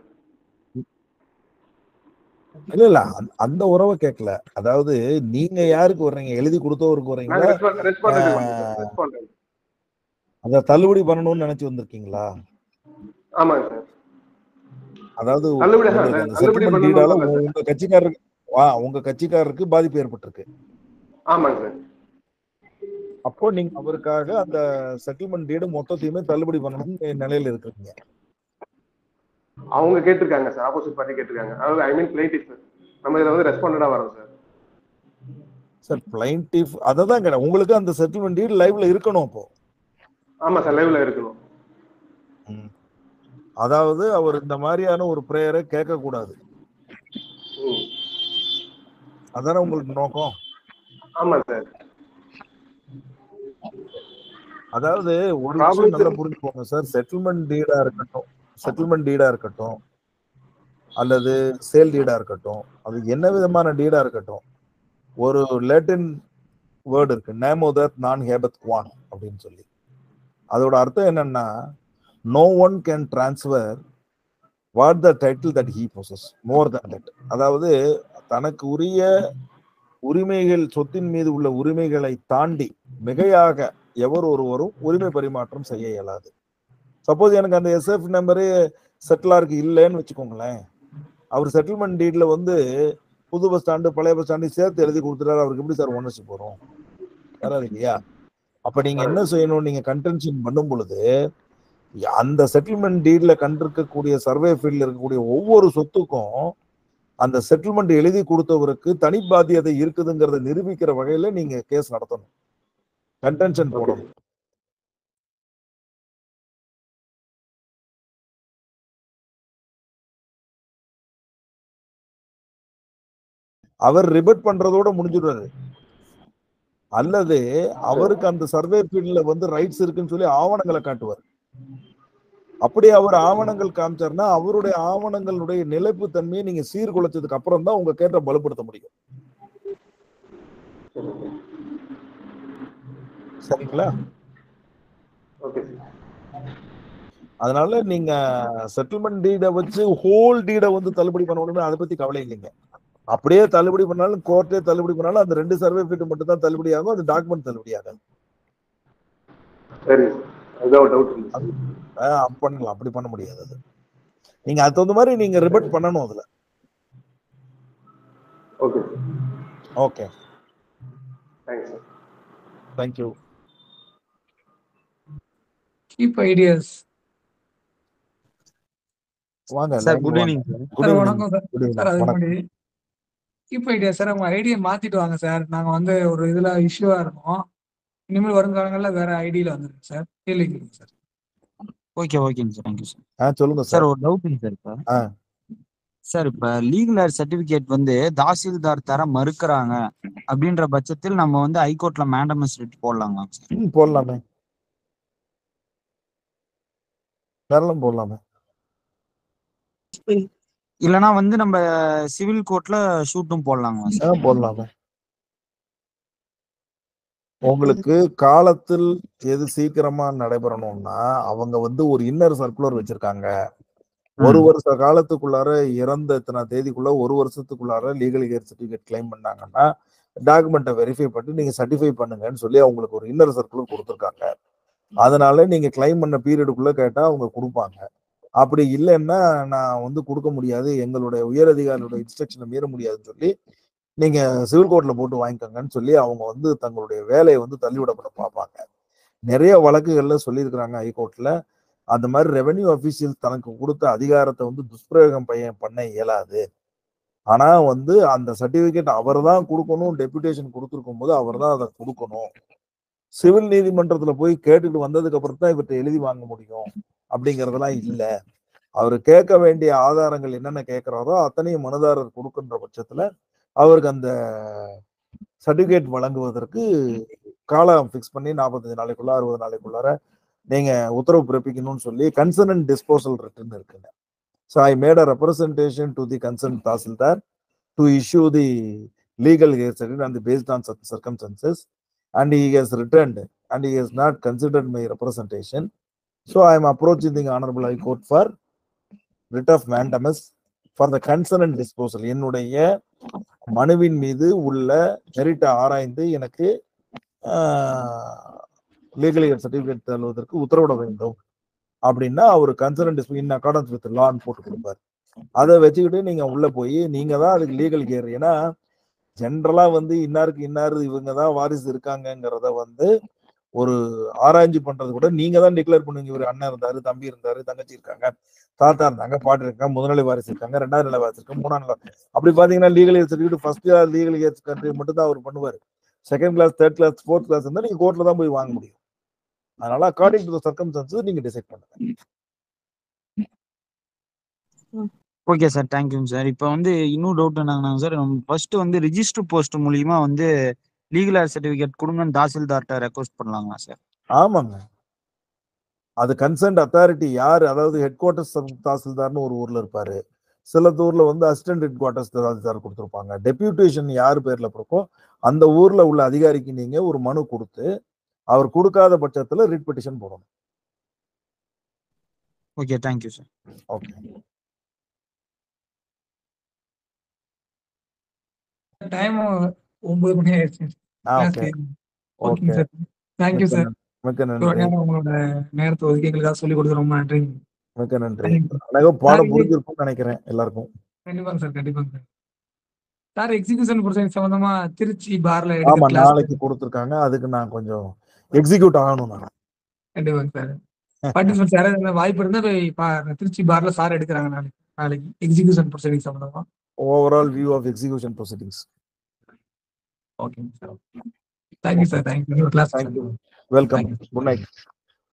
இல்ல இல்ல அந்த- அந்த உறவை கேட்கல அதாவது நீங்க யாருக்கு வர்றீங்க எழுதி கொடுத்தவருக்கு நாங்க வர்றீங்களா ரெஸ்பாண்ட் ஆஹ், ரெஸ்பாண்ட் அத தள்ளுபடி பண்ணணும்னு நினைச்சு வந்திருக்கீங்களா ஆமாங்க சார் அதாவது தள்ளுபடி உங்களுக்கு அந்த தள்ளுபடி செட்டில்மெண்ட் டீடால பண்ணணும் உங்க கட்சிக்காரருக்கு வா உங்க கட்சிக்காரருக்கு பாதிப்பு ஏற்பட்டிருக்கு ஆமாங்க சார் அப்போ நீங்க அவருக்காக அந்த செட்டில்மெண்ட் டீடு மொத்தத்தையுமே தள்ளுபடி பண்ணணும்னு நிலையில இருக்கீங்க அவங்க கேட்டிருக்காங்க சார் ஆப்போசிட் பார்ட்டி கேட்டிருக்காங்க அதாவது ஐ மீன் பிளைண்டிஃப் நம்ம இதுல வந்து ரெஸ்பாண்டடா வரோம் சார் சார் பிளைண்டிஃப் அதை தான் கேட்டேன் உங்களுக்கு அந்த செட்டில்மெண்ட் டீடு லைவ்ல இருக்கணும் அப்போ ஆமா சார் லைவ்ல இருக்கணும் அதாவது அவர் இந்த மாதிரியான ஒரு பிரேயரை கேட்க கூடாது ம். அதானே உங்களுக்கு நோக்கம் ஆமா சார் அதாவது ஒரு Problem விஷயம் நல்லா sir. புரிஞ்சுக்கோங்க சார் செட்டில்மெண்ட் டீடா இருக்கட்டும் செட்டில்மெண்ட் டீடா இருக்கட்டும் அல்லது சேல் டீடா இருக்கட்டும் அது என்ன விதமான டீடா இருக்கட்டும் ஒரு லேட்டின் வேர்டு இருக்கு நேமோதர் நான் ஹேபத் குவான் அப்படின்னு சொல்லி அதோட அர்த்தம் என்னன்னா no one can transfer what the title that he possess more than that அதாவது தனக்கு உரிய உரிமைகள் சொத்தின் மீது உள்ள உரிமைகளை தாண்டி மிகையாக எவர் ஒருவரும் உரிமை பரிமாற்றம் செய்ய இயலாது சப்போஸ் எனக்கு அந்த எஸ்எஃப் நம்பரு செட்டிலாருக்கு இல்லைன்னு வச்சுக்கோங்களேன் அவர் செட்டில்மெண்ட் டீட்ல வந்து புது பஸ் ஸ்டாண்டு பழைய பஸ் ஸ்டாண்டு சேர்த்து எழுதி கொடுத்துட்டாரு அவருக்கு எப்படி சார் ஓனர்ஷிப் வரும் வராது இல்லையா அப்ப நீங்க என்ன செய்யணும் நீங்க கன்டென்ஷன் பண்ணும் பொழுது அந்த செட்டில்மெண்ட் டீட்ல கண்டிருக்கக்கூடிய சர்வே ஃபீல்ட்ல இருக்கக்கூடிய ஒவ்வொரு சொத்துக்கும் அந்த செட்டில்மெண்ட் எழுதி கொடுத்தவருக்கு தனி பாத்தியதை இருக்குதுங்கிறத நிரூபிக்கிற வகையில நீங்க கேஸ் நடத்தணும் கன்டென்ஷன் போடணும் அவர் ரிபட் பண்றதோட முடிஞ்சிடுவாரு அல்லது அவருக்கு அந்த சர்வே ஃபீல்ட்ல வந்து ரைட்ஸ் இருக்குன்னு சொல்லி ஆவணங்களை காட்டுவார் அப்படி அவர் ஆவணங்கள் காமிச்சாருன்னா அவருடைய ஆவணங்களுடைய நிலைப்பு தன்மையை நீங்க சீர்குலைச்சதுக்கு அப்புறம் தான் உங்க கேட்ட பலப்படுத்த முடியும் சரிங்களா ஓகே அதனால நீங்க செட்டில்மெண்ட் டீடை வச்சு ஹோல் டீடை வந்து தள்ளுபடி பண்ணணும்னு அதை பத்தி கவலை இல்லைங்க அப்படியே தள்ளுபடி பண்ணாலும் கோர்ட்டே தள்ளுபடி பண்ணாலும் அந்த ரெண்டு சர்வே ஃபீட் மட்டும் தான் தள்ளுபடி ஆகும் அந்த டாக்குமெண்ட் தள்ளுபடி ஆகாது சரி அதுதான் டவுட் இருந்துச்சு ஆஹ் அப்ப பண்ணலாம் அப்படி பண்ண முடியாது அது நீங்க அது தகுந்த மாதிரி நீங்க ரிபட் பண்ணணும் அதுல okay okay thanks sir thank you keep ideas வாங்க சார் line குட் வாங்க. Evening sir Good sir evening. வணக்கம் சார் Good evening. சார் அதுக்கு வணக்கம் முன்னாடி கீப் ஐடியா சார் உங்க ஐடியா மாத்திட்டு வாங்க சார் நாங்க வந்து ஒரு இதுல இஷ்யூவா இருக்கோம் இனிமேல் வருங்காலங்கள்ல வேற ஐடியில வந்துருக்கு சார் இல்லைங்க சார் ஓகே ஓகேங்க சார் தேங்க்யூ சார் ஆ சொல்லுங்க சார் சார் ஒரு டவுட்டுங்க சார் இப்போ ஆ சார் இப்போ லீகல் ஏர் சர்டிபிகேட் வந்து தாசில்தார் தர மறுக்கிறாங்க அப்படின்ற பட்சத்தில் நம்ம வந்து ஹைகோர்ட்ல மேண்டமஸ் ரிட் போடலாங்களா சார் ம், போடலாமே தாராளம் போடலாமே இல்லனா வந்து நம்ம சிவில் கோர்ட்ல ஷூட்டும் போடலாங்களா ஆ சார் போடலாமே உங்களுக்கு காலத்தில் எது சீக்கிரமா நடைபெறணும்னா அவங்க வந்து ஒரு இன்னர் சர்க்குலர் வச்சிருக்காங்க ஒரு ம் வருஷ காலத்துக்குள்ளார இறந்த இத்தனை தேதிக்குள்ள ஒரு வருஷத்துக்குள்ளார லீகல் கேர் சர்டிபிகேட் கிளைம் பண்ணாங்கன்னா டாக்குமெண்ட்டை வெரிஃபை பண்ணி நீங்க சர்டிஃபை பண்ணுங்கன்னு சொல்லி அவங்களுக்கு ஒரு இன்னர் சர்க்குலர் கொடுத்துருக்காங்க அதனால நீங்க கிளைம் பண்ண பீரியடுக்குள்ள கேட்டா அவங்க கொடுப்பாங்க அப்படி இல்லைன்னா நான் வந்து கொடுக்க முடியாது எங்களுடைய உயர் அதிகாரியோட இன்ஸ்ட்ரக்ஷனை மீற முடியாதுன்னு சொல்லி நீங்க சிவில் கோர்ட்ல போட்டு வாங்கிக்கோங்கன்னு சொல்லி அவங்க வந்து தங்களுடைய வேலையை வந்து தள்ளிவிட பண்ண பார்ப்பாங்க நிறைய வழக்குகள்ல சொல்லியிருக்கிறாங்க ஹைகோர்ட்ல அந்த மாதிரி ரெவென்யூ அபிஷியல் தனக்கு கொடுத்த அதிகாரத்தை வந்து துஷ்பிரயோகம் பையன் பண்ண இயலாது ஆனா வந்து அந்த சர்டிபிகேட் அவர் தான் கொடுக்கணும் டெபுடேஷன் கொடுத்துருக்கும் போது அவர் தான் அதை கொடுக்கணும் சிவில் நீதிமன்றத்துல போய் கேட்டுட்டு வந்ததுக்கு அப்புறம் தான் இவர்கிட்ட எழுதி வாங்க முடியும் அப்படிங்கறதெல்லாம் இல்ல அவர் கேட்க வேண்டிய ஆதாரங்கள் என்னென்ன கேட்கிறாரோ அத்தனையும் மனுதாரர் கொடுக்கின்ற பட்சத்துல அவருக்கு அந்த சர்டிபிகேட் வழங்குவதற்கு காலம் ஃபிக்ஸ் பண்ணி நாற்பத்தஞ்சு நாளைக்குள்ள அறுபது நாளைக்குள்ளார நீங்க உத்தரவு பிறப்பிக்கணும்னு சொல்லி கன்சர்ன் டிஸ்போசல் ரிட்டர்ன் இருக்குங்க so I made a representation to the concern tahsildar to issue the legal heir certificate and based on circumstances and he has returned and he has not considered my representation. So I am approaching the Honorable High Court for writ of mandamus for the concerned disposal. என்னுடைய மனுவின் மீது உள்ள மெரிட்டை ஆராய்ந்து எனக்கு லீகல் சர்டிபிகேட் தருவதற்கு உத்தரவிட வேண்டும் அப்படின்னா அவர் கன்சர்ன் டிஸ்பிள் இன் அக்கார்டன்ஸ் வித் லான்னு போட்டு கொடுப்பாரு அதை வச்சுக்கிட்டு நீங்க உள்ள போய் நீங்க தான் அதுக்கு லீகல் கேர் ஏன்னா ஜென்ரலா வந்து இன்னாருக்கு இன்னாரு இவங்க தான் வாரிசு இருக்காங்கங்கிறத வந்து ஒரு ஆராய்ச்சி பண்றது கூட நீங்க தான் டிக்ளேர் பண்ணுவீங்க இவர் அண்ணன் இருந்தாரு தம்பி இருந்தாரு தங்கச்சி இருக்காங்க தாத்தா இருந்தாங்க பாட்டு இருக்காங்க முதல்நிலை வாரிசு இருக்காங்க ரெண்டாவது நிலை வாரிசு இருக்காங்க மூணாம் நிலை அப்படி பாத்தீங்கன்னா legal heir certificate first year legal heir கண்ட்ரி மட்டும் தான் அவர் பண்ணுவார் second class third class fourth class இருந்தா நீங்க கோர்ட்ல தான் போய் வாங்க முடியும் அதனால அக்கார்டிங் டு சர்க்கம்ஸ்டன்சஸ் நீங்க டிசைட் பண்ணுங்க ஓகே சார் தேங்க்யூங்க சார் இப்போ வந்து இன்னும் டவுட் என்னங்கன்னா சார் ஃபர்ஸ்ட் வந்து ரிஜிஸ்டர் போஸ்ட் மூலியமா வந்து லீகல் ஏர் சர்டிஃபிகேட் கொடுங்கன்னு தாசில்தார்கிட்ட ரெக்வஸ்ட் பண்ணலாங்களா சார் ஆமாங்க அது கன்சர்ன்ட் அத்தாரிட்டி யார் அதாவது ஹெட் குவார்ட்டர்ஸ் தாசில்தார்னு ஒரு ஊர்ல இருப்பாரு சில ஊர்ல வந்து அசிஸ்டன்ட் ஹெட் குவார்ட்டர்ஸ் தாசில்தார் கொடுத்துருப்பாங்க டெபியூட்டேஷன் யார் பேர்ல இருக்கோ அந்த ஊர்ல உள்ள அதிகாரிக்கு நீங்க ஒரு மனு கொடுத்து அவர் கொடுக்காத பட்சத்துல ரிட் பெட்டிஷன் போடணும் okay thank you sir okay time ஒன்பது மணி ஆயிடுச்சு ஆ கிளாஸ் ஓகே ஓகேங்க ஓகே சார் தேங்க்யூ மிக்க சார் நன்றி மிக்க இவ்வளோ நன்றி நேரம் உங்களோட நேரத்தை ஒதுக்கி எங்களுக்காக சொல்லி கொடுத்து ரொம்ப நன்றி மிக்க நன்றி தேங்க்யூ அழகா பாடம் சார் இது புரிஞ்சிருக்கும்னு நினைக்கிறேன் எல்லாருக்கும் கண்டிப்பாங்க சார் கண்டிப்பாங்க சார் சார் எக்ஸிகியூஷன் ப்ரொசீஜர் சம்பந்தமா திருச்சி பார்ல ஆமா எடுக்கிற கிளாஸ் நாளைக்கு கொடுத்துருக்காங்க அதுக்கு நான் கொஞ்சம் எக்ஸிக்யூட் ஆகணும் நான் கண்டிப்பாங்க சார் பார்ட்டிசிபென்ட்ஸ் யாராவது இருந்தா வாய்ப்பு இருந்தா போய் பா- திருச்சி பார்ல சார் எடுக்கிறாங்க நாளைக்கு நாளைக்கு எக்ஸிகியூஷன் ப்ரொசீடிங் சம்பந்தமா overall view of execution proceedings ஓகேங்க sir thank you okay sir thank you class thank you welcome thank you good night